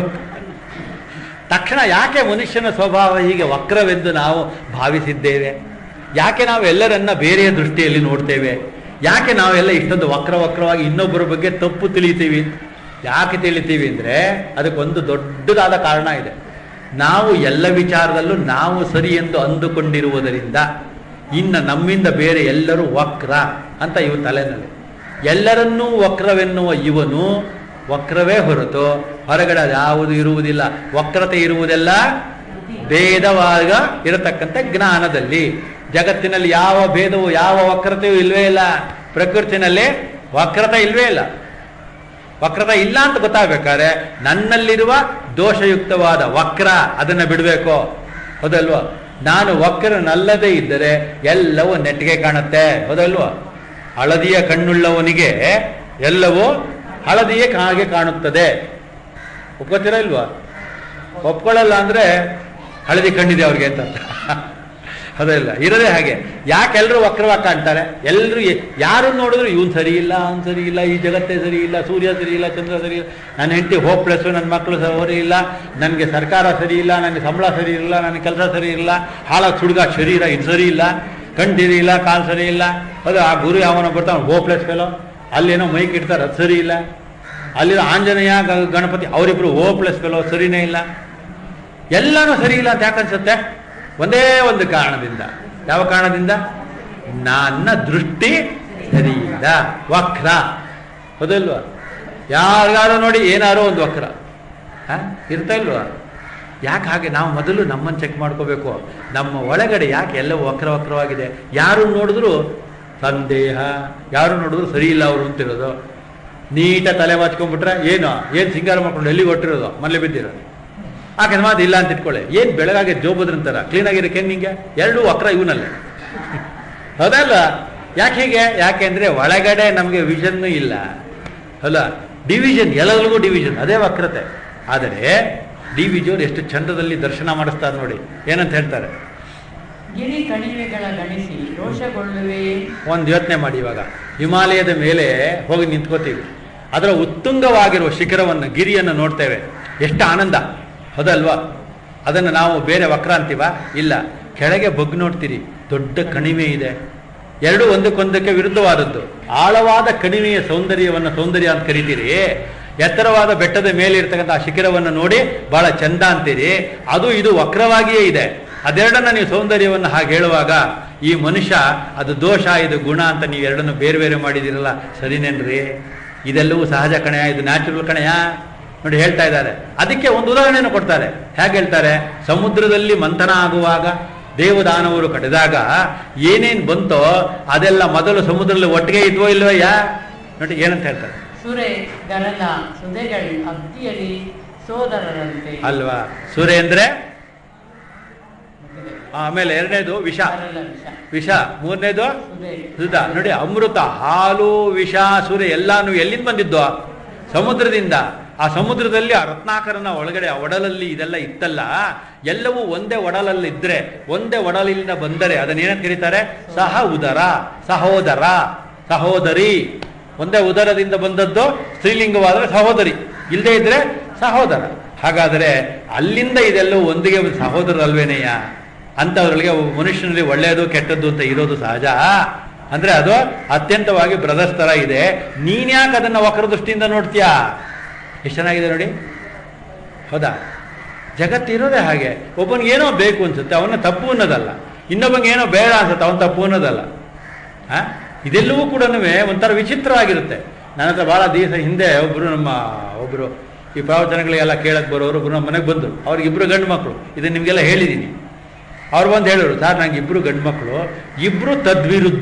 Speaker 1: ತಕ್ಷಣ ಯಾಕೆ ಮನುಷ್ಯನ ಸ್ವಭಾವ ಹೀಗೆ ವಕ್ರವೆಂದು ನಾವು ಭಾವಿಸಿದ್ದೇವೆ ಯಾಕೆ ನಾವು ಎಲ್ಲರನ್ನ ಬೇರೆಯ ದೃಷ್ಟಿಯಲ್ಲಿ ನೋಡ್ತೇವೆ ಯಾಕೆ ನಾವೆಲ್ಲ ಇಷ್ಟೊಂದು ವಕ್ರ ವಕ್ರವಾಗಿ ಇನ್ನೊಬ್ಬರ ಬಗ್ಗೆ ತಪ್ಪು ತಿಳಿತೀವಿ ಯಾಕೆ ತಿಳಿತೀವಿ ಅಂದರೆ ಅದಕ್ಕೊಂದು ದೊಡ್ಡದಾದ ಕಾರಣ ಇದೆ ನಾವು ಎಲ್ಲ ವಿಚಾರದಲ್ಲೂ ನಾವು ಸರಿ ಎಂದು ಅಂದುಕೊಂಡಿರುವುದರಿಂದ ಇನ್ನು ನಮ್ಮಿಂದ ಬೇರೆ ಎಲ್ಲರೂ ವಕ್ರ ಅಂತ ಇವ ತಲೆನಲ್ಲಿ ಎಲ್ಲರನ್ನೂ ವಕ್ರವೆನ್ನುವ ಇವನು ವಕ್ರವೇ ಹೊರತು ಹೊರಗಡೆ ಯಾವುದು ಇರುವುದಿಲ್ಲ ವಕ್ರತೆ ಇರುವುದೆಲ್ಲ ಭೇದವಾಗ ಇರತಕ್ಕಂಥ ಜ್ಞಾನದಲ್ಲಿ ಜಗತ್ತಿನಲ್ಲಿ ಯಾವ ಭೇದವು ಯಾವ ವಕ್ರತೆಯೂ ಇಲ್ವೇ ಇಲ್ಲ ಪ್ರಕೃತಿನಲ್ಲಿ ವಕ್ರತೆ ಇಲ್ವೇ ಇಲ್ಲ ವಕ್ರತೆ ಇಲ್ಲ ಅಂತ ಗೊತ್ತಾಗಬೇಕಾದ್ರೆ ನನ್ನಲ್ಲಿರುವ ದೋಷಯುಕ್ತವಾದ ವಕ್ರ ಅದನ್ನು ಬಿಡಬೇಕು ಹೌದಲ್ವಾ ನಾನು ವಕ್ರನಲ್ಲದೇ ಇದ್ದರೆ ಎಲ್ಲವೂ ನೆಟ್ಟಿಗೆ ಕಾಣುತ್ತೆ ಹೌದಲ್ವಾ ಹಳದಿಯ ಕಣ್ಣುಳ್ಳವನಿಗೆ ಎಲ್ಲವೂ ಹಳದಿಯೇ ಹಾಗೆ ಕಾಣುತ್ತದೆ ಒಪ್ಕೋತೀರಾ ಇಲ್ವಾ ಒಪ್ಕೊಳ್ಳಲ್ಲ ಅಂದ್ರೆ ಹಳದಿ ಕಣ್ಣಿದೆ ಅವ್ರಿಗೆ ಅಂತ ಅರ್ಥ. ಅದಲ್ಲ ಇರೋದೇ ಹಾಗೆ ಯಾಕೆ ಎಲ್ಲರೂ ವಕ್ರವಾಗಿ ಕಾಣ್ತಾರೆ ಎಲ್ಲರೂ ಯಾರು ನೋಡಿದ್ರು ಇವನು ಸರಿ ಇಲ್ಲ ಅವ್ನು ಸರಿ ಇಲ್ಲ ಈ ಜಗತ್ತೇ ಸರಿ ಇಲ್ಲ ಸೂರ್ಯ ಸರಿ ಇಲ್ಲ ಚಂದ್ರ ಸರಿ ಇಲ್ಲ ನನ್ನ ಹೆಂಡತಿ ಹೋಪ್ಲೆಸ್ಸು ನನ್ನ ಮಕ್ಕಳು ಸರಿ ಇಲ್ಲ ನನಗೆ ಸರ್ಕಾರ ಸರಿ ಇಲ್ಲ ನನಗೆ ಸಂಬಳ ಸರಿ ಇಲ್ಲ ನನಗೆ ಕೆಲಸ ಸರಿ ಇಲ್ಲ ಹಾಳಾಗಿ ಸುಡುಗ ಶರೀರ ಇದು ಸರಿ ಇಲ್ಲ ಕಣ್ಣು ಸರಿ ಇಲ್ಲ ಕಾಲು ಸರಿ ಇಲ್ಲ ಅದು ಆ ಗುರು ಯಾವನೋ ಬರ್ತಾನೆ ಹೋಪ್ಲೆಸ್ ಫೆಲೋ ಅಲ್ಲೇನೋ ಮೈಕ್ ಇಡ್ತಾರೆ ಅದು ಸರಿ ಇಲ್ಲ ಅಲ್ಲಿರೋ ಆಂಜನೇಯ ಗ- ಗಣಪತಿ ಅವರಿಬ್ರು ಓ ಪ್ಲಸ್ ಫೆಲೋ ಸರಿನೇ ಇಲ್ಲ ಎಲ್ಲನೂ ಸರಿ ಇಲ್ಲ ಅಂತ ಯಾಕೆ ಅನ್ಸುತ್ತೆ ಒಂದೇ ಒಂದು ಕಾರಣದಿಂದ ಯಾವ ಕಾರಣದಿಂದ ನನ್ನ ದೃಷ್ಟಿ ಸರಿ ಇಲ್ಲ ವಕ್ರ ಹೌದಲ್ವಾ ಯಾರಿಗಾರು ನೋಡಿ ಏನಾರೋ ಒಂದು ವಕ್ರ ಹ? ಇರ್ತಾ ಇಲ್ವಾ ಯಾಕೆ ಹಾಗೆ ನಾವು ಮೊದಲು ನಮ್ಮನ್ನು ಚೆಕ್ ಮಾಡ್ಕೋಬೇಕು ನಮ್ಮ ಒಳಗಡೆ ಯಾಕೆ ಎಲ್ಲವೂ ವಕ್ರ ವಕ್ರವಾಗಿದೆ ಯಾರು ನೋಡಿದ್ರು ಸಂದೇಹ ಯಾರು ನೋಡಿದ್ರು ಸರಿ ಇಲ್ಲ ಅವರು ಅಂತಿರೋದು ನೀಟ ತಲೆ ಬಾಚ್ಕೊಂಡ್ಬಿಟ್ರೆ ಏನು ಏನು ಸಿಂಗಾರ ಮಾಡ್ಕೊಂಡು ಎಲ್ಲಿ ಹೊಟ್ಟಿರೋದು ಮನೇಲಿ ಬಿದ್ದಿರೋದು ಅಕಸ್ಮಾತ್ ಇಲ್ಲ ಅಂತ ಇಟ್ಕೊಳ್ಳಿ ಏನು ಬೆಳಗಾಗೆ ಜೋಬದ್ರಂತಾರ ಕ್ಲೀನ್ ಆಗಿರಕ್ಕೆ ನಿಂಗೆ ಎರಡೂ ವಕ್ರ ಇವನಲ್ಲೇ ಹೌದಲ್ಲ ಯಾಕೆ ಹೀಗೆ ಯಾಕೆ ಅಂದರೆ ಒಳಗಡೆ ನಮಗೆ ವಿಷನ್ ಇಲ್ಲ ಅಲ್ಲ ಡಿವಿಷನ್ ಎಲ್ಲರಿಗೂ ಡಿವಿಷನ್ ಅದೇ ವಕ್ರತೆ ಆದರೆ ಡಿ ವಿಜಯವ್ರು ಎಷ್ಟು ಚಂದದಲ್ಲಿ ದರ್ಶನ ಮಾಡಿಸ್ತಾರೆ ನೋಡಿ ಏನಂತ ಹೇಳ್ತಾರೆ
Speaker 2: ಗಿರಿ ಕಣಿವೆಗಳ ಗಣಿಸಿ ರೋಷಗೊಳ್ಳುವೆಯೇ
Speaker 1: ಒಂದು ಯೋಚನೆ ಮಾಡಿ ಇವಾಗ ಹಿಮಾಲಯದ ಮೇಲೆ ಹೋಗಿ ನಿಂತ್ಕೋತೀವಿ ಅದರ ಉತ್ತುಂಗವಾಗಿರುವ ಶಿಖರವನ್ನು ಗಿರಿಯನ್ನು ನೋಡ್ತೇವೆ ಎಷ್ಟು ಆನಂದ ಹೌದಲ್ವಾ ಅದನ್ನು ನಾವು ಬೇರೆ ವಕ್ರ ಅಂತೀವ ಇಲ್ಲ ಕೆಳಗೆ ಬಗ್ಗಿ ನೋಡ್ತೀರಿ ದೊಡ್ಡ ಕಣಿವೆ ಇದೆ ಎರಡು ಒಂದಕ್ಕೊಂದಕ್ಕೆ ವಿರುದ್ಧವಾದದ್ದು ಆಳವಾದ ಕಣಿವೆಯ ಸೌಂದರ್ಯವನ್ನು ಸೌಂದರ್ಯ ಅಂತ ಕರಿತೀರಿ ಎತ್ತರವಾದ ಬೆಟ್ಟದ ಮೇಲೆ ಇರ್ತಕ್ಕಂಥ ಆ ಶಿಖರವನ್ನು ನೋಡಿ ಬಹಳ ಚಂದ ಅಂತೀರಿ ಅದು ಇದು ವಕ್ರವಾಗಿಯೇ ಇದೆ ಅದೆರಡನ್ನ ನೀವು ಸೌಂದರ್ಯವನ್ನು ಹಾಗೆ ಹೇಳುವಾಗ ಈ ಮನುಷ್ಯ ಅದು ದೋಷ ಇದು ಗುಣ ಅಂತ ನೀವು ಎರಡನ್ನು ಬೇರೆ ಬೇರೆ ಮಾಡಿದಿರಲ್ಲ ಸರಿನೇನ್ರಿ ಇದೆಲ್ಲವೂ ಸಹಜ ಕಣಯ ಇದು ನ್ಯಾಚುರಲ್ ಕಣಯ ನೋಡಿ ಹೇಳ್ತಾ ಇದ್ದಾರೆ ಅದಕ್ಕೆ ಒಂದು ಉದಾಹರಣೆಯನ್ನು ಕೊಡ್ತಾರೆ ಹೇಗೆ ಹೇಳ್ತಾರೆ ಸಮುದ್ರದಲ್ಲಿ ಮಂಥನ ಆಗುವಾಗ ದೇವದಾನವರು ಕಟ್ಟಿದಾಗ ಏನೇನು ಬಂತೋ ಅದೆಲ್ಲ ಮೊದಲು ಸಮುದ್ರದಲ್ಲಿ ಒಟ್ಟಿಗೆ ಇದ್ವೋ ಇಲ್ವಯ್ಯ ನೋಡಿ ಏನಂತ ಹೇಳ್ತಾರೆ
Speaker 2: ಸುರೆ ಗರಲ ಸುದೆಗಳು ಅಗ್ದಿಯಲ್ಲಿ ಸೋದರರಂತೆ
Speaker 1: ಅಲ್ವಾ ಸೂರ್ಯ ಅಂದ್ರೆ ಆಮೇಲೆ ಎರಡನೇದು ವಿಷ
Speaker 2: ಗರಲ ವಿಷ
Speaker 1: ವಿಷ ಮೂರನೇದು
Speaker 2: ಸುದೆ
Speaker 1: ಸುಧ ನೋಡಿ ಅಮೃತ ಹಾಲು ವಿಷ ಸೂರ್ಯ ಎಲ್ಲಾನು ಎಲ್ಲಿಂದ ಬಂದಿದ್ದು ಸಮುದ್ರದಿಂದ ಆ ಸಮುದ್ರದಲ್ಲಿ ಆ ರತ್ನಾಕರನ ಒಳಗಡೆ ಆ ಒಡಲಲ್ಲಿ ಇದೆಲ್ಲ ಇತ್ತಲ್ಲ ಎಲ್ಲವೂ ಒಂದೇ ಒಡಲಲ್ಲಿ ಇದ್ರೆ ಒಂದೇ ಒಡಲಿಂದ ಬಂದರೆ ಅದನ್ನೇನಂತ ಕರೀತಾರೆ ಸಹ ಉದರ ಸಹೋದರ ಸಹೋದರಿ ಒಂದೇ ಉದರದಿಂದ ಬಂದದ್ದು ಸ್ತ್ರೀಲಿಂಗವಾದರೆ ಸಹೋದರಿ ಇಲ್ಲದೇ ಇದ್ರೆ ಸಹೋದರ ಹಾಗಾದರೆ ಅಲ್ಲಿಂದ ಇದೆಲ್ಲವೂ ಒಂದಿಗೆ ಒಂದು ಸಹೋದರಲ್ವೇನೆಯ ಅಂಥವ್ರಿಗೆ ಮನುಷ್ಯನಲ್ಲಿ ಒಳ್ಳೆಯದು ಕೆಟ್ಟದ್ದು ಅಂತ ಇರೋದು ಸಹಜ ಅಂದ್ರೆ ಅದು ಅತ್ಯಂತವಾಗಿ ಬ್ರದರ್ಸ್ ಥರ ಇದೆ ನೀನ್ಯಾಕೆ ಅದನ್ನು ವಕ್ರ ದೃಷ್ಟಿಯಿಂದ ನೋಡ್ತೀಯಾ ಎಷ್ಟು ಚೆನ್ನಾಗಿದೆ ನೋಡಿ ಹೌದಾ ಜಗತ್ತಿರೋದೇ ಹಾಗೆ ಒಬ್ಬನಿಗೆ ಏನೋ ಬೇಕು ಅನ್ಸುತ್ತೆ ಅವನ ತಪ್ಪು ಅನ್ನೋದಲ್ಲ ಇನ್ನೊಬ್ಬನಿಗೆ ಏನೋ ಬೇಡ ಅನ್ಸುತ್ತೆ ಅವನ ತಪ್ಪು ಅನ್ನೋದಲ್ಲ ಆ? ಇದೆಲ್ಲವೂ ಕೂಡ ಒಂಥರ ವಿಚಿತ್ರ ಆಗಿರುತ್ತೆ ನನ್ನ ಹತ್ರ ಭಾಳ ದಿವಸ ಹಿಂದೆ ಒಬ್ಬರು ನಮ್ಮ ಒಬ್ಬರು ಈ ಪ್ರವಚನಗಳಿಗೆಲ್ಲ ಕೇಳಕ್ಕೆ ಬರೋರು ಒಬ್ರು ನಮ್ಮ ಮನೆಗೆ ಬಂದರು ಅವ್ರಿಗೆ ಇಬ್ಬರು ಗಂಡು ಮಕ್ಕಳು ಇದನ್ನು ನಿಮಗೆಲ್ಲ ಹೇಳಿದ್ದೀನಿ ಅವ್ರು ಬಂದು ಹೇಳಿದ್ರು ಸರ್ ನಂಗೆ ಇಬ್ಬರು ಗಂಡು ಮಕ್ಕಳು ಇಬ್ಬರು ತದ್ವಿರುದ್ಧ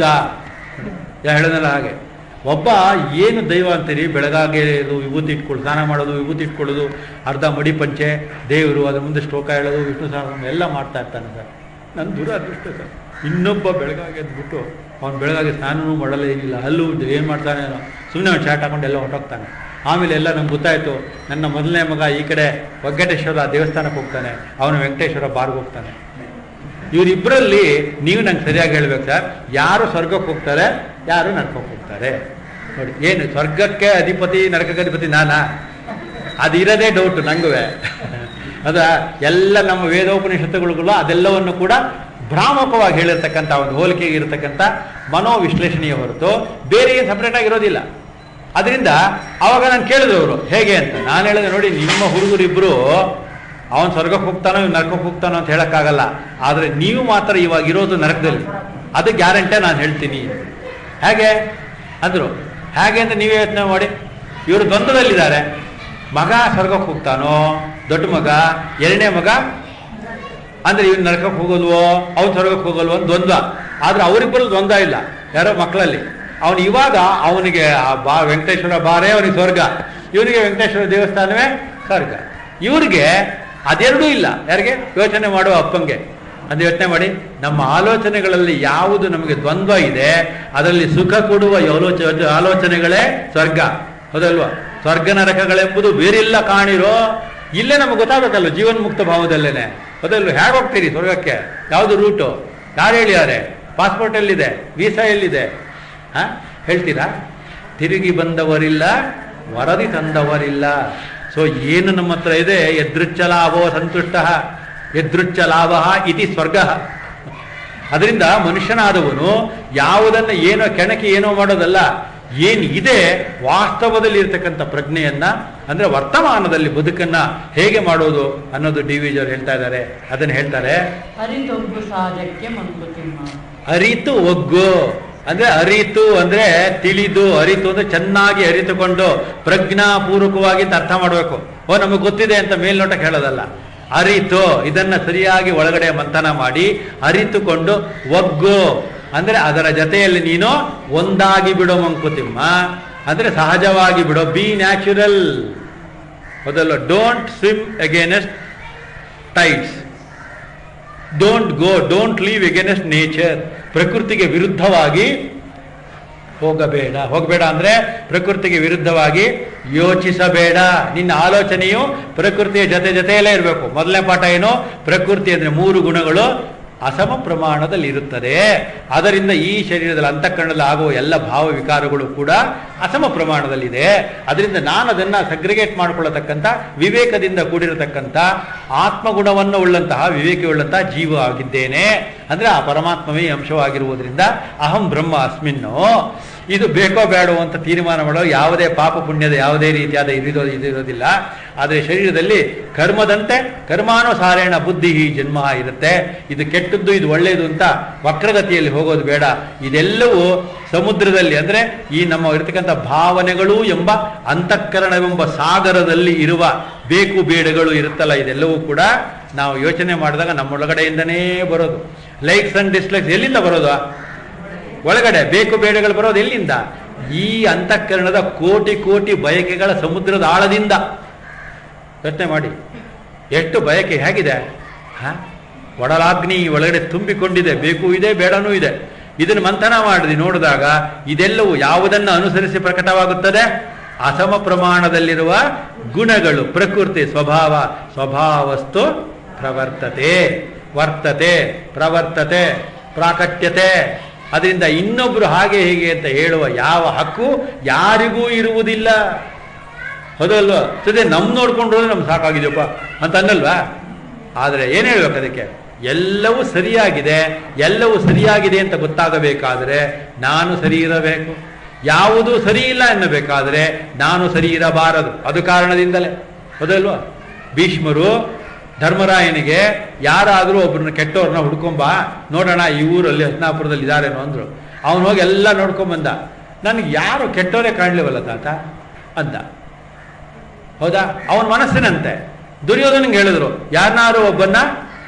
Speaker 1: ಯಾ ಹೇಳಿದ್ನಲ್ಲ ಹಾಗೆ ಒಬ್ಬ ಏನು ದೈವ ಅಂತೀರಿ ಬೆಳಗಾಗೆ ಇದು ವಿಭೂತಿ ಇಟ್ಕೊಳ್ಳು ಸ್ನಾನ ಮಾಡೋದು ವಿಭೂತಿ ಇಟ್ಕೊಳ್ಳೋದು ಅರ್ಧ ಮಡಿ ಪಂಚೆ ದೇವರು ಅದ್ರ ಮುಂದೆ ಶ್ಲೋಕ ಹೇಳೋದು ವಿಷ್ಣು ಸಹಸ್ರನಾಮ ಎಲ್ಲ ಮಾಡ್ತಾ ಇರ್ತಾನೆ ಸರ್ ನನ್ನ ದೂರ ಅದೃಷ್ಟ ಸರ್ ಇನ್ನೊಬ್ಬ ಬೆಳಗಾಗಿ ಎದ್ಬಿಟ್ಟು ಅವ್ನು ಬೆಳಗಾಗಿ ಸ್ನಾನನೂ ಮಾಡಲ್ಲ ಏನಿಲ್ಲ ಅಲ್ಲೂ ಏನು ಮಾಡ್ತಾನೆ ಸುಮ್ಮನೆ ಅವ್ನು ಶಾರ್ಟ್ ಹಾಕೊಂಡು ಎಲ್ಲ ಹೊರಟೋಗ್ತಾನೆ ಆಮೇಲೆ ಎಲ್ಲ ನಮ್ಗೆ ಗೊತ್ತಾಯಿತು ನನ್ನ ಮೊದಲನೇ ಮಗ ಈ ಕಡೆ ವೆಂಕಟೇಶ್ವರ ದೇವಸ್ಥಾನಕ್ಕೆ ಹೋಗ್ತಾನೆ ಅವನು ವೆಂಕಟೇಶ್ವರ ಬಾರ್ಗೆ ಹೋಗ್ತಾನೆ ಇವರಿಬ್ಬರಲ್ಲಿ ನೀವು ನಂಗೆ ಸರಿಯಾಗಿ ಹೇಳ್ಬೇಕು ಸರ್ ಯಾರು ಸ್ವರ್ಗಕ್ಕೆ ಹೋಗ್ತಾರೆ ಯಾರು ನರ್ಕಕ್ಕೆ ಹೋಗ್ತಾರೆ ನೋಡಿ ಏನು ಸ್ವರ್ಗಕ್ಕೆ ಅಧಿಪತಿ ನರಕಕ್ಕೆ ಅಧಿಪತಿ ನಾನಾ ಅದು ಇರೋದೇ ಡೌಟ್ ನಂಗೂ ಅದ ಎಲ್ಲ ನಮ್ಮ ವೇದೋಪನಿಷತ್ತುಗಳಿಗೂ ಅದೆಲ್ಲವನ್ನು ಕೂಡ ಭ್ರಾಮಕವಾಗಿ ಹೇಳಿರ್ತಕ್ಕಂಥ ಒಂದು ಹೋಲಿಕೆಗೆ ಇರತಕ್ಕಂಥ ಮನೋವಿಶ್ಲೇಷಣೆಯ ಹೊರತು ಬೇರೆ ಏನು ಸಪ್ರೇಟ್ ಆಗಿರೋದಿಲ್ಲ ಅದರಿಂದ ಅವಾಗ ನಾನು ಕೇಳಿದ್ರು ಅವರು ಹೇಗೆ ಅಂತ ನಾನು ಹೇಳಿದೆ ನೋಡಿ ನಿಮ್ಮ ಹುಡುಗರಿಬ್ಬರು ಅವನು ಸ್ವರ್ಗಕ್ಕೆ ಹೋಗ್ತಾನೋ ಇವ್ನು ನರಕಕ್ಕೆ ಹೋಗ್ತಾನೋ ಅಂತ ಹೇಳೋಕ್ಕಾಗಲ್ಲ ಆದರೆ ನೀವು ಮಾತ್ರ ಇವಾಗ ಇರೋದು ನರಕದಲ್ಲಿ ಅದು ಗ್ಯಾರಂಟಿ ನಾನು ಹೇಳ್ತೀನಿ ಹೇಗೆ ಅಂದರು ಹೇಗೆ ಅಂತ ನೀವೇ ಯೋಚನೆ ಮಾಡಿ ಇವರು ದ್ವಂದ್ವದಲ್ಲಿದ್ದಾರೆ ಮಗ ಸ್ವರ್ಗಕ್ಕೆ ಹೋಗ್ತಾನೋ ದೊಡ್ಡ ಮಗ ಎರಡನೇ ಮಗ ಅಂದ್ರೆ ಇವ್ನು ನರಕಕ್ಕೆ ಹೋಗಲ್ವೋ ಅವ್ನು ಸ್ವರ್ಗಕ್ಕೆ ಹೋಗಲ್ವೋ ಅಂತ ದ್ವಂದ್ವ ಆದ್ರೆ ಅವರಿಬ್ಬರು ದ್ವಂದ್ವ ಇಲ್ಲ ಯಾರೋ ಮಕ್ಕಳಲ್ಲಿ ಅವನು ಇವಾಗ ಅವನಿಗೆ ಆ ಬಾ ವೆಂಕಟೇಶ್ವರ ಬಾರೇ ಅವನಿಗೆ ಸ್ವರ್ಗ ಇವನಿಗೆ ವೆಂಕಟೇಶ್ವರ ದೇವಸ್ಥಾನವೇ ಸ್ವರ್ಗ ಇವ್ರಿಗೆ ಅದೆರಡೂ ಇಲ್ಲ ಯಾರಿಗೆ ಯೋಚನೆ ಮಾಡುವ ಅಪ್ಪಂಗೆ ಅದು ಯೋಚನೆ ಮಾಡಿ ನಮ್ಮ ಆಲೋಚನೆಗಳಲ್ಲಿ ಯಾವುದು ನಮಗೆ ದ್ವಂದ್ವ ಇದೆ ಅದರಲ್ಲಿ ಸುಖ ಕೊಡುವ ಯೋಲೋಚ ಆಲೋಚನೆಗಳೇ ಸ್ವರ್ಗ ಹೌದಲ್ವಾ ಸ್ವರ್ಗ ನರಕಗಳೆಂಬುದು ಬೇರೆಲ್ಲ ಕಾಣಿರೋ ಇಲ್ಲೇ ನಮಗೆ ಗೊತ್ತಾಗಬೇಕಲ್ಲ ಜೀವನ್ಮುಕ್ತ ಭಾವದಲ್ಲೇನೆ ಅದಲ್ವ ಹೇಗೆ ಹೋಗ್ತೀರಿ ಸ್ವರ್ಗಕ್ಕೆ ಯಾವುದು ರೂಟು ಯಾರು ಹೇಳಿದ್ದಾರೆ ಪಾಸ್ಪೋರ್ಟ್ ಎಲ್ಲಿದೆ ವೀಸಾ ಎಲ್ಲಿದೆ ಹಾ ಹೇಳ್ತೀರಾ ತಿರುಗಿ ಬಂದವರಿಲ್ಲ ವರದಿ ತಂದವರಿಲ್ಲ ಸೊ ಏನು ನಮ್ಮ ಹತ್ರ ಇದೆ ಎದೃಚ್ಛ ಲಾಭೋ ಸಂತುಷ್ಟ ಎದೃಚ್ಛ ಲಾಭ ಇತಿ ಸ್ವರ್ಗ ಅದರಿಂದ ಮನುಷ್ಯನಾದವನು ಯಾವುದನ್ನ ಏನೋ ಕೆಣಕಿ ಏನೋ ಮಾಡೋದಲ್ಲ ಏನಿದೆ ವಾಸ್ತವದಲ್ಲಿ ಇರ್ತಕ್ಕಂಥ ಪ್ರಜ್ಞೆಯನ್ನ ಅಂದ್ರೆ ವರ್ತಮಾನದಲ್ಲಿ ಬದುಕನ್ನ ಹೇಗೆ ಮಾಡೋದು ಅನ್ನೋದು ಡಿ ವಿ ಅವರು ಹೇಳ್ತಾ ಇದ್ದಾರೆ ಅದನ್ನ ಹೇಳ್ತಾರೆ
Speaker 2: ಅರಿತೊಬ್ಬು ಸಹಜಕ್ಕೆ ಮಂಕುತಿಮ್ಮ
Speaker 1: ಅರಿತು ಒಗ್ಗು ಅಂದ್ರೆ ಅರಿತು ಅಂದ್ರೆ ತಿಳಿದು ಅರಿತು ಅಂದ್ರೆ ಚೆನ್ನಾಗಿ ಅರಿತುಕೊಂಡು ಪ್ರಜ್ಞಾಪೂರ್ವಕವಾಗಿ ಅಂತ ಅರ್ಥ ಮಾಡಬೇಕು ಓ ನಮಗೆ ಗೊತ್ತಿದೆ ಅಂತ ಮೇಲ್ನೋಟ ಹೇಳೋದಲ್ಲ ಅರಿತು ಇದನ್ನ ಸರಿಯಾಗಿ ಒಳಗಡೆ ಮಂಥನ ಮಾಡಿ ಅರಿತುಕೊಂಡು ಒಗ್ಗು ಅಂದ್ರೆ ಅದರ ಜೊತೆಯಲ್ಲಿ ನೀನು ಒಂದಾಗಿ ಬಿಡೋ ಮಂಕುತಿಮ್ಮ ಅಂದ್ರೆ ಸಹಜವಾಗಿ ಬಿಡೋ ಬಿ ನ್ಯಾಚುರಲ್ ಮೊದಲು don't swim against tides don't go don't live against nature ಪ್ರಕೃತಿಗೆ ವಿರುದ್ಧವಾಗಿ ಹೋಗಬೇಡ ಹೋಗಬೇಡ ಅಂದ್ರೆ ಪ್ರಕೃತಿಗೆ ವಿರುದ್ಧವಾಗಿ ಯೋಚಿಸಬೇಡ ನಿನ್ನ ಆಲೋಚನೆಯು ಪ್ರಕೃತಿಯ ಜೊತೆ ಜೊತೆಯಲ್ಲೇ ಇರಬೇಕು ಮೊದಲನೇ ಪಾಠ ಏನು ಪ್ರಕೃತಿ ಅಂದ್ರೆ ಮೂರು ಗುಣಗಳು ಅಸಮ ಪ್ರಮಾಣದಲ್ಲಿ ಇರುತ್ತದೆ ಅದರಿಂದ ಈ ಶರೀರದಲ್ಲಿ ಅಂತಃಕರಣದಲ್ಲಿ ಆಗುವ ಎಲ್ಲ ಭಾವ ವಿಕಾರಗಳು ಕೂಡ ಅಸಮ ಪ್ರಮಾಣದಲ್ಲಿದೆ ಅದರಿಂದ ನಾನು ಅದನ್ನ ಸಗ್ರಿಗೇಟ್ ಮಾಡಿಕೊಳ್ಳತಕ್ಕಂಥ ವಿವೇಕದಿಂದ ಕೂಡಿರತಕ್ಕಂಥ ಆತ್ಮಗುಣವನ್ನು ಉಳ್ಳಂತಹ ವಿವೇಕ ಉಳ್ಳಂತಹ ಜೀವ ಆಗಿದ್ದೇನೆ ಅಂದ್ರೆ ಆ ಪರಮಾತ್ಮವೇ ಅಂಶವಾಗಿರುವುದರಿಂದ ಅಹಂ ಬ್ರಹ್ಮ ಅಸ್ಮಿನ್ನು ಇದು ಬೇಕೋ ಬೇಡೋ ಅಂತ ತೀರ್ಮಾನ ಮಾಡೋ ಯಾವುದೇ ಪಾಪ ಪುಣ್ಯದ ಯಾವುದೇ ರೀತಿಯಾದ ಇದಿರೋ ಇದಿರೋದಿಲ್ಲ ಆದರೆ ಶರೀರದಲ್ಲಿ ಕರ್ಮದಂತೆ ಕರ್ಮಾನುಸಾರೇಣ ಬುದ್ಧಿ ಜನ್ಮ ಇರುತ್ತೆ ಇದು ಕೆಟ್ಟದ್ದು ಇದು ಒಳ್ಳೆಯದು ಅಂತ ವಕ್ರಗತಿಯಲ್ಲಿ ಹೋಗೋದು ಬೇಡ ಇದೆಲ್ಲವೂ ಸಮುದ್ರದಲ್ಲಿ ಅಂದ್ರೆ ಈ ನಮ್ಮ ಇರತಕ್ಕಂಥ ಭಾವನೆಗಳು ಎಂಬ ಅಂತಃಕರಣವೆಂಬ ಸಾಗರದಲ್ಲಿ ಇರುವ ಬೇಕು ಬೇಡಗಳು ಇರುತ್ತಲ್ಲ ಇದೆಲ್ಲವೂ ಕೂಡ ನಾವು ಯೋಚನೆ ಮಾಡಿದಾಗ ನಮ್ಮೊಳಗಡೆಯಿಂದನೇ ಬರೋದು ಲೈಕ್ಸ್ ಅಂಡ್ ಡಿಸ್ಲೈಕ್ಸ್ ಎಲ್ಲಿಂದ ಬರೋದು ಒಳಗಡೆ ಬೇಕು ಬೇಡಗಳು ಬರೋದು ಎಲ್ಲಿಂದ ಈ ಅಂತಃಕರಣದ ಕೋಟಿ ಕೋಟಿ ಬಯಕೆಗಳ ಸಮುದ್ರದ ಆಳದಿಂದ ಯೋಚನೆ ಮಾಡಿ ಎಷ್ಟು ಬಯಕೆ ಹೇಗಿದೆ ಹ ಒಡಲಾಗ್ನಿ ಒಳಗಡೆ ತುಂಬಿಕೊಂಡಿದೆ ಬೇಕು ಇದೆ ಬೇಡನೂ ಇದೆ ಇದನ್ನು ಮಂಥನ ಮಾಡಿದಿ ನೋಡಿದಾಗ ಇದೆಲ್ಲವೂ ಯಾವುದನ್ನು ಅನುಸರಿಸಿ ಪ್ರಕಟವಾಗುತ್ತದೆ ಅಸಮ ಪ್ರಮಾಣದಲ್ಲಿರುವ ಗುಣಗಳು ಪ್ರಕೃತಿ ಸ್ವಭಾವ ಸ್ವಭಾವಸ್ತು ಪ್ರವರ್ತತೆ ವರ್ತತೆ ಪ್ರವರ್ತತೆ ಪ್ರಾಕಟ್ಯತೆ ಅದರಿಂದ ಇನ್ನೊಬ್ರು ಹಾಗೆ ಹೇಗೆ ಅಂತ ಹೇಳುವ ಯಾವ ಹಕ್ಕು ಯಾರಿಗೂ ಇರುವುದಿಲ್ಲ ಹೌದಲ್ವಾ ಸದ್ಯ ನಮ್ ನೋಡ್ಕೊಂಡು ಹೋದ್ರೆ ನಮ್ಗೆ ಸಾಕಾಗಿದೆಯಪ್ಪ ಅಂತ ಅನ್ನಲ್ವಾ ಆದರೆ ಏನು ಹೇಳ್ಬೇಕು ಅದಕ್ಕೆ ಎಲ್ಲವೂ ಸರಿಯಾಗಿದೆ ಎಲ್ಲವೂ ಸರಿಯಾಗಿದೆ ಅಂತ ಗೊತ್ತಾಗಬೇಕಾದರೆ ನಾನು ಸರಿ ಇರಬೇಕು ಯಾವುದು ಸರಿ ಇಲ್ಲ ಎನ್ನಬೇಕಾದರೆ ನಾನು ಸರಿ ಇರಬಾರದು ಅದು ಕಾರಣದಿಂದಲೇ ಹೌದಲ್ವಾ ಭೀಷ್ಮರು ಧರ್ಮರಾಯನಿಗೆ ಯಾರಾದರೂ ಒಬ್ಬರನ್ನ ಕೆಟ್ಟವ್ರನ್ನ ಹುಡ್ಕೊಂಬ ನೋಡೋಣ ಈ ಊರಲ್ಲಿ ಹಸ್ನಾಪುರದಲ್ಲಿ ಇದಾರೇನೋ ಅಂದ್ರು ಅವನು ಹೋಗಿ ಎಲ್ಲ ನೋಡ್ಕೊಂಬಂದ ನನಗೆ ಯಾರು ಕೆಟ್ಟವರೇ ಕಾಣಲಿವಲ್ಲ ತಾತ ಅಂದ ಹೌದಾ ಅವನ ಮನಸ್ಸಿನಂತೆ ದುರ್ಯೋಧನಿಗೆ ಹೇಳಿದ್ರು ಯಾರನ್ನಾರು ಒಬ್ಬನ್ನ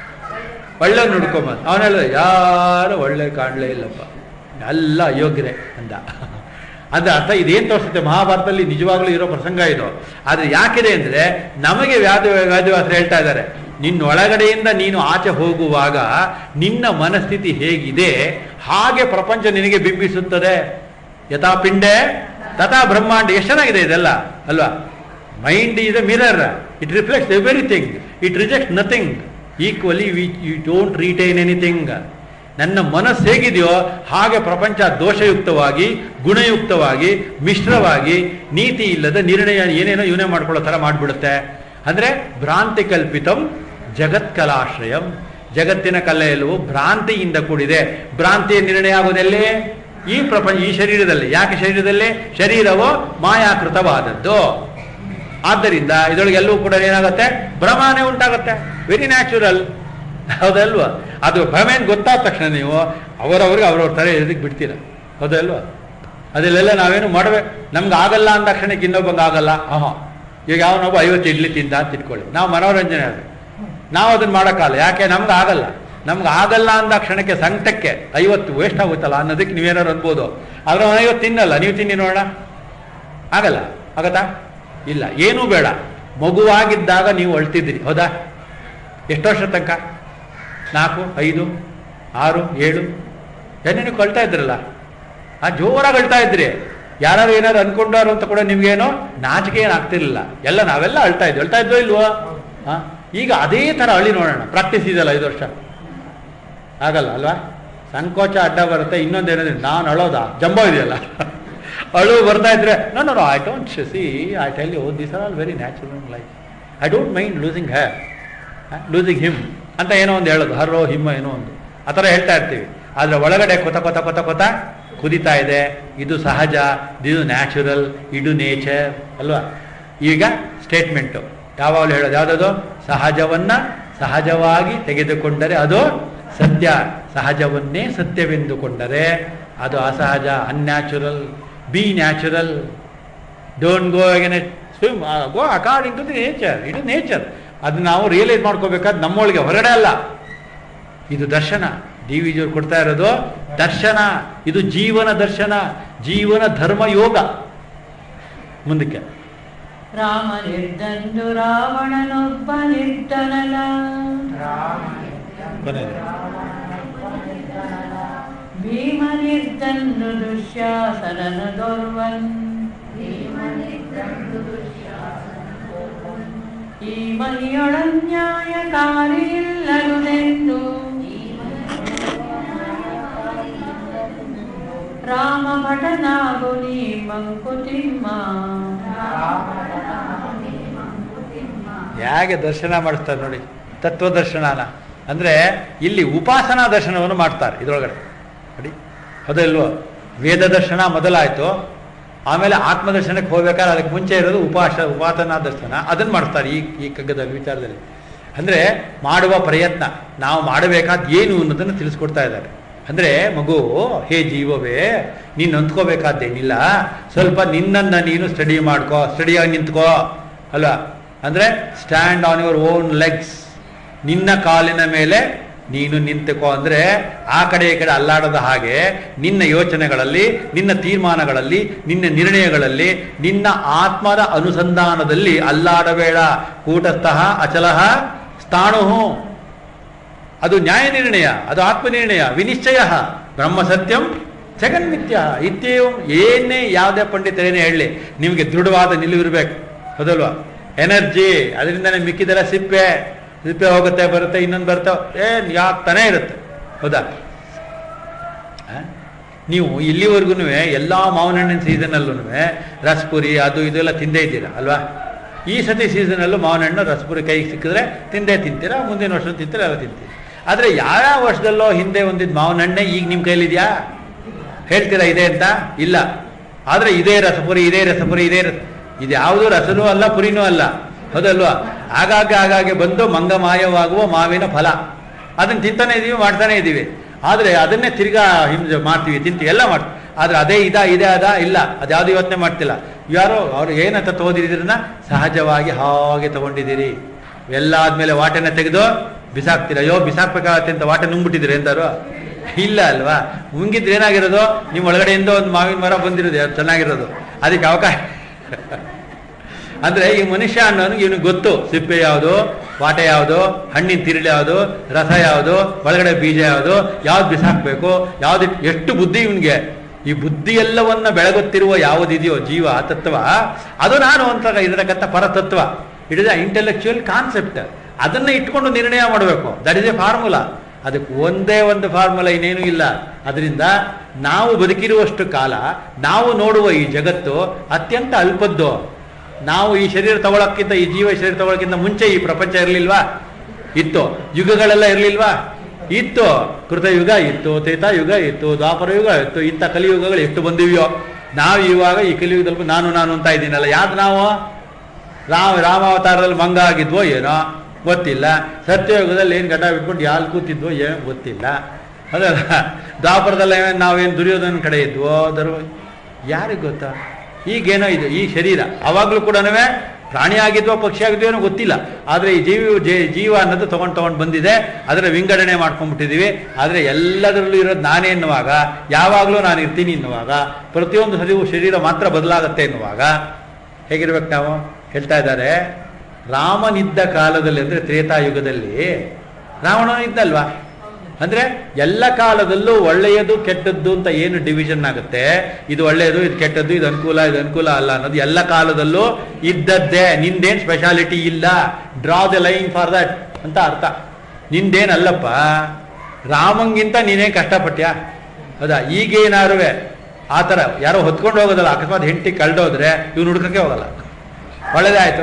Speaker 1: ಒಳ್ಳೆ ನೋಡ್ಕೊಂಬಂದ ಅವನು ಹೇಳಿದ ಯಾರು ಒಳ್ಳೆ ಕಾಣಲೇ ಇಲ್ಲಪ್ಪ ಎಲ್ಲ ಅಯೋಗ್ಯರೇ ಅಂದ ಅಂದ್ರೆ ಅರ್ಥ ಇದೇನು ತೋರಿಸುತ್ತೆ ಮಹಾಭಾರತದಲ್ಲಿ ನಿಜವಾಗ್ಲೂ ಇರೋ ಪ್ರಸಂಗ ಇದು ಆದರೆ ಯಾಕಿದೆ ಅಂದರೆ ನಮಗೆ ವ್ಯಾದ ವ್ಯಾದಿವಾಸರು ಹೇಳ್ತಾ ಇದ್ದಾರೆ ನಿನ್ನ ಒಳಗಡೆಯಿಂದ ನೀನು ಆಚೆ ಹೋಗುವಾಗ ನಿನ್ನ ಮನಸ್ಥಿತಿ ಹೇಗಿದೆ ಹಾಗೆ ಪ್ರಪಂಚ ನಿನಗೆ ಬಿಂಬಿಸುತ್ತದೆ ಯಥಾ ಪಿಂಡೆ ತಥಾ ಬ್ರಹ್ಮಾಂಡ ಎಷ್ಟು ಚೆನ್ನಾಗಿದೆ ಇದೆಲ್ಲ ಅಲ್ವಾ mind is a mirror it reflects everything it reject nothing equally we you don't retain anything ನನ್ನ ಮನಸ್ಸು ಹೇಗಿದೆಯೋ ಹಾಗೆ ಪ್ರಪಂಚ ದೋಷಯುಕ್ತವಾಗಿ ಗುಣಯುಕ್ತವಾಗಿ ಮಿಶ್ರವಾಗಿ ನೀತಿ ಇಲ್ಲದ ನಿರ್ಣಯ ಏನೇನೋ ಇವನೇ ಮಾಡ್ಕೊಳ್ಳೋ ಥರ ಮಾಡಿಬಿಡುತ್ತೆ ಅಂದರೆ ಭ್ರಾಂತಿ ಕಲ್ಪಿತಂ ಜಗತ್ಕಲಾಶ್ರಯಂ ಜಗತ್ತಿನ ಕಲೆ ಎಲ್ಲವೂ ಭ್ರಾಂತಿಯಿಂದ ಕೂಡಿದೆ ಭ್ರಾಂತಿಯ ನಿರ್ಣಯ ಆಗೋದೆಲ್ಲೇ ಈ ಪ್ರಪಂಚ ಈ ಶರೀರದಲ್ಲಿ ಯಾಕೆ ಶರೀರದಲ್ಲಿ ಶರೀರವು ಮಾಯಾಕೃತವಾದದ್ದು ಆದ್ದರಿಂದ ಇದರೊಳಗೆ ಎಲ್ಲವೂ ಕೂಡ ಏನಾಗುತ್ತೆ ಭ್ರಮಣೆ ಉಂಟಾಗುತ್ತೆ ವೆರಿ ನ್ಯಾಚುರಲ್ ಹೌದಲ್ವಾ ಅದು ಭ್ರಮೆ ಅಂತ ಗೊತ್ತಾದ ತಕ್ಷಣ ನೀವು ಅವರವ್ರಿಗೆ ಅವ್ರವ್ರ ಥರ ಎದಕ್ಕೆ ಬಿಡ್ತೀರ ಹೌದಲ್ವಾ ಅದಲ್ಲೆಲ್ಲ ನಾವೇನು ಮಾಡಬೇಕು ನಮ್ಗೆ ಆಗಲ್ಲ ಅಂದ ತಕ್ಷಣಕ್ಕೆ ಇನ್ನೊಬ್ಬಂಗೆ ಆಗಲ್ಲ ಆಹಾ ಈಗ ಯಾವನೊಬ್ಬ ಐವತ್ತು ಇಡ್ಲಿ ತಿಂದ ಅಂತ ಇಟ್ಕೊಳ್ಳಿ ನಾವು ಮನೋರಂಜನೆ ಅದು ನಾವು ಅದನ್ನ ಮಾಡೋಕ್ಕಲ್ಲ ಯಾಕೆ ನಮ್ಗೆ ಆಗಲ್ಲ ನಮ್ಗೆ ಆಗಲ್ಲ ಅಂದ ಕ್ಷಣಕ್ಕೆ ಸಂಕಟಕ್ಕೆ ಐವತ್ತು ವೇಸ್ಟ್ ಆಗುತ್ತಲ್ಲ ಅನ್ನೋದಕ್ಕೆ ನೀವೇನಾದ್ರು ಅನ್ಬೋದು ಆದ್ರೆ ಅವನು ಐವತ್ತು ತಿನ್ನಲ್ಲ ನೀವು ತಿನ್ನಿ ನೋಡೋಣ ಆಗಲ್ಲ ಆಗತ್ತಾ ಇಲ್ಲ ಏನೂ ಬೇಡ ಮಗುವಾಗಿದ್ದಾಗ ನೀವು ಅಳ್ತಿದ್ದೀರಿ ಹೌದಾ ಎಷ್ಟು ವರ್ಷ ತನಕ ನಾಲ್ಕು ಐದು ಆರು ಏಳು ಏನೇನು ಕಳ್ತಾ ಇದ್ರಲ್ಲ ಆ ಜೋರಾಗಿ ಅಳ್ತಾ ಇದ್ರಿ ಯಾರು ಏನಾರು ಅನ್ಕೊಂಡಾರು ಅಂತ ಕೂಡ ನಿಮ್ಗೇನೋ ನಾಚಿಕೆ ಏನು ಆಗ್ತಿರ್ಲಿಲ್ಲ ಎಲ್ಲ ನಾವೆಲ್ಲ ಅಳ್ತಾ ಇದ್ವಿ ಅಳ್ತಾ ಇದ್ವೋ ಇಲ್ವೋ ಹಾ ಈಗ ಅದೇ ಥರ ಅಳಿ ನೋಡೋಣ ಪ್ರಾಕ್ಟೀಸ್ ಇದೆಯಲ್ಲ ಐದು ವರ್ಷ ಆಗಲ್ಲ ಅಲ್ವಾ ಸಂಕೋಚ ಅಡ್ಡ ಬರುತ್ತೆ ಇನ್ನೊಂದೇನಿದೆ ನಾನು ಅಳೋದಾ ಜಂಬೋ ಇದೆಯಲ್ಲ ಅಳು ಬರ್ತಾ ಇದ್ರೆ no no I don't see I tell you this are all very natural life I don't mind losing her losing him ಅಂತ ಏನೋ ಒಂದು ಹೇಳೋದು ಹರ್ರೋ ಹಿಮ್ಮ ಏನೋ ಒಂದು ಆ ಥರ ಹೇಳ್ತಾ ಇರ್ತೀವಿ ಆದರೆ ಒಳಗಡೆ ಕೊತ ಕೊತ ಕೊತ ಕೊತ ಕುದಿತಾ ಇದೆ ಇದು ಸಹಜ ಇದು ನ್ಯಾಚುರಲ್ ಇದು ನೇಚರ್ ಅಲ್ವಾ ಈಗ ಸ್ಟೇಟ್ಮೆಂಟು ಯಾವಾಗಲೂ ಹೇಳೋದು ಯಾವುದದು ಸಹಜವನ್ನ ಸಹಜವಾಗಿ ತೆಗೆದುಕೊಂಡರೆ ಅದು ಸತ್ಯ ಸಹಜವನ್ನೇ ಸತ್ಯವೆಂದುಕೊಂಡರೆ ಅದು ಅಸಹಜ unnatural be natural don't go again swim go according to the nature it is nature ಅದು ನಾವು ರಿಯಲೈಸ್ ಮಾಡ್ಕೋಬೇಕಾದ್ರೆ ನಮ್ಮೊಳಗೆ ಹೊರಗಡೆ ಅಲ್ಲ ಇದು ದರ್ಶನ ಡಿ ವಿ ಜಿಯವ್ರು ಕೊಡ್ತಾ ಇರೋದು ದರ್ಶನ ಇದು ಜೀವನ ದರ್ಶನ ಜೀವನ ಧರ್ಮ ಯೋಗ ಮುಂದಕ್ಕೆ
Speaker 2: ರಾಮನಿರ್ದಂದು ರಾವಣನೊಬ್ಬ ನಿರ್ಧನಲ
Speaker 1: ಕೊನೆಯದು.
Speaker 2: ಭೀಮನಿರ್ದಂದು ದುಶ್ಯಾಸನನು ದೊರ್ವನ್ ಈ ಮಹಿಯೊಳನ್ಯಾಯಕಾರಿ ಇಲ್ಲದುದೆಂದು ರಾಮ ಭಟನಾಗು ನೀ ಮಂಕುತಿಮ್ಮ
Speaker 1: ಹೇಗೆ ದರ್ಶನ ಮಾಡಿಸ್ತಾರೆ ನೋಡಿ ತತ್ವದರ್ಶನನ ಅಂದರೆ ಇಲ್ಲಿ ಉಪಾಸನಾ ದರ್ಶನವನ್ನು ಮಾಡ್ತಾರೆ ಇದರೊಳಗಡೆ ನೋಡಿ ಹೌದಲ್ವೋ ವೇದ ದರ್ಶನ ಮೊದಲಾಯಿತು ಆಮೇಲೆ ಆತ್ಮದರ್ಶನಕ್ಕೆ ಹೋಗ್ಬೇಕಾದ್ರೆ ಅದಕ್ಕೆ ಮುಂಚೆ ಇರೋದು ಉಪಾಸ ಉಪಾಸನಾ ದರ್ಶನ ಅದನ್ನು ಮಾಡ್ತಾರೆ ಈ ಈ ಕಗ್ಗದ ವಿಚಾರದಲ್ಲಿ ಅಂದರೆ ಮಾಡುವ ಪ್ರಯತ್ನ ನಾವು ಮಾಡಬೇಕಾದ ಏನು ಅನ್ನೋದನ್ನು ತಿಳಿಸ್ಕೊಡ್ತಾ ಇದ್ದಾರೆ ಅಂದರೆ ಮಗು ಹೇ ಜೀವವೇ ನೀನು ಅಂದ್ಕೋಬೇಕಾದ್ದೇನಿಲ್ಲ ಸ್ವಲ್ಪ ನಿನ್ನನ್ನು ನೀನು ಸ್ಟಡಿ ಮಾಡ್ಕೋ ಸ್ಟಡಿಯಾಗಿ ನಿಂತ್ಕೋ ಅಲ್ವಾ ಅಂದರೆ stand on your own legs ನಿನ್ನ ಕಾಲಿನ ಮೇಲೆ ನೀನು ನಿಂತುಕೋ ಅಂದರೆ ಆ ಕಡೆ ಈ ಕಡೆ ಅಲ್ಲಾಡದ ಹಾಗೆ ನಿನ್ನ ಯೋಚನೆಗಳಲ್ಲಿ ನಿನ್ನ ತೀರ್ಮಾನಗಳಲ್ಲಿ ನಿನ್ನ ನಿರ್ಣಯಗಳಲ್ಲಿ ನಿನ್ನ ಆತ್ಮದ ಅನುಸಂಧಾನದಲ್ಲಿ ಅಲ್ಲಾಡಬೇಡ ಕೂಟಸ್ಥಃ ಅಚಲಃ ಸ್ಥಾಣುಹು ಅದು ನ್ಯಾಯ ನಿರ್ಣಯ ಅದು ಆತ್ಮನಿರ್ಣಯ ವಿನಿಶ್ಚಯ ಬ್ರಹ್ಮ ಸತ್ಯಂ ಜಗನ್ಮಿತ್ಯ ಇತ್ಯೇವ ಏನೇ ಯಾವುದೇ ಪಂಡಿತರೇನೇ ಹೇಳಲಿ ನಿಮಗೆ ದೃಢವಾದ ನಿಲುವಿರಬೇಕು ಹೌದಲ್ವಾ ಎನರ್ಜಿ ಅದರಿಂದನೇ ಮಿಕ್ಕಿದೆಲ್ಲ ಸಿಪ್ಪೆ ಸಿಪ್ಪೆ ಹೋಗುತ್ತೆ ಬರುತ್ತೆ ಇನ್ನೊಂದು ಬರುತ್ತೆ ಏನು ಯಾಗ್ತಾನೆ ಇರುತ್ತೆ ಹೌದಾ ಆ? ನೀವು ಇಲ್ಲಿವರೆಗೂ ಎಲ್ಲ ಮಾವಿನ ಹಣ್ಣಿನ ಸೀಸನಲ್ಲೂ ರಸಪುರಿ ಅದು ಇದೆಲ್ಲ ತಿಂದೇ ಇದ್ದೀರಾ ಅಲ್ವಾ ಈ ಸತಿ ಸೀಸನಲ್ಲೂ ಮಾವಿನ ಹಣ್ಣು ರಸಪುರಿ ಕೈಗೆ ಸಿಕ್ಕಿದ್ರೆ ತಿಂದೇ ತಿಂತೀರಾ ಮುಂದಿನ ವರ್ಷ ತಿಂತೀರಾ ಎಲ್ಲ ತಿಂತೀರಿ ಆದರೆ ಯಾವ್ಯಾವ ವರ್ಷದಲ್ಲೋ ಹಿಂದೆ ಒಂದಿದ್ದು ಮಾವಿನ ಹಣ್ಣೆ ಈಗ ನಿಮ್ಮ ಕೈಲಿದೆಯಾ ಹೇಳ್ತೀರಾ ಇದೆ ಅಂತ ಇಲ್ಲ ಆದರೆ ಇದೇ ರಸಪುರಿ ಇದೇ ರಸಪುರಿ ಇದೇ ರಸ ಇದು ಯಾವುದು ರಸನೂ ಅಲ್ಲ ಪುರಿನೂ ಅಲ್ಲ ಹೌದಲ್ವಾ ಆಗಾಗ್ಗೆ ಆಗಾಗ್ಗೆ ಬಂದು ಮಂಗಮಾಯವಾಗುವ ಮಾವಿನ ಫಲ ಅದನ್ನು ತಿಂತಾನೆ ಇದ್ದೀವಿ ಮಾಡ್ತಾನೆ ಇದ್ದೀವಿ ಆದರೆ ಅದನ್ನೇ ತಿರ್ಗಾ ಹಿಂದೆ ಮಾಡ್ತೀವಿ ತಿಂತೀವಿ ಎಲ್ಲ ಮಾಡ್ತೀವಿ ಆದರೆ ಅದೇ ಇದಾ ಇದೇ ಅದ ಇಲ್ಲ ಅದು ಯಾವುದು ಯೋಚನೆ ಮಾಡ್ತಿಲ್ಲ ಯಾರೋ ಅವ್ರು ಏನಂತ ತಗೋದಿದ್ದೀರನ್ನ ಸಹಜವಾಗಿ ಹಾಗೆ ತಗೊಂಡಿದ್ದೀರಿ ಎಲ್ಲ ಆದ್ಮೇಲೆ ವಾಟೆನ ತೆಗೆದು ಬಿಸಾಕ್ತೀರ ಅಯ್ಯೋ ಬಿಸಾಕ್ಬೇಕಾಗತ್ತೆ ಅಂತ ವಾಟೆ ನುಂಗ್ಬಿಟ್ಟಿದ್ದೀರಿ ಎಂದಾರು ಇಲ್ಲ ಅಲ್ವಾ ಮುಂಗಿದ್ರೆ ಏನಾಗಿರೋದು ನಿಮ್ಮ ಒಳಗಡೆಯಿಂದ ಒಂದು ಮಾವಿನ ಮರ ಬಂದಿರೋದು ಅದು ಚೆನ್ನಾಗಿರೋದು ಅದಕ್ಕೆ ಅವಕಾಶ ಅಂದ್ರೆ ಈ ಮನುಷ್ಯ ಅನ್ನೋನು ಇವನಿಗೆ ಗೊತ್ತು ಸಿಪ್ಪೆ ಯಾವುದು ವಾಟೆ ಯಾವುದು ಹಣ್ಣಿನ ತಿರುಳು ಯಾವುದು ರಸ ಯಾವುದು ಒಳಗಡೆ ಬೀಜ ಯಾವುದು ಯಾವ್ದು ಬಿಸಾಕ್ಬೇಕು ಯಾವ್ದು ಎಷ್ಟು ಬುದ್ಧಿ ಇವನಿಗೆ ಈ ಬುದ್ಧಿ ಎಲ್ಲವನ್ನ ಬೆಳಗುತ್ತಿರುವ ಯಾವುದಿದೆಯೋ ಜೀವ ತತ್ವ ಅದು ನಾನು ಅಂತ ಇರತಕ್ಕಂಥ ಪರತತ್ವ it is a intellectual concept ಅದನ್ನ ಇಟ್ಕೊಂಡು ನಿರ್ಣಯ ಮಾಡಬೇಕು ದಟ್ ಇಸ್ ಎ ಫಾರ್ಮುಲಾ ಅದಕ್ಕೆ ಒಂದೇ ಒಂದು ಫಾರ್ಮುಲಾ ಇನ್ನೇನು ಇಲ್ಲ ಅದರಿಂದ ನಾವು ಬದುಕಿರುವಷ್ಟು ಕಾಲ ನಾವು ನೋಡುವ ಈ ಜಗತ್ತು ಅತ್ಯಂತ ಅಲ್ಪದ್ದು ನಾವು ಈ ಶರೀರ ತಗೊಳಕ್ಕಿಂತ ಈ ಜೀವ ಶರೀರ ತಗೊಳಕ್ಕಿಂತ ಮುಂಚೆ ಈ ಪ್ರಪಂಚ ಇರಲಿಲ್ವಾ ಇತ್ತು ಯುಗಗಳೆಲ್ಲ ಇರಲಿಲ್ವಾ ಇತ್ತು ಕೃತಯುಗ ಇತ್ತು ತ್ರೇತಾಯುಗ ಇತ್ತು ದ್ವಾಪರ ಯುಗ ಇತ್ತು ಇಂಥ ಕಲಿಯುಗಗಳು ಎಷ್ಟು ಬಂದಿವೆಯೋ ನಾವು ಇವಾಗ ಈ ಕಲಿಯುಗದಲ್ಲಿ ನಾನು ನಾನು ಅಂತ ಇದ್ದೀನಲ್ಲ ಯಾವ್ದು ನಾವು ರಾಮ ರಾಮಾವತಾರದಲ್ಲಿ ಮಂಗ ಆಗಿದ್ವೋ ಏನೋ ಗೊತ್ತಿಲ್ಲ ಸತ್ಯಯುಗದಲ್ಲಿ ಏನು ಗಡ್ಡ ಬಿಟ್ಕೊಂಡು ಯಾಲ್ ಕೂತಿದ್ವೋ ಏನೋ ಗೊತ್ತಿಲ್ಲ ಅದಲ್ಲ ದ್ವಾಪರದಲ್ಲಿ ಏನ್ ನಾವೇನು ದುರ್ಯೋಧನ ಕಡೆ ಇದ್ವೋ ಧರ್ಮ ಯಾರಿಗೆ ಗೊತ್ತಾ ಈಗೇನೋ ಇದು ಈ ಶರೀರ ಅವಾಗಲೂ ಕೂಡ ಪ್ರಾಣಿ ಆಗಿದ್ವೋ ಪಕ್ಷಿ ಆಗಿದ್ವೋ ಏನೋ ಗೊತ್ತಿಲ್ಲ ಆದರೆ ಈ ಜೀವಿ ಜೇ- ಜೀವ ಅನ್ನೋದು ತೊಗೊಂಡು ತೊಗೊಂಡು ಬಂದಿದೆ ಅದರ ವಿಂಗಡಣೆ ಮಾಡ್ಕೊಂಡ್ಬಿಟ್ಟಿದ್ದೀವಿ ಆದರೆ ಎಲ್ಲದರಲ್ಲೂ ಇರೋದು ನಾನೇ ಎನ್ನುವಾಗ ಯಾವಾಗಲೂ ನಾನು ಇರ್ತೀನಿ ಎನ್ನುವಾಗ ಪ್ರತಿಯೊಂದು ಸರಿವು ಶರೀರ ಮಾತ್ರ ಬದಲಾಗತ್ತೆ ಎನ್ನುವಾಗ ಹೇಗಿರ್ಬೇಕು ನಾವು ಹೇಳ್ತಾ ಇದ್ದಾರೆ ರಾಮನಿದ್ದ ಕಾಲದಲ್ಲಿ ಅಂದರೆ ತ್ರೇತಾಯುಗದಲ್ಲಿ ರಾವಣನು ಇದ್ದಲ್ವಾ ಅಂದ್ರೆ ಎಲ್ಲ ಕಾಲದಲ್ಲೂ ಒಳ್ಳೆಯದು ಕೆಟ್ಟದ್ದು ಅಂತ ಏನು ಡಿವಿಷನ್ ಆಗುತ್ತೆ ಇದು ಒಳ್ಳೆಯದು ಇದು ಕೆಟ್ಟದ್ದು ಇದು ಅನುಕೂಲ ಇದು ಅನುಕೂಲ ಅಲ್ಲ ಅನ್ನೋದು ಎಲ್ಲ ಕಾಲದಲ್ಲೂ ಇದ್ದದ್ದೇ ನಿಂದೇನ್ ಸ್ಪೆಷಾಲಿಟಿ ಇಲ್ಲ draw the line for that ಅಂತ ಅರ್ಥ ನಿಂದೇನಲ್ಲಪ್ಪ ರಾಮಂಗಿಂತ ನೀನೇ ಕಷ್ಟಪಟ್ಯಾ ಹೌದಾ ಈಗೇನಾರುವೆ ಆ ಥರ ಯಾರೋ ಹೊತ್ಕೊಂಡು ಹೋಗೋದಲ್ಲ ಅಕಸ್ಮಾತ್ ಹೆಂಡತಿ ಕಳ್ದೋದ್ರೆ ಇವ್ನು ಹುಡ್ಕಕ್ಕೆ ಹೋಗಲ್ಲ ಒಳ್ಳೇದೇ ಆಯ್ತು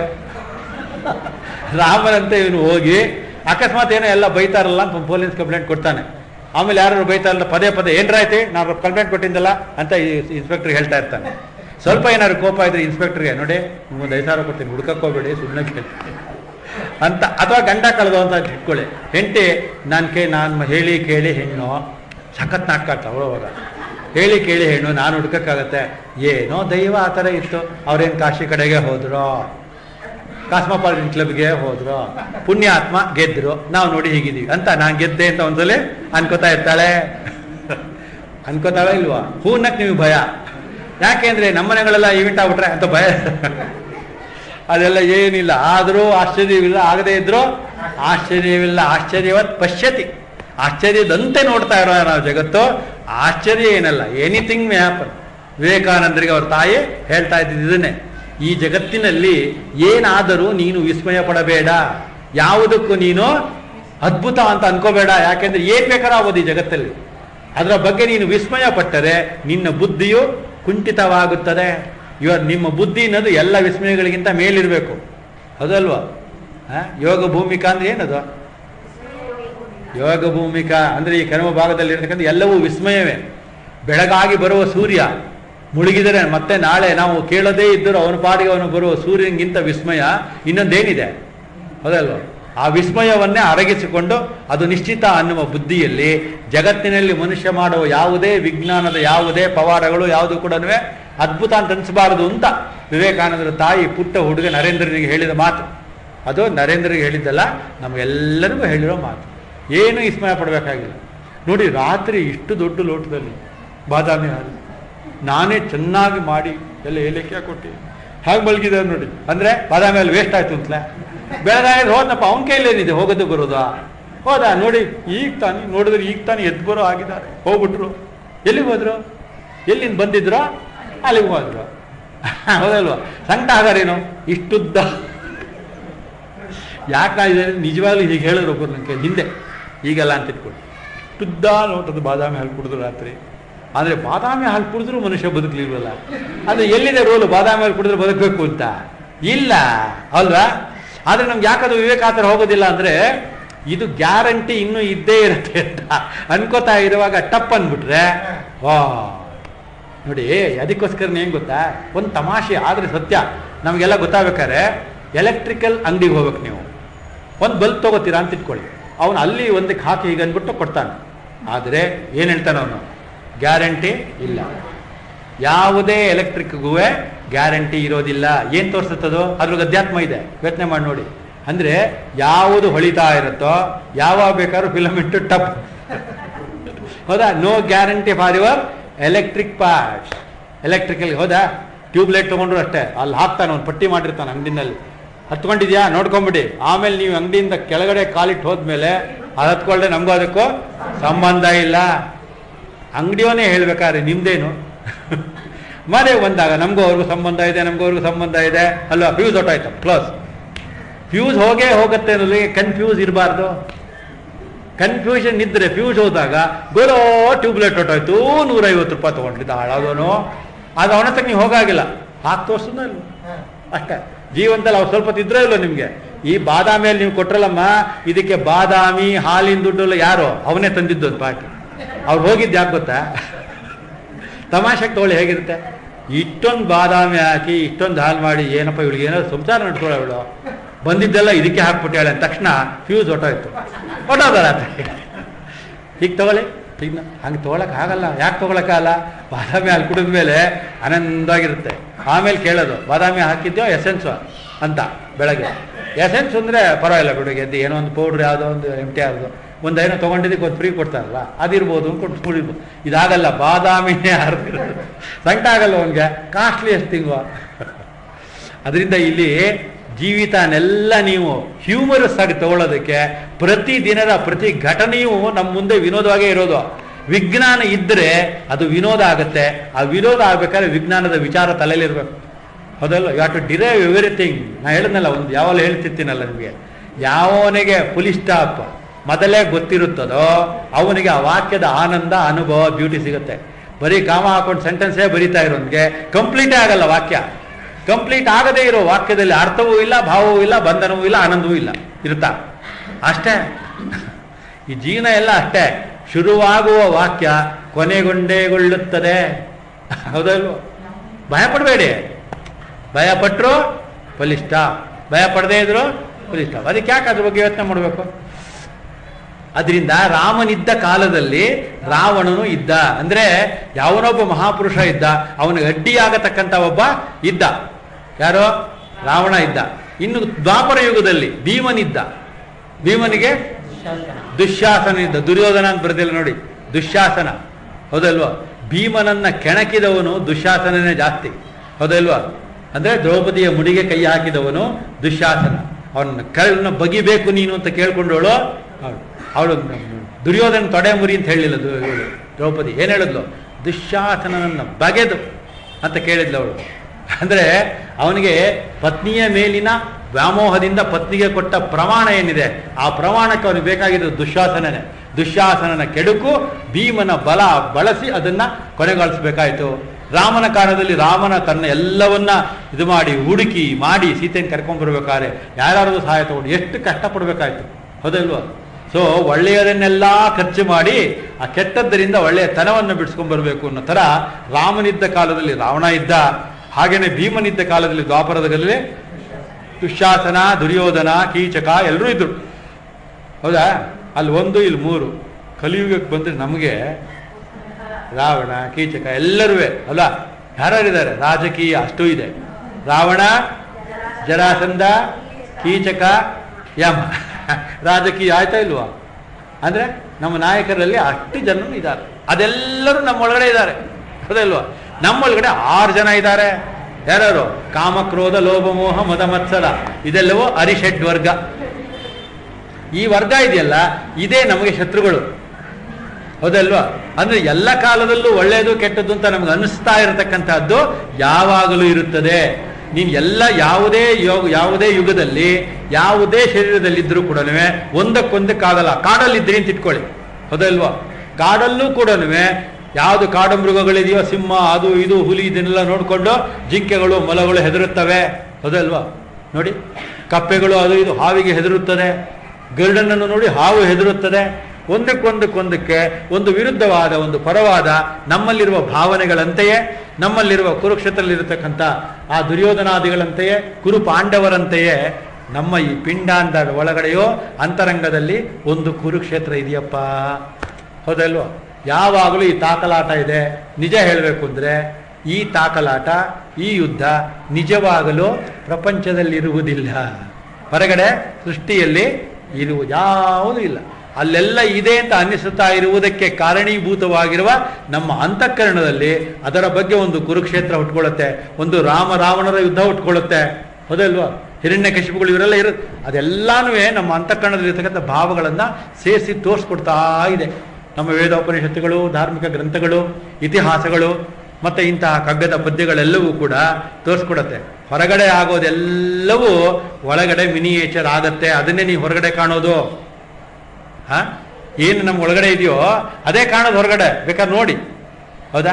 Speaker 1: ರಾಮನಂತೆ ಇವನು ಹೋಗಿ ಅಕಸ್ಮಾತ್ ಏನೋ ಎಲ್ಲ ಬೈತಾರಲ್ಲ ಅಂತ ಪೊಲೀಸ್ ಕಂಪ್ಲೇಂಟ್ ಕೊಡ್ತಾನೆ ಆಮೇಲೆ ಯಾರು ಬೈತಾರಲ್ಲ ಪದೇ ಪದೇ ಏನ್ರಾಯ್ತು ನಾನು ಕಂಪ್ಲೇಂಟ್ ಕೊಟ್ಟಿದ್ದಲ್ಲ ಅಂತ ಇನ್ಸ್ಪೆಕ್ಟರ್ ಹೇಳ್ತಾ ಇರ್ತಾನೆ ಸ್ವಲ್ಪ ಏನಾದ್ರು ಕೋಪ ಇದ್ರೆ ಇನ್ಸ್ಪೆಕ್ಟರ್ಗೆ ನೋಡಿ ನಿಮ್ಗೊಂದು ಐದು ಸಾವಿರ ಕೊಡ್ತೀನಿ ಹುಡ್ಕಕ್ಕೆ ಹೋಗ್ಬೇಡಿ ಸುಮ್ಮನೆ ಕೇಳಿ ಅಂತ ಅಥವಾ ಗಂಡ ಕಳೆದು ಅಂತ ಇಟ್ಕೊಳ್ಳಿ ಹೆಂಡತಿ ನಾನು ಕೇ ನಾನು ಹೇಳಿ ಕೇಳಿ ಹೆಣ್ಣು ಸಖತ್ ನಾಟಕ ಆಡ್ತಾ ಅವಳವಾಗ ಹೇಳಿ ಕೇಳಿ ಹೆಣ್ಣು ನಾನು ಹುಡ್ಕಕ್ಕಾಗತ್ತೆ ಏನೋ ದೈವ ಆ ಥರ ಇತ್ತು ಅವ್ರೇನು ಕಾಶಿ ಕಡೆಗೆ ಹೋದ್ರು ಕಾಸ್ಮೋಪಾಲಿಟನ್ ಕ್ಲಬ್ಗೆ ಹೋದ್ರು ಪುಣ್ಯಾತ್ಮ ಗೆದ್ರು ನಾವು ನೋಡಿ ಹೀಗಿದೀವಿ ಅಂತ ನಾನು ಗೆದ್ದೆ ಅಂತ ಒಂದ್ಸಲಿ ಅನ್ಕೋತಾ ಇರ್ತಾಳೆ ಅನ್ಕೋತಾಳೆ ಇಲ್ವಾ ಹೂನಕ್ ನೀವು ಭಯ ಯಾಕೆಂದ್ರೆ ನಮ್ಮನೆಗಳೆಲ್ಲ ಈವೆಂಟ್ ಆಗ್ಬಿಟ್ರೆ ಅಂತ ಭಯ ಅದೆಲ್ಲ ಏನಿಲ್ಲ ಆದರೂ ಆಶ್ಚರ್ಯವಿಲ್ಲ ಆಗದೇ ಇದ್ರು ಆಶ್ಚರ್ಯವಿಲ್ಲ ಆಶ್ಚರ್ಯವತ್ ಪಶ್ಯತಿ ಆಶ್ಚರ್ಯದಂತೆ ನೋಡ್ತಾ ಇರೋ ನಾವು ಜಗತ್ತು ಆಶ್ಚರ್ಯ ಏನಲ್ಲ ಎನಿಥಿಂಗ್ ಮೇ ಹ್ಯಾಪನ್ ವಿವೇಕಾನಂದರಿಗೆ ಅವ್ರ ತಾಯಿ ಹೇಳ್ತಾ ಇದ್ದಿದ್ದು ಇದನ್ನೇ ಈ ಜಗತ್ತಿನಲ್ಲಿ ಏನಾದರೂ ನೀನು ವಿಸ್ಮಯ ಪಡಬೇಡ ಯಾವುದಕ್ಕೂ ನೀನು ಅದ್ಭುತ ಅಂತ ಅನ್ಕೋಬೇಡ ಯಾಕೆಂದ್ರೆ ಏನ್ ಬೇಕಾದ್ರೂ ಆಗೋದು ಈ ಜಗತ್ತಲ್ಲಿ ಅದರ ಬಗ್ಗೆ ನೀನು ವಿಸ್ಮಯ ಪಟ್ಟರೆ ನಿನ್ನ ಬುದ್ಧಿಯು ಕುಂಠಿತವಾಗುತ್ತದೆ ಇವ ನಿಮ್ಮ ಬುದ್ಧಿ ಅನ್ನೋದು ಎಲ್ಲ ವಿಸ್ಮಯಗಳಿಗಿಂತ ಮೇಲಿರಬೇಕು ಹೌದಲ್ವಾ ಆ? ಯೋಗ ಭೂಮಿಕಾ ಅಂದ್ರೆ ಏನದು ಯೋಗ ಭೂಮಿಕಾ ಅಂದ್ರೆ ಈ ಕರ್ಮ ಭಾಗದಲ್ಲಿ ಇರ್ತಕ್ಕಂಥ ಎಲ್ಲವೂ ವಿಸ್ಮಯವೇ ಬೆಳಗಾಗಿ ಬರುವ ಸೂರ್ಯ ಮುಳುಗಿದರೆ ಮತ್ತೆ ನಾಳೆ ನಾವು ಕೇಳದೇ ಇದ್ದರೂ ಅವನ ಪಾಡಿಗೆ ಅವನು ಬರುವ ಸೂರ್ಯನಿಗಿಂತ ವಿಸ್ಮಯ ಇನ್ನೊಂದೇನಿದೆ ಹೌದಲ್ವ ಆ ವಿಸ್ಮಯವನ್ನೇ ಅರಗಿಸಿಕೊಂಡು ಅದು ನಿಶ್ಚಿತ ಅನ್ನುವ ಬುದ್ಧಿಯಲ್ಲಿ ಜಗತ್ತಿನಲ್ಲಿ ಮನುಷ್ಯ ಮಾಡುವ ಯಾವುದೇ ವಿಜ್ಞಾನದ ಯಾವುದೇ ಪವಾಡಗಳು ಯಾವುದು ಕೂಡ ಅದ್ಭುತ ಅಂತ ಅನಿಸಬಾರದು ಅಂತ ವಿವೇಕಾನಂದರ ತಾಯಿ ಪುಟ್ಟ ಹುಡುಗ ನರೇಂದ್ರನಿಗೆ ಹೇಳಿದ ಮಾತು ಅದು ನರೇಂದ್ರಿಗೆ ಹೇಳಿದ್ದಲ್ಲ ನಮಗೆಲ್ಲರಿಗೂ ಹೇಳಿರೋ ಮಾತು ಏನು ವಿಸ್ಮಯ ಪಡಬೇಕಾಗಿಲ್ಲ ನೋಡಿ ರಾತ್ರಿ ಇಷ್ಟು ದೊಡ್ಡ ಲೋಟದಲ್ಲಿ ಬಾದಾಮಿ ಹಾಲು ನಾನೇ ಚೆನ್ನಾಗಿ ಮಾಡಿ ಎಲ್ಲ ಏಲಕ್ಕಿ ಕೊಟ್ಟು ಹಾಗೆ ಮಲಗಿದ್ದಾರೆ ನೋಡಿ ಅಂದ್ರೆ ಬಾದಾಮಿ ಹಾಲು ವೇಸ್ಟ್ ಆಯ್ತು ಅಂತಲೇ ಬೆಳಗಾವಿ ಹೋದ್ನಪ್ಪ ಅವನ ಕೈಲೇನಿದೆ ಹೋಗೋದು ಬರೋದಾ ಹೋದ ನೋಡಿ ಈಗ ತಾನೇ ನೋಡಿದ್ರೆ ಈಗ ತಾನೇ ಎದ್ದು ಬರೋ ಆಗಿದ್ದಾರೆ ಹೋಗ್ಬಿಟ್ರು ಎಲ್ಲಿಗೆ ಹೋದ್ರು ಎಲ್ಲಿಂದ ಬಂದಿದ್ರು ಅಲ್ಲಿಗೆ ಹೋದ್ರು ಹೌದಲ್ವಾ ಸಂಕಟ ಆಗಾರೇನು ಇಷ್ಟುದ್ದ ಯಾಕೆ ನಾ ಇದೆ ನಿಜವಾಗ್ಲೂ ಹೀಗೆ ಹೇಳಿದ್ರು ಒಬ್ಬರು ನನಗೆ ಹಿಂದೆ ಈಗಲ್ಲ ಅಂತ ಇಟ್ಕೊಂಡು ಇಷ್ಟುದ್ದ ನೋಟದ ಬಾದಾಮಿ ಹಾಲು ಕುಡಿದ್ರು ರಾತ್ರಿ ಆದರೆ ಬಾದಾಮಿ ಹಾಲು ಕುಡಿದ್ರೂ ಮನುಷ್ಯ ಬದುಕಲಿಲ್ವಲ್ಲ ಅಂದರೆ ಎಲ್ಲಿದೆ ರೋಲು ಬಾದಾಮಿ ಹಾಲು ಕುಡಿದ್ರೆ ಬದುಕಬೇಕು ಅಂತ ಇಲ್ಲ ಅಲ್ವಾ ಆದರೆ ನಮ್ಗೆ ಯಾಕದು ವಿವೇಕಾತರ ಹೋಗೋದಿಲ್ಲ ಅಂದರೆ ಇದು ಗ್ಯಾರಂಟಿ ಇನ್ನೂ ಇದ್ದೇ ಇರುತ್ತೆ ಅಂತ ಅನ್ಕೋತಾ ಇರುವಾಗ ಟಪ್ ಅಂದ್ಬಿಟ್ರೆ ವಾ ನೋಡಿ ಅದಕ್ಕೋಸ್ಕರ ಏನು ಗೊತ್ತಾ ಒಂದು ತಮಾಷೆ ಆದರೆ ಸತ್ಯ ನಮಗೆಲ್ಲ ಗೊತ್ತಾಗ್ಬೇಕಾದ್ರೆ ಎಲೆಕ್ಟ್ರಿಕಲ್ ಅಂಗಡಿಗೆ ಹೋಗ್ಬೇಕು ನೀವು ಒಂದು ಬಲ್ಬ್ ತಗೋತೀರಾ ಅಂತ ಇಟ್ಕೊಳ್ಳಿ ಅವನು ಅಲ್ಲಿ ಒಂದಕ್ಕೆ ಹಾಕಿ ಹೀಗೆ ಅಂದ್ಬಿಟ್ಟು ಕೊಡ್ತಾನೆ ಆದರೆ ಏನು ಹೇಳ್ತಾನೆ ಅವನು ಗ್ಯಾರಂಟಿ ಇಲ್ಲ ಯಾವುದೇ ಎಲೆಕ್ಟ್ರಿಕ್ಗೂ ಗ್ಯಾರಂಟಿ ಇರೋದಿಲ್ಲ ಏನು ತೋರಿಸುತ್ತದೋ ಅದ್ರಾಗ ಅಧ್ಯಾತ್ಮ ಇದೆ ಯೋಚನೆ ಮಾಡಿ ನೋಡಿ ಅಂದರೆ ಯಾವುದು ಹೊಳಿತಾ ಇರುತ್ತೋ ಯಾವಾಗ ಬೇಕಾದ್ರೂ ಫಿಲಮೆಂಟು ಟಪ್ ಹೌದಾ no guarantee for your electric parts electrical ಹೌದಾ ಟ್ಯೂಬ್ಲೈಟ್ ತೊಗೊಂಡ್ರು ಅಷ್ಟೇ ಅಲ್ಲಿ ಹಾಕ್ತಾನೆ ಒಂದು ಪಟ್ಟಿ ಮಾಡಿರ್ತಾನೆ ಅಂಗಡಿನಲ್ಲಿ ಹತ್ಕೊಂಡಿದ್ಯಾ ನೋಡ್ಕೊಂಬಿಡಿ ಆಮೇಲೆ ನೀವು ಅಂಗಡಿಯಿಂದ ಕೆಳಗಡೆ ಕಾಲಿಟ್ಟು ಹೋದ್ಮೇಲೆ ಅದು ಹತ್ಕೊಳ್ದೆ ನಮಗೂ ಅದಕ್ಕೂ ಸಂಬಂಧ ಇಲ್ಲ ಅಂಗಡಿಯವನೇ ಹೇಳ್ಬೇಕಾದ್ರೆ ನಿಮ್ದೇನು ಮನೆ ಬಂದಾಗ ನಮಗೂ ಅವ್ರಿಗೂ ಸಂಬಂಧ ಇದೆ ನಮಗೂ ಅವ್ರಿಗೂ ಸಂಬಂಧ ಇದೆ ಅಲ್ವಾ ಫ್ಯೂಸ್ ಹೊಟ್ಟಾಯ್ತು ಕ್ಲೋಸ್ ಫ್ಯೂಸ್ ಹೋಗೇ ಹೋಗುತ್ತೆ ಅನ್ನೋದಕ್ಕೆ ಕನ್ಫ್ಯೂಸ್ ಇರಬಾರ್ದು ಕನ್ಫ್ಯೂಷನ್ ಇದ್ದರೆ ಫ್ಯೂಸ್ ಹೋದಾಗ ಗೊಲೋ ಟ್ಯೂಬ್ಲೈಟ್ ಹೊಟ್ಟೋಯ್ತು ನೂರೈವತ್ತು ರೂಪಾಯಿ ತೊಗೊಂಡಿದ್ದ ಹಾಳಾಗೋನು ಅದು ಅವನತ್ತಕ್ಕೆ ನೀವು ಹೋಗಾಗಿಲ್ಲ ಹಾಕಿ ತೋರಿಸಿದ್ನೋ ಇಲ್ಲ ಅಷ್ಟೇ ಜೀವನದಲ್ಲಿ ಅವ್ರು ಸ್ವಲ್ಪ ಇದ್ರೆ ಇಲ್ಲೋ ನಿಮಗೆ ಈ ಬಾದಾಮಿಯಲ್ಲಿ ನೀವು ಕೊಟ್ರಲ್ಲಮ್ಮ ಇದಕ್ಕೆ ಬಾದಾಮಿ ಹಾಲಿನ ದುಡ್ಡು ಯಾರು ಅವನೇ ತಂದಿದ್ದು ಒಂದು ಪಾಟಿ ಅವ್ರು ಹೋಗಿದ್ದು ಯಾಕೆ ಗೊತ್ತಾ ತಮಾಷೆಗೆ ತಗೊಳ್ಳಿ ಹೇಗಿರುತ್ತೆ ಇಷ್ಟೊಂದು ಬಾದಾಮಿ ಹಾಕಿ ಇಷ್ಟೊಂದು ಹಾಲು ಮಾಡಿ ಏನಪ್ಪ ಇವಳಿಗೆ ಏನೋ ಸಂಸಾರ ನಡ್ಕೊಳ್ಳೋ ಇವಳು ಬಂದಿದ್ದೆಲ್ಲ ಇದಕ್ಕೆ ಹಾಕ್ಬಿಟ್ಟಾಳೆ ಅಂದ ತಕ್ಷಣ ಫ್ಯೂಸ್ ಹೊಟ್ಟೋಯ್ತು ಹೊಟ್ಟೋದಲ್ಲ ಹೀಗೆ ತಗೊಳ್ಳಿ ಈಗ ಹಂಗೆ ತೊಗೊಳಕ್ಕೆ ಆಗಲ್ಲ ಯಾಕೆ ತೊಗೊಳಕ್ಕಾಗಲ್ಲ ಬಾದಾಮಿ ಹಾಲು ಕುಡಿದ ಮೇಲೆ ಆನಂದವಾಗಿರುತ್ತೆ ಆಮೇಲೆ ಕೇಳೋದು ಬಾದಾಮಿ ಹಾಕಿದ್ಯೋ ಎಸೆನ್ಸು ಅಂತ ಬೆಳಗ್ಗೆ ಎಸೆನ್ಸ್ ಅಂದರೆ ಪರವಾಗಿಲ್ಲ ಬಿಡು ಎದ್ದು ಏನೋ ಒಂದು ಪೌಡ್ರ್ ಯಾವುದೋ ಒಂದು ಎಂಟಿ ಯಾವುದು ಒಂದು ಏನೋ ತೊಗೊಂಡಿದ್ದಕ್ಕೆ ಒಂದು ಫ್ರೀ ಕೊಡ್ತಾರಲ್ಲ ಅದಿರ್ಬೋದು ಕೊಟ್ಟು ಕುಡಿಬೋದು ಇದಾಗಲ್ಲ ಬಾದಾಮಿನೇ ಹರಿದಿರೋದು ಸಂಕಟ ಆಗಲ್ಲ ಅವನಿಗೆ ಕಾಸ್ಟ್ಲಿಯಸ್ಟ್ ತಿಂಗು ಅದರಿಂದ ಇಲ್ಲಿ ಜೀವಿತನೆಲ್ಲ ನೀವು ಹ್ಯೂಮರಸ್ ಆಗಿ ತಗೊಳ್ಳೋದಕ್ಕೆ ಪ್ರತಿ ದಿನದ ಪ್ರತಿ ಘಟನೆಯೂ ನಮ್ಮ ಮುಂದೆ ವಿನೋದವಾಗೇ ಇರೋದು ವಿಜ್ಞಾನ ಇದ್ದರೆ ಅದು ವಿನೋದ ಆಗುತ್ತೆ ಆ ವಿನೋದ ಆಗ್ಬೇಕಾದ್ರೆ ವಿಜ್ಞಾನದ ವಿಚಾರ ತಲೆಯಲ್ಲಿರ್ಬೇಕು ಹೌದಲ್ಲ ಯು ಟು ಡಿರೈವ್ ಎವ್ರಿಥಿಂಗ್ ನಾ ಹೇಳಿದ್ನಲ್ಲ ಒಂದು ಯಾವಾಗ ಹೇಳ್ತಿರ್ತೀನಲ್ಲ ನಿಮಗೆ ಯಾವನಿಗೆ ಫುಲ್ ಸ್ಟಾಪ್ ಮೊದಲೇ ಗೊತ್ತಿರುತ್ತದೋ ಅವನಿಗೆ ಆ ವಾಕ್ಯದ ಆನಂದ ಅನುಭವ ಬ್ಯೂಟಿ ಸಿಗುತ್ತೆ ಬರೀ ಕಾಮ ಹಾಕೊಂಡು ಸೆಂಟೆನ್ಸೇ ಬರೀತಾ ಇರೋನ್ಗೆ ಕಂಪ್ಲೀಟೇ ಆಗಲ್ಲ ವಾಕ್ಯ ಕಂಪ್ಲೀಟ್ ಆಗದೇ ಇರೋ ವಾಕ್ಯದಲ್ಲಿ ಅರ್ಥವೂ ಇಲ್ಲ ಭಾವವೂ ಇಲ್ಲ ಬಂಧನವೂ ಇಲ್ಲ ಆನಂದವೂ ಇಲ್ಲ ಇರುತ್ತಾ ಅಷ್ಟೇ ಈ ಜೀವನ ಎಲ್ಲ ಅಷ್ಟೇ ಶುರುವಾಗುವ ವಾಕ್ಯ ಕೊನೆಗೊಂಡೇಗೊಳ್ಳುತ್ತದೆ ಹೌದಲ್ವ ಭಯ ಪಡಬೇಡಿ ಭಯ ಪಟ್ಟರು ಬಲಿಷ್ಠ ಭಯ ಪಡದೇ ಇದ್ರು ಬಲಿಷ್ಠ ಅದಕ್ಕೆ ಯಾಕೆ ಅದ್ರ ಬಗ್ಗೆ ಯೋಚನೆ ಮಾಡಬೇಕು ಅದರಿಂದ ರಾಮನಿದ್ದ ಕಾಲದಲ್ಲಿ ರಾವಣನು ಇದ್ದ ಅಂದ್ರೆ ಯಾವನೊಬ್ಬ ಮಹಾಪುರುಷ ಇದ್ದ ಅವನಿಗೆ ಅಡ್ಡಿಯಾಗತಕ್ಕಂಥ ಒಬ್ಬ ಇದ್ದ ಯಾರೋ ರಾವಣ ಇದ್ದ ಇನ್ನು ದ್ವಾಪರ ಯುಗದಲ್ಲಿ ಭೀಮನಿದ್ದ ಭೀಮನಿಗೆ ದುಶ್ಯಾಸನ ಇದ್ದ ದುರ್ಯೋಧನ ಅಂತ ಬರೆದಿಲ್ಲ ನೋಡಿ ದುಶ್ಯಾಸನ ಹೌದಲ್ವಾ ಭೀಮನನ್ನ ಕೆಣಕಿದವನು ದುಶ್ಯಾಸನನೇ ಜಾಸ್ತಿ ಹೌದಲ್ವಾ ಅಂದ್ರೆ ದ್ರೌಪದಿಯ ಮುಡಿಗೆ ಕೈ ಹಾಕಿದವನು ದುಶ್ಯಾಸನ ಅವನ ಕಳ್ಳನ್ನ ಬಗಿಬೇಕು ನೀನು ಅಂತ ಕೇಳ್ಕೊಂಡವಳು ಅವಳು ಅವಳು ದುರ್ಯೋಧನ ತೊಡೆ ಮುರಿ ಅಂತ ಹೇಳಿಲ್ಲ ದು- ಇವಳು ದ್ರೌಪದಿ ಏನು ಹೇಳಿದ್ಲು ದುಶ್ಯಾಸನನನ್ನ ಬಗೆದು ಅಂತ ಕೇಳಿದ್ಲು ಅವಳು ಅಂದ್ರೆ ಅವನಿಗೆ ಪತ್ನಿಯ ಮೇಲಿನ ವ್ಯಾಮೋಹದಿಂದ ಪತ್ನಿಗೆ ಕೊಟ್ಟ ಪ್ರಮಾಣ ಏನಿದೆ ಆ ಪ್ರಮಾಣಕ್ಕೆ ಅವನಿಗೆ ಬೇಕಾಗಿದ್ದು ದುಶ್ಯಾಸನನೇ ದುಶ್ಯಾಸನನ ಕೆಡುಕು ಭೀಮನ ಬಲ ಬಳಸಿ ಅದನ್ನ ಕೊನೆಗಾಣಿಸ್ಬೇಕಾಯ್ತು ರಾಮನ ಕಾಲದಲ್ಲಿ ರಾಮನ ತನ್ನ ಎಲ್ಲವನ್ನ ಇದು ಮಾಡಿ ಹುಡುಕಿ ಮಾಡಿ ಸೀತೆಯನ್ನು ಕರ್ಕೊಂಡ್ಬರ್ಬೇಕಾದ್ರೆ ಯಾರು ಸಹಾಯ ತಗೊಂಡು ಎಷ್ಟು ಕಷ್ಟಪಡ್ಬೇಕಾಯ್ತು ಹೌದಲ್ವಾ ಸೊ ಒಳ್ಳೆಯದನ್ನೆಲ್ಲ ಖರ್ಚು ಮಾಡಿ ಆ ಕೆಟ್ಟದ್ದರಿಂದ ಒಳ್ಳೆಯ ತನವನ್ನು ಬಿಡಿಸ್ಕೊಂಡ್ಬರ್ಬೇಕು ಅನ್ನೋ ಥರ ರಾಮನಿದ್ದ ಕಾಲದಲ್ಲಿ ರಾವಣ ಇದ್ದ ಹಾಗೇನೆ ಭೀಮನಿದ್ದ ಕಾಲದಲ್ಲಿ ದ್ವಾಪರದಲ್ಲಿ ದುಶ್ಯಾಸನ ದುರ್ಯೋಧನ ಕೀಚಕ ಎಲ್ಲರೂ ಇದ್ರು ಹೌದಾ ಅಲ್ಲಿ ಒಂದು ಇಲ್ಲಿ ಮೂರು ಕಲಿಯುಗಕ್ಕೆ ಬಂದರೆ ನಮಗೆ ರಾವಣ ಕೀಚಕ ಎಲ್ಲರೂ ಅಲ್ಲ ಯಾರ್ಯಾರಿದ್ದಾರೆ ರಾಜಕೀಯ ಅಷ್ಟೂ ಇದೆ ರಾವಣ ಜರಾಸಂಧ ಕೀಚಕ ಯಮ ರಾಜಕೀಯ ಆಯ್ತಾ ಇಲ್ವಾ ಅಂದ್ರೆ ನಮ್ಮ ನಾಯಕರಲ್ಲಿ ಅಷ್ಟು ಜನರು ಇದ್ದಾರೆ ಅದೆಲ್ಲರೂ ನಮ್ಮೊಳಗಡೆ ಇದ್ದಾರೆ ಹೌದಲ್ವಾ ನಮ್ಮೊಳಗಡೆ ಆರು ಜನ ಇದ್ದಾರೆ ಯಾರು ಕಾಮಕ್ರೋಧ ಲೋಭ ಮೋಹ ಮದ ಮತ್ಸರ ಇದೆಲ್ಲವೋ ಅರಿಷಡ್ ವರ್ಗ ಈ ವರ್ಗ ಇದೆಯಲ್ಲ ಇದೇ ನಮಗೆ ಶತ್ರುಗಳು ಹೌದಲ್ವಾ ಅಂದ್ರೆ ಎಲ್ಲ ಕಾಲದಲ್ಲೂ ಒಳ್ಳೆಯದು ಕೆಟ್ಟದ್ದು ಅಂತ ನಮ್ಗೆ ಅನಿಸ್ತಾ ಇರತಕ್ಕಂಥದ್ದು ಯಾವಾಗಲೂ ಇರುತ್ತದೆ ನೀನು ಎಲ್ಲ ಯಾವುದೇ ಯೋಗ ಯಾವುದೇ ಯುಗದಲ್ಲಿ ಯಾವುದೇ ಶರೀರದಲ್ಲಿದ್ದರೂ ಕೂಡ ಒಂದಕ್ಕೊಂದಕ್ಕಾಗಲ್ಲ ಕಾಡಲ್ಲಿದ್ರಿ ಅಂತ ಇಟ್ಕೊಳ್ಳಿ ಹೌದಲ್ವಾ ಕಾಡಲ್ಲೂ ಕೂಡ ಯಾವುದು ಕಾಡು ಮೃಗಗಳಿದೆಯೋ ಸಿಂಹ ಅದು ಇದು ಹುಲಿ ಇದನ್ನೆಲ್ಲ ನೋಡಿಕೊಂಡು ಜಿಂಕೆಗಳು ಮೊಲಗಳು ಹೆದರುತ್ತವೆ ಹೌದಲ್ವಾ ನೋಡಿ ಕಪ್ಪೆಗಳು ಅದು ಇದು ಹಾವಿಗೆ ಹೆದರುತ್ತದೆ ಗರುಡನನ್ನು ನೋಡಿ ಹಾವು ಹೆದರುತ್ತದೆ ಒಂದಕ್ಕೊಂದಕ್ಕೊಂದಕ್ಕೆ ಒಂದು ವಿರುದ್ಧವಾದ ಒಂದು ಪರವಾದ ನಮ್ಮಲ್ಲಿರುವ ಭಾವನೆಗಳಂತೆಯೇ ನಮ್ಮಲ್ಲಿರುವ ಕುರುಕ್ಷೇತ್ರದಲ್ಲಿರತಕ್ಕಂಥ ಆ ದುರ್ಯೋಧನಾದಿಗಳಂತೆಯೇ ಕುರು ಪಾಂಡವರಂತೆಯೇ ನಮ್ಮ ಈ ಪಿಂಡಾಂಡ ಒಳಗಡೆಯೋ ಅಂತರಂಗದಲ್ಲಿ ಒಂದು ಕುರುಕ್ಷೇತ್ರ ಇದೆಯಪ್ಪ ಹೌದಲ್ವಾ ಯಾವಾಗಲೂ ಈ ತಾಕಲಾಟ ಇದೆ ನಿಜ ಹೇಳಬೇಕು ಅಂದರೆ ಈ ತಾಕಲಾಟ ಈ ಯುದ್ಧ ನಿಜವಾಗಲೂ ಪ್ರಪಂಚದಲ್ಲಿರುವುದಿಲ್ಲ ಹೊರಗಡೆ ಸೃಷ್ಟಿಯಲ್ಲಿ ಇರುವ ಯಾವುದೂ ಇಲ್ಲ ಅಲ್ಲೆಲ್ಲ ಇದೆ ಅಂತ ಅನ್ನಿಸುತ್ತಾ ಇರುವುದಕ್ಕೆ ಕಾರಣೀಭೂತವಾಗಿರುವ ನಮ್ಮ ಅಂತಃಕರಣದಲ್ಲಿ ಅದರ ಬಗ್ಗೆ ಒಂದು ಕುರುಕ್ಷೇತ್ರ ಹುಟ್ಕೊಳ್ಳುತ್ತೆ ಒಂದು ರಾಮ ರಾವಣರ ಯುದ್ಧ ಹುಟ್ಕೊಳ್ಳುತ್ತೆ ಹೌದಲ್ವಾ ಹಿರಣ್ಯ ಕಶಿಪುಗಳು ಇವರೆಲ್ಲ ಇರು ಅದೆಲ್ಲಾನು ನಮ್ಮ ಅಂತಃಕರಣದಲ್ಲಿರ್ತಕ್ಕಂಥ ಭಾವಗಳನ್ನು ಸೇರಿಸಿ ತೋರಿಸ್ಕೊಡ್ತಾ ಇದೆ ನಮ್ಮ ವೇದೋಪನಿಷತ್ತುಗಳು ಧಾರ್ಮಿಕ ಗ್ರಂಥಗಳು ಇತಿಹಾಸಗಳು ಮತ್ತು ಇಂತಹ ಕಗ್ಗದ ಪದ್ಯಗಳೆಲ್ಲವೂ ಕೂಡ ತೋರಿಸ್ಕೊಡತ್ತೆ ಹೊರಗಡೆ ಆಗೋದೆಲ್ಲವೂ ಒಳಗಡೆ ಮಿನಿಯೇಚರ್ ಆಗತ್ತೆ ಅದನ್ನೇ ನೀವು ಹೊರಗಡೆ ಕಾಣೋದು ಹಾ ಏನು ನಮ್ಮ ಒಳಗಡೆ ಇದೆಯೋ ಅದೇ ಕಾಣೋದು ಹೊರಗಡೆ ಬೇಕಾದ್ರೆ ನೋಡಿ ಹೌದಾ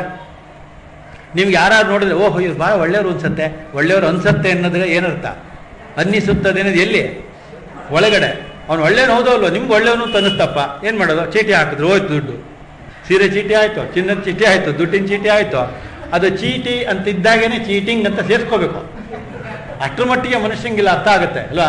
Speaker 1: ನಿಮ್ಗೆ ಯಾರು ನೋಡಿದ್ರೆ ಓಹ್ ಇವ್ರು ಭಾಳ ಒಳ್ಳೆಯವರು ಅನ್ಸತ್ತೆ ಒಳ್ಳೆಯವರು ಅನ್ಸತ್ತೆ ಅನ್ನೋದ್ರೆ ಏನರ್ಥ ಅನ್ನಿಸುತ್ತದೆ ಅನ್ನೋದು ಎಲ್ಲಿ ಒಳಗಡೆ ಅವ್ನು ಒಳ್ಳೆಯವನು ಹೌದೋ ಅಲ್ವೋ ನಿಮ್ಗೆ ಒಳ್ಳೆಯವನು ಅಂತ ಅನ್ನಿಸ್ತಪ್ಪ ಏನು ಮಾಡೋದು ಚೀಟಿ ಹಾಕಿದ್ರು ಹೋಯ್ತು ದುಡ್ಡು ಸೀರೆ ಚೀಟಿ ಆಯಿತು ಚಿನ್ನದ ಚೀಟಿ ಆಯಿತು ದುಡ್ಡಿನ ಚೀಟಿ ಆಯಿತು ಅದು ಚೀಟಿ ಅಂತ ಇದ್ದಾಗೇನೆ ಚೀಟಿಂಗ್ ಅಂತ ಸೇರಿಸ್ಕೋಬೇಕು ಅಷ್ಟರ ಮಟ್ಟಿಗೆ ಮನುಷ್ಯಂಗಿಲ್ಲ ಅರ್ಥ ಆಗುತ್ತೆ ಅಲ್ವಾ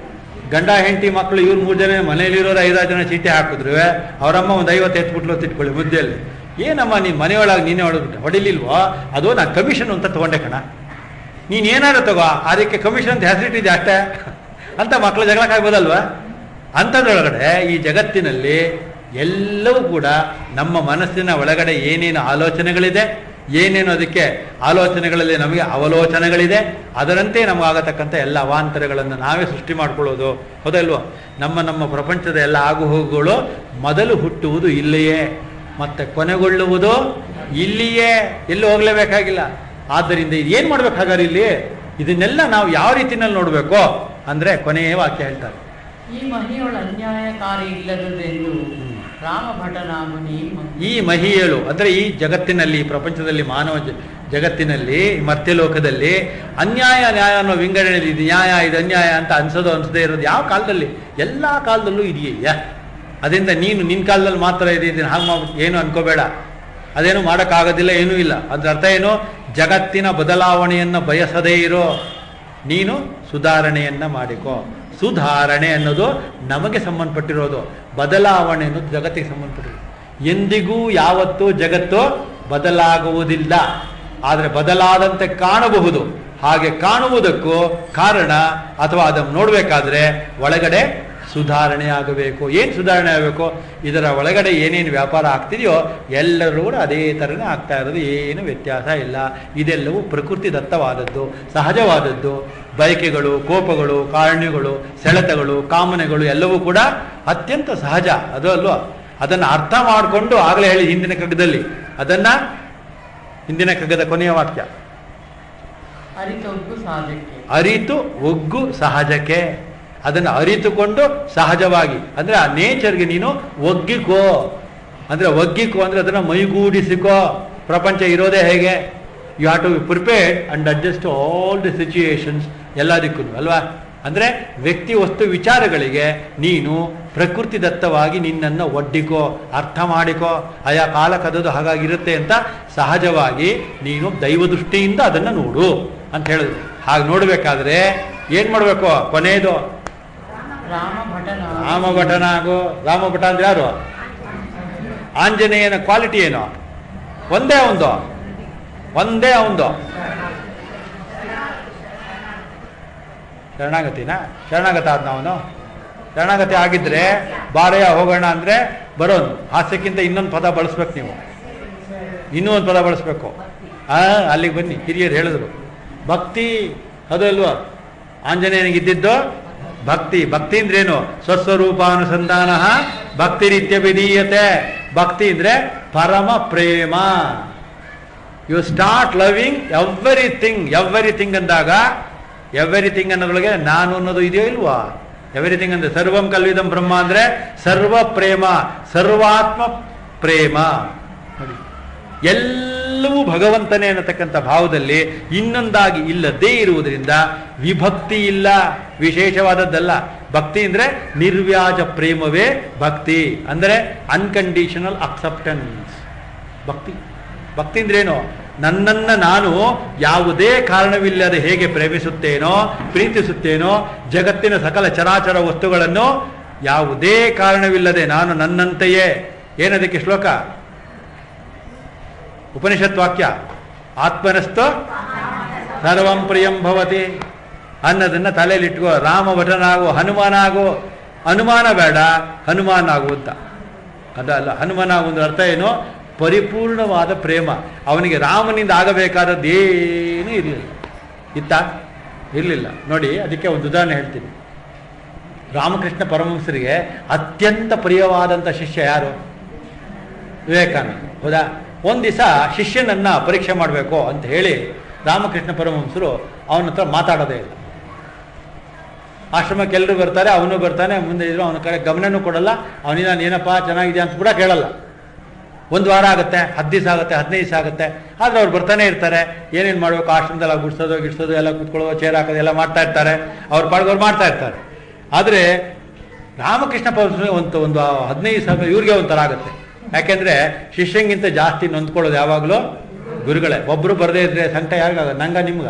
Speaker 1: ಗಂಡ ಹೆಂಡತಿ ಮಕ್ಕಳು ಇವ್ರು ಮೂರು ಜನ ಮನೆಯಲ್ಲಿರೋರು ಐದಾರು ಜನ ಚೀಟಿ ಹಾಕಿದ್ರು ಅವರಮ್ಮ ಒಂದು ಐವತ್ತು ಎತ್ಬಿಟ್ಲು ಅಂತ ಇಟ್ಕೊಳ್ಳಿ ಮುದ್ದೆಯಲ್ಲಿ ಏನಮ್ಮ ನೀನು ಮನೆಯೊಳಗೆ ನೀನೇ ಹೊಡೆದ್ಬಿಟ್ಟೆ ಹೊಡಿಲಿಲ್ವೋ ಅದು ನಾನು ಕಮಿಷನ್ ಅಂತ ತಗೊಂಡೆ ಕಣ ನೀನು ಏನಾದ್ರು ತಗೋ ಅದಕ್ಕೆ ಕಮಿಷನ್ ಅಂತ ಹೆಸರಿಟ್ಟಿದೆ ಅಷ್ಟೇ ಅಂತ ಮಕ್ಕಳು ಜಗಳಕ್ಕಾಗ್ಬೋದಲ್ವಾ ಅಂಥದ್ರೊಳಗಡೆ ಈ ಜಗತ್ತಿನಲ್ಲಿ ಎಲ್ಲವೂ ಕೂಡ ನಮ್ಮ ಮನಸ್ಸಿನ ಒಳಗಡೆ ಏನೇನು ಆಲೋಚನೆಗಳಿದೆ ಏನೇನು ಅದಕ್ಕೆ ಆಲೋಚನೆಗಳಲ್ಲಿ ನಮಗೆ ಅವಲೋಚನೆಗಳಿದೆ ಅದರಂತೆ ನಮಗಾಗತಕ್ಕಂಥ ಎಲ್ಲ ಅವಾಂತರಗಳನ್ನು ನಾವೇ ಸೃಷ್ಟಿ ಮಾಡ್ಕೊಳ್ಳೋದು ಹೌದಲ್ವೋ ನಮ್ಮ ನಮ್ಮ ಪ್ರಪಂಚದ ಎಲ್ಲ ಆಗುಹೋಗುಗಳು ಮೊದಲು ಹುಟ್ಟುವುದು ಇಲ್ಲಿಯೇ ಮತ್ತೆ ಕೊನೆಗೊಳ್ಳುವುದು ಇಲ್ಲಿಯೇ ಎಲ್ಲೂ ಹೋಗ್ಲೇಬೇಕಾಗಿಲ್ಲ ಆದ್ದರಿಂದ ಏನು ಮಾಡ್ಬೇಕು ಹಾಗಾದ್ರೆ ಇಲ್ಲಿ ಇದನ್ನೆಲ್ಲ ನಾವು ಯಾವ ರೀತಿನಲ್ಲಿ ನೋಡಬೇಕು ಅಂದರೆ ಕೊನೆಯ ವಾಕ್ಯ ಹೇಳ್ತಾರೆ
Speaker 2: ಈ ಮಹಿಯೊಳ ಅನ್ಯಾಯಕಾರಿ ಇಲ್ಲದುದೆಂದು ರಾಮ ಭಟನಾಗು ನೀ
Speaker 1: ಈ ಮಹಿಯಳು ಅಂದರೆ ಈ ಜಗತ್ತಿನಲ್ಲಿ ಈ ಪ್ರಪಂಚದಲ್ಲಿ ಮಾನವ ಜ- ಜಗತ್ತಿನಲ್ಲಿ ಈ ಮರ್ತ್ಯಲೋಕದಲ್ಲಿ ಅನ್ಯಾಯ ನ್ಯಾಯ ಅನ್ನೋ ವಿಂಗಡಣೆ ಇದು ನ್ಯಾಯ ಇದು ಅನ್ಯಾಯ ಅಂತ ಅನ್ಸೋದು ಅನ್ಸದೇ ಇರೋದು ಯಾವ ಕಾಲದಲ್ಲಿ ಎಲ್ಲ ಕಾಲದಲ್ಲೂ ಇದೆಯಯ್ಯ ಅದರಿಂದ ನೀನು ನಿನ್ನ ಕಾಲದಲ್ಲಿ ಮಾತ್ರ ಇದೆ ಇದನ್ನು ಹಾಗೆ ಮಾಡ್ಬಿಟ್ಟು ಏನು ಅನ್ಕೋಬೇಡ ಅದೇನು ಮಾಡೋಕ್ಕಾಗೋದಿಲ್ಲ ಏನೂ ಇಲ್ಲ ಅದ್ರ ಅರ್ಥ ಏನು ಜಗತ್ತಿನ ಬದಲಾವಣೆಯನ್ನು ಬಯಸದೇ ಇರೋ ನೀನು ಸುಧಾರಣೆಯನ್ನ ಮಾಡಿಕೋ ಸುಧಾರಣೆ ಅನ್ನೋದು ನಮಗೆ ಸಂಬಂಧಪಟ್ಟಿರೋದು ಬದಲಾವಣೆ ಅನ್ನೋದು ಜಗತ್ತಿಗೆ ಸಂಬಂಧಪಟ್ಟಿರೋದು ಎಂದಿಗೂ ಯಾವತ್ತೂ ಜಗತ್ತು ಬದಲಾಗುವುದಿಲ್ಲ ಆದರೆ ಬದಲಾದಂತೆ ಕಾಣಬಹುದು ಹಾಗೆ ಕಾಣುವುದಕ್ಕೂ ಕಾರಣ ಅಥವಾ ಅದನ್ನು ನೋಡಬೇಕಾದ್ರೆ ಒಳಗಡೆ ಸುಧಾರಣೆ ಆಗಬೇಕು ಏನು ಸುಧಾರಣೆ ಆಗಬೇಕು ಇದರ ಒಳಗಡೆ ಏನೇನು ವ್ಯಾಪಾರ ಆಗ್ತಿದೆಯೋ ಎಲ್ಲರೂ ಕೂಡ ಅದೇ ಥರನೇ ಆಗ್ತಾ ಇರೋದು ಏನು ವ್ಯತ್ಯಾಸ ಇಲ್ಲ ಇದೆಲ್ಲವೂ ಪ್ರಕೃತಿ ದತ್ತವಾದದ್ದು ಸಹಜವಾದದ್ದು ಬಯಕೆಗಳು ಕೋಪಗಳು ಕಾರಣಗಳು ಸೆಳೆತಗಳು ಕಾಮನೆಗಳು ಎಲ್ಲವೂ ಕೂಡ ಅತ್ಯಂತ ಸಹಜ ಅದು ಅಲ್ವಾ ಅದನ್ನು ಅರ್ಥ ಮಾಡಿಕೊಂಡು ಆಗಲೇ ಹೇಳಿ ಹಿಂದಿನ ಕಗ್ಗದಲ್ಲಿ ಅದನ್ನು ಹಿಂದಿನ ಕಗ್ಗದ ಕೊನೆಯ ವಾಕ್ಯ
Speaker 2: ಅರಿತೊಗ್ಗು ಸಾಧಕ್ಕೆ
Speaker 1: ಅರಿತು ಒಗ್ಗು ಸಹಜಕ್ಕೆ ಅದನ್ನು ಅರಿತುಕೊಂಡು ಸಹಜವಾಗಿ ಅಂದರೆ ಆ ನೇಚರ್ಗೆ ನೀನು ಒಗ್ಗಿಕೋ ಅಂದರೆ ಒಗ್ಗಿಕೋ ಅಂದರೆ ಅದನ್ನು ಮೈಗೂಡಿಸಿಕೋ ಪ್ರಪಂಚ ಇರೋದೇ ಹೇಗೆ you have to be prepared and adjust all the situations ಎಲ್ಲದಕ್ಕೂ ಅಲ್ವಾ ಅಂದರೆ ವ್ಯಕ್ತಿ ವಸ್ತು ವಿಚಾರಗಳಿಗೆ ನೀನು ಪ್ರಕೃತಿ ದತ್ತವಾಗಿ ನಿನ್ನನ್ನು ಒಡ್ಡಿಕೋ ಅರ್ಥ ಮಾಡಿಕೋ ಆಯಾ ಕಾಲಕ್ಕದದು ಹಾಗಾಗಿರುತ್ತೆ ಅಂತ ಸಹಜವಾಗಿ ನೀನು ದೈವದೃಷ್ಟಿಯಿಂದ ಅದನ್ನು ನೋಡು ಅಂತ ಹೇಳಿದ್ರು ಹಾಗೆ ನೋಡಬೇಕಾದ್ರೆ ಏನು ಮಾಡಬೇಕು ಕೊನೆಯದು
Speaker 2: ರಾಮ ಭಟನಾಗು
Speaker 1: ರಾಮಭಟನಾಗು ರಾಮಭಟ ಅಂದ್ರೆ ಯಾರು ಆಂಜನೇಯನ ಕ್ವಾಲಿಟಿ ಏನು ಒಂದೇ ಒಂದು ಒಂದೇ ಒಂದು ಶರಣಾಗತಿನ ಶರಣಾಗತ ಆದ ಅವನು ಶರಣಾಗತಿ ಆಗಿದ್ರೆ ಬಾರೆಯ ಹೋಗೋಣ ಅಂದ್ರೆ ಬರೋನು ಹಾಸ್ಯಕ್ಕಿಂತ ಇನ್ನೊಂದು ಪದ ಬಳಸ್ಬೇಕು ನೀವು ಇನ್ನೂ ಒಂದು ಪದ ಬಳಸ್ಬೇಕು ಆ ಅಲ್ಲಿಗೆ ಬನ್ನಿ ಹಿರಿಯರು ಹೇಳಿದ್ರು ಭಕ್ತಿ ಅದು ಅಲ್ವಾ ಆಂಜನೇಯನಿಗೆ ಇದ್ದಿದ್ದು ಭಕ್ತಿ ಭಕ್ತಿ ಅಂದ್ರೇನು ಸ್ವಸ್ವರೂಪಾನುಸಂಧಾನ ಭಕ್ತಿ ರೀತ್ಯ ವಿಧೀಯತೆ ಭಕ್ತಿ ಅಂದ್ರೆ ಪರಮ ಪ್ರೇಮ you start loving everything everything ಅಂದಾಗ ಎವ್ರಿಥಿಂಗ್ ಅನ್ನೋದ್ರೊಳಗೆ ನಾನು ಅನ್ನೋದು ಇದೆಯೋ ಇಲ್ವಾ ಎವ್ರಿಥಿಂಗ್ ಅಂದ್ರೆ ಸರ್ವಂ ಕಲ್ವಿದಂ ಬ್ರಹ್ಮ ಅಂದ್ರೆ ಸರ್ವ ಪ್ರೇಮ ಸರ್ವಾತ್ಮ ಪ್ರೇಮ ನೋಡಿ ಎಲ್ಲವೂ ಭಗವಂತನೇ ಅನ್ನತಕ್ಕಂಥ ಭಾವದಲ್ಲಿ ಇನ್ನೊಂದಾಗಿ ಇಲ್ಲದೇ ಇರುವುದರಿಂದ ವಿಭಕ್ತಿ ಇಲ್ಲ ವಿಶೇಷವಾದದ್ದಲ್ಲ ಭಕ್ತಿ ಅಂದ್ರೆ ನಿರ್ವ್ಯಾಜ ಪ್ರೇಮವೇ ಭಕ್ತಿ ಅಂದರೆ ಅನ್ಕಂಡೀಷನಲ್ ಅಕ್ಸೆಪ್ಟೆನ್ಸ್ ಭಕ್ತಿ ಭಕ್ತಿ ಅಂದ್ರೇನು ನನ್ನನ್ನ ನಾನು ಯಾವುದೇ ಕಾರಣವಿಲ್ಲದೆ ಹೇಗೆ ಪ್ರೇಮಿಸುತ್ತೇನೋ ಪ್ರೀತಿಸುತ್ತೇನೋ ಜಗತ್ತಿನ ಸಕಲ ಚರಾಚರ ವಸ್ತುಗಳನ್ನು ಯಾವುದೇ ಕಾರಣವಿಲ್ಲದೆ ನಾನು ನನ್ನಂತೆಯೇ ಏನದಕ್ಕೆ ಶ್ಲೋಕ ಉಪನಿಷತ್ ವಾಕ್ಯ ಆತ್ಮನಸ್ತು ಸರ್ವಂ ಪ್ರಿಯಂ ಭವತಿ ಅನ್ನೋದನ್ನ ತಲೆಯಲ್ಲಿ ಇಟ್ಕೋ ರಾಮ ಭಟನಾಗು ಹನುಮಾನಾಗು ಅನುಮಾನ ಬೇಡ ಹನುಮಾನ್ ಆಗು ಅಂತ ಅದಲ್ಲ ಹನುಮಾನ ಒಂದು ಅರ್ಥ ಏನು ಪರಿಪೂರ್ಣವಾದ ಪ್ರೇಮ ಅವನಿಗೆ ರಾಮನಿಂದ ಆಗಬೇಕಾದದ್ದು ಏನೂ ಇರಲಿಲ್ಲ ಇತ್ತ ಇರಲಿಲ್ಲ ನೋಡಿ ಅದಕ್ಕೆ ಒಂದು ಉದಾಹರಣೆ ಹೇಳ್ತೀನಿ ರಾಮಕೃಷ್ಣ ಪರಮಹಂಸರಿಗೆ ಅತ್ಯಂತ ಪ್ರಿಯವಾದಂಥ ಶಿಷ್ಯ ಯಾರು ವಿವೇಕಾನಂದ ಹೌದಾ ಒಂದು ದಿವಸ ಶಿಷ್ಯನನ್ನ ಪರೀಕ್ಷೆ ಮಾಡಬೇಕು ಅಂತ ಹೇಳಿ ರಾಮಕೃಷ್ಣ ಪರಮಹಂಸರು ಅವನ ಹತ್ರ ಮಾತಾಡೋದೇ ಇಲ್ಲ ಆಶ್ರಮಕ್ಕೆ ಎಲ್ಲರೂ ಬರ್ತಾರೆ ಅವನು ಬರ್ತಾನೆ ಮುಂದೆ ಇದ್ರು ಅವನ ಕಡೆ ಗಮನನೂ ಕೊಡಲ್ಲ ಅವನಿಗೆ ನಾನು ಏನಪ್ಪ ಚೆನ್ನಾಗಿದೆ ಅಂತ ಕೂಡ ಕೇಳಲ್ಲ ಒಂದು ವಾರ ಆಗುತ್ತೆ ಹತ್ತು ದಿವಸ ಆಗುತ್ತೆ ಹದಿನೈದು ದಿವಸ ಆಗುತ್ತೆ ಆದರೆ ಅವ್ರು ಬರ್ತಾನೆ ಇರ್ತಾರೆ ಏನೇನು ಮಾಡಬೇಕು ಆಶ್ರಮದಲ್ಲಿ ಗುಡ್ಸೋದು ಗಿಡ್ಸೋದು ಎಲ್ಲ ಕುತ್ಕೊಳ್ಳೋದು ಚೇರ್ ಹಾಕೋದು ಎಲ್ಲ ಮಾಡ್ತಾ ಇರ್ತಾರೆ ಅವ್ರ ಪಾಡ್ಗವ್ರು ಮಾಡ್ತಾ ಇರ್ತಾರೆ ಆದರೆ ರಾಮಕೃಷ್ಣ ಪರಮಹಂಸರಿಗೆ ಒಂದು ಒಂದು ಹದಿನೈದು ಸಾವಿರ ಇವ್ರಿಗೆ ಒಂಥರ ಆಗುತ್ತೆ ಯಾಕೆಂದ್ರೆ ಶಿಷ್ಯಂಗಿಂತ ಜಾಸ್ತಿ ನೊಂದ್ಕೊಳ್ಳೋದು ಯಾವಾಗಲೂ ಗುರುಗಳೇ ಒಬ್ಬರು ಬರದೇ ಇದ್ರೆ ಸಂಕಟ ಯಾರಿಗಾಗೋದು ನಂಗ ನಿಮ್ಗ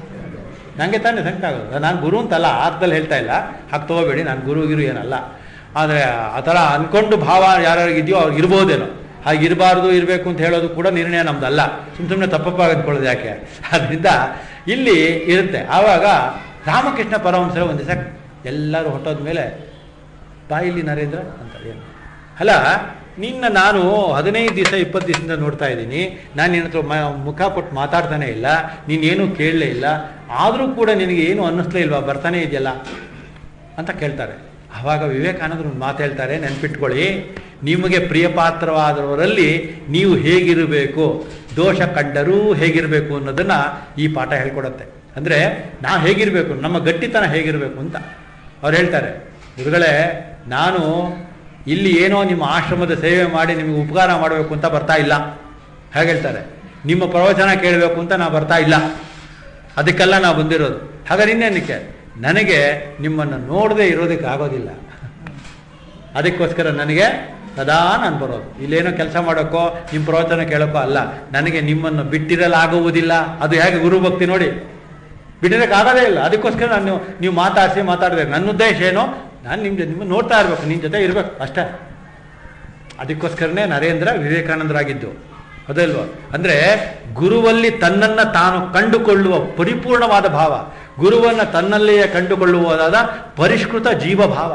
Speaker 1: ನನಗೆ ತಾನೇ ಸಂಕಟ ಆಗೋದು ನಾನು ಗುರು ಅಂತಲ್ಲ ಅರ್ಥದಲ್ಲಿ ಹೇಳ್ತಾ ಇಲ್ಲ ಹಾಗೆ ತಗೋಬೇಡಿ ನಾನು ಗುರು ಗಿರು ಏನಲ್ಲ ಆದರೆ ಆ ಥರ ಅಂದ್ಕೊಂಡು ಭಾವ ಯಾರ್ಯಾರಿಗೆ ಇದೆಯೋ ಅವ್ರಿಗೆ ಇರ್ಬೋದೇನೋ ಹಾಗೆ ಇರಬಾರ್ದು ಇರಬೇಕು ಅಂತ ಹೇಳೋದು ಕೂಡ ನಿರ್ಣಯ ನಮ್ದಲ್ಲ ಸುಮ್ಮ ಸುಮ್ಮನೆ ತಪ್ಪಪ್ಪ ಅಂದ್ಕೊಳ್ಳೋದು ಯಾಕೆ ಅದರಿಂದ ಇಲ್ಲಿ ಇರುತ್ತೆ ಆವಾಗ ರಾಮಕೃಷ್ಣ ಪರಮಹಂಸರ ಒಂದು ದಿವಸ ಎಲ್ಲರೂ ಹೊಟ್ಟೋದ ಮೇಲೆ ಬಾಯಿಲಿ ನರೇಂದ್ರ ಅಂತ ಏನು ಅಲ್ಲ ನಿನ್ನ ನಾನು ಹದಿನೈದು ದಿವಸ ಇಪ್ಪತ್ತು ದಿವಸದಿಂದ ನೋಡ್ತಾ ಇದ್ದೀನಿ ನಾನು ನಿನ್ನ ಹತ್ರ ಮ- ಮುಖ ಕೊಟ್ಟು ಮಾತಾಡ್ತಾನೆ ಇಲ್ಲ ನೀನೇನು ಕೇಳಲೇ ಇಲ್ಲ ಆದರೂ ಕೂಡ ನಿನಗೆ ಏನು ಅನ್ನಿಸ್ಲೇ ಇಲ್ವಾ ಬರ್ತಾನೆ ಇದೆಯಲ್ಲ ಅಂತ ಕೇಳ್ತಾರೆ ಆವಾಗ ವಿವೇಕಾನಂದರು ಒಂದು ಮಾತು ಹೇಳ್ತಾರೆ ನೆನ್ಪಿಟ್ಕೊಳ್ಳಿ ನಿಮಗೆ ಪ್ರಿಯಪಾತ್ರವಾದವರಲ್ಲಿ ನೀವು ಹೇಗಿರಬೇಕು ದೋಷ ಕಂಡರೂ ಹೇಗಿರಬೇಕು ಅನ್ನೋದನ್ನ ಈ ಪಾಠ ಹೇಳ್ಕೊಡತ್ತೆ ಅಂದರೆ ನಾವು ಹೇಗಿರಬೇಕು ನಮ್ಮ ಗಟ್ಟಿತನ ಹೇಗಿರಬೇಕು ಅಂತ ಅವ್ರು ಹೇಳ್ತಾರೆ ಗುರುಗಳೇ ನಾನು ಇಲ್ಲಿ ಏನೋ ನಿಮ್ಮ ಆಶ್ರಮದ ಸೇವೆ ಮಾಡಿ ನಿಮಗೆ ಉಪಕಾರ ಮಾಡಬೇಕು ಅಂತ ಬರ್ತಾ ಇಲ್ಲ ಹೇಗೆ ಹೇಳ್ತಾರೆ ನಿಮ್ಮ ಪ್ರವಚನ ಕೇಳಬೇಕು ಅಂತ ನಾವು ಬರ್ತಾ ಇಲ್ಲ ಅದಕ್ಕೆಲ್ಲ ನಾವು ಬಂದಿರೋದು ಹಾಗಾದ್ರೆ ಇನ್ನೇನಕ್ಕೆ ನನಗೆ ನಿಮ್ಮನ್ನು ನೋಡದೆ ಇರೋದಕ್ಕೆ ಆಗೋದಿಲ್ಲ ಅದಕ್ಕೋಸ್ಕರ ನನಗೆ ಸದಾ ನಾನು ಬರೋದು ಇಲ್ಲೇನೋ ಕೆಲಸ ಮಾಡೋಕ್ಕೋ ನಿಮ್ಮ ಪ್ರವಚನ ಕೇಳೋಕ್ಕೋ ಅಲ್ಲ ನನಗೆ ನಿಮ್ಮನ್ನು ಬಿಟ್ಟಿರಲಾಗುವುದಿಲ್ಲ ಅದು ಹೇಗೆ ಗುರು ಭಕ್ತಿ ನೋಡಿ ಬಿಟ್ಟಿರೋಕ್ಕಾಗೋದೇ ಇಲ್ಲ ಅದಕ್ಕೋಸ್ಕರ ನಾನು ನೀವು ಮಾತಾಡಿಸಿ ಮಾತಾಡಬೇಕು ನನ್ನ ಉದ್ದೇಶ ಏನೋ ನಾನು ನಿಮ್ಮ ನಿಮ್ಮ ನೋಡ್ತಾ ಇರಬೇಕು ನಿಮ್ಮ ಜೊತೆ ಇರಬೇಕು ಅಷ್ಟೇ ಅದಕ್ಕೋಸ್ಕರನೇ ನರೇಂದ್ರ ವಿವೇಕಾನಂದರಾಗಿದ್ದು ಅದಲ್ವ ಅಂದ್ರೆ ಗುರುವಲ್ಲಿ ತನ್ನನ್ನ ತಾನು ಕಂಡುಕೊಳ್ಳುವ ಪರಿಪೂರ್ಣವಾದ ಭಾವ ಗುರುವನ್ನ ತನ್ನಲ್ಲಿಯೇ ಕಂಡುಕೊಳ್ಳುವುದಾದ ಪರಿಷ್ಕೃತ ಜೀವಭಾವ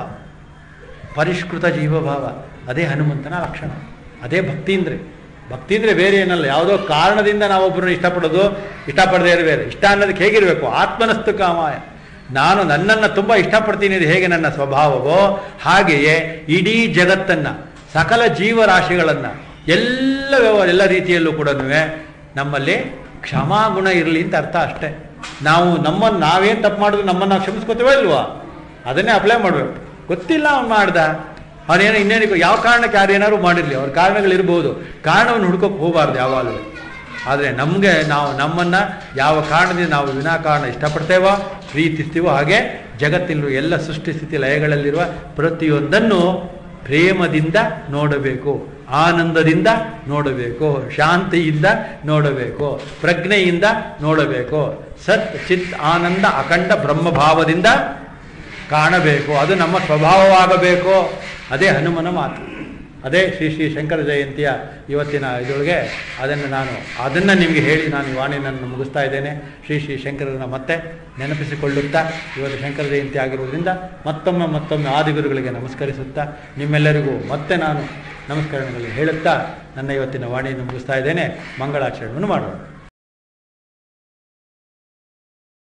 Speaker 1: ಪರಿಷ್ಕೃತ ಜೀವಭಾವ ಅದೇ ಹನುಮಂತನ ಲಕ್ಷಣ ಅದೇ ಭಕ್ತಿ ಅಂದ್ರೆ ಭಕ್ತಿ ಅಂದ್ರೆ ಬೇರೆ ಏನಲ್ಲ ಯಾವುದೋ ಕಾರಣದಿಂದ ನಾವೊಬ್ಬರನ್ನ ಇಷ್ಟಪಡೋದು ಇಷ್ಟಪಡದೇ ಇರೋ ಬೇರೆ ಇಷ್ಟ ಅನ್ನೋದಕ್ಕೆ ಹೇಗಿರಬೇಕು ಆತ್ಮನಸ್ತು ಕಾಮಾಯ ನಾನು ನನ್ನನ್ನು ತುಂಬ ಇಷ್ಟಪಡ್ತೀನಿ ಇದು ಹೇಗೆ ನನ್ನ ಸ್ವಭಾವವೋ ಹಾಗೆಯೇ ಇಡೀ ಜಗತ್ತನ್ನ ಸಕಲ ಜೀವರಾಶಿಗಳನ್ನ ಎಲ್ಲ ವ್ಯವಹಾರ ಎಲ್ಲ ರೀತಿಯಲ್ಲೂ ಕೂಡ ನಮ್ಮಲ್ಲಿ ಕ್ಷಮಾಗುಣ ಇರಲಿ ಅಂತ ಅರ್ಥ ಅಷ್ಟೇ ನಾವು ನಮ್ಮನ್ನು ನಾವೇನು ತಪ್ಪು ಮಾಡಿದ್ರು ನಮ್ಮನ್ನು ನಾವು ಕ್ಷಮಿಸ್ಕೋತೀವೋ ಇಲ್ವಾ ಅದನ್ನೇ ಅಪ್ಲೈ ಮಾಡಬೇಕು ಗೊತ್ತಿಲ್ಲ ಅವ್ನು ಮಾಡ್ದ ಅವನೇನೋ ಇನ್ನೇನಿಗೂ ಯಾವ ಕಾರಣಕ್ಕೆ ಯಾರು ಏನಾದ್ರು ಮಾಡಿರಲಿ ಅವ್ರ ಕಾರಣಗಳಿರ್ಬೋದು ಕಾರಣವನ್ನು ಹುಡ್ಕೋಕೆ ಹೋಗಬಾರ್ದು ಯಾವಾಗಲೂ ಆದರೆ ನಮಗೆ ನಾವು ನಮ್ಮನ್ನು ಯಾವ ಕಾರಣದಿಂದ ನಾವು ವಿನಾಕಾರಣ ಇಷ್ಟಪಡ್ತೇವೋ ಪ್ರೀತಿಸ್ತೀವೋ ಹಾಗೆ ಜಗತ್ತಿನ ಎಲ್ಲ ಸೃಷ್ಟಿ ಸ್ಥಿತಿ ಲಯಗಳಲ್ಲಿರುವ ಪ್ರತಿಯೊಂದನ್ನು ಪ್ರೇಮದಿಂದ ನೋಡಬೇಕು ಆನಂದದಿಂದ ನೋಡಬೇಕು ಶಾಂತಿಯಿಂದ ನೋಡಬೇಕು ಪ್ರಜ್ಞೆಯಿಂದ ನೋಡಬೇಕು ಸತ್ ಚಿತ್ ಆನಂದ ಅಖಂಡ ಬ್ರಹ್ಮಭಾವದಿಂದ ಕಾಣಬೇಕು ಅದು ನಮ್ಮ ಸ್ವಭಾವವಾಗಬೇಕು ಅದೇ ಹನುಮನ ಮಾತು ಅದೇ ಶ್ರೀ ಶ್ರೀ ಶಂಕರ ಜಯಂತಿಯ ಇವತ್ತಿನ ಇದರೊಳಗೆ ಅದನ್ನು ನಾನು ಅದನ್ನು ನಿಮಗೆ ಹೇಳಿ ನಾನು ಈ ವಾಣಿಯನ್ನು ಮುಗಿಸ್ತಾ ಇದ್ದೇನೆ ಶ್ರೀ ಶ್ರೀ ಶಂಕರನ ಮತ್ತೆ ನೆನಪಿಸಿಕೊಳ್ಳುತ್ತಾ ಇವತ್ತು ಶಂಕರ ಜಯಂತಿ ಆಗಿರುವುದರಿಂದ ಮತ್ತೊಮ್ಮೆ ಮತ್ತೊಮ್ಮೆ ಆದಿಗುರುಗಳಿಗೆ ನಮಸ್ಕರಿಸುತ್ತಾ ನಿಮ್ಮೆಲ್ಲರಿಗೂ ಮತ್ತೆ ನಾನು ನಮಸ್ಕಾರಗಳನ್ನು ಹೇಳುತ್ತಾ ನನ್ನ ಇವತ್ತಿನ ವಾಣಿಯನ್ನು ಮುಗಿಸ್ತಾ ಇದ್ದೇನೆ ಮಂಗಳಾಚರಣೆಯನ್ನು ಮಾಡೋಣ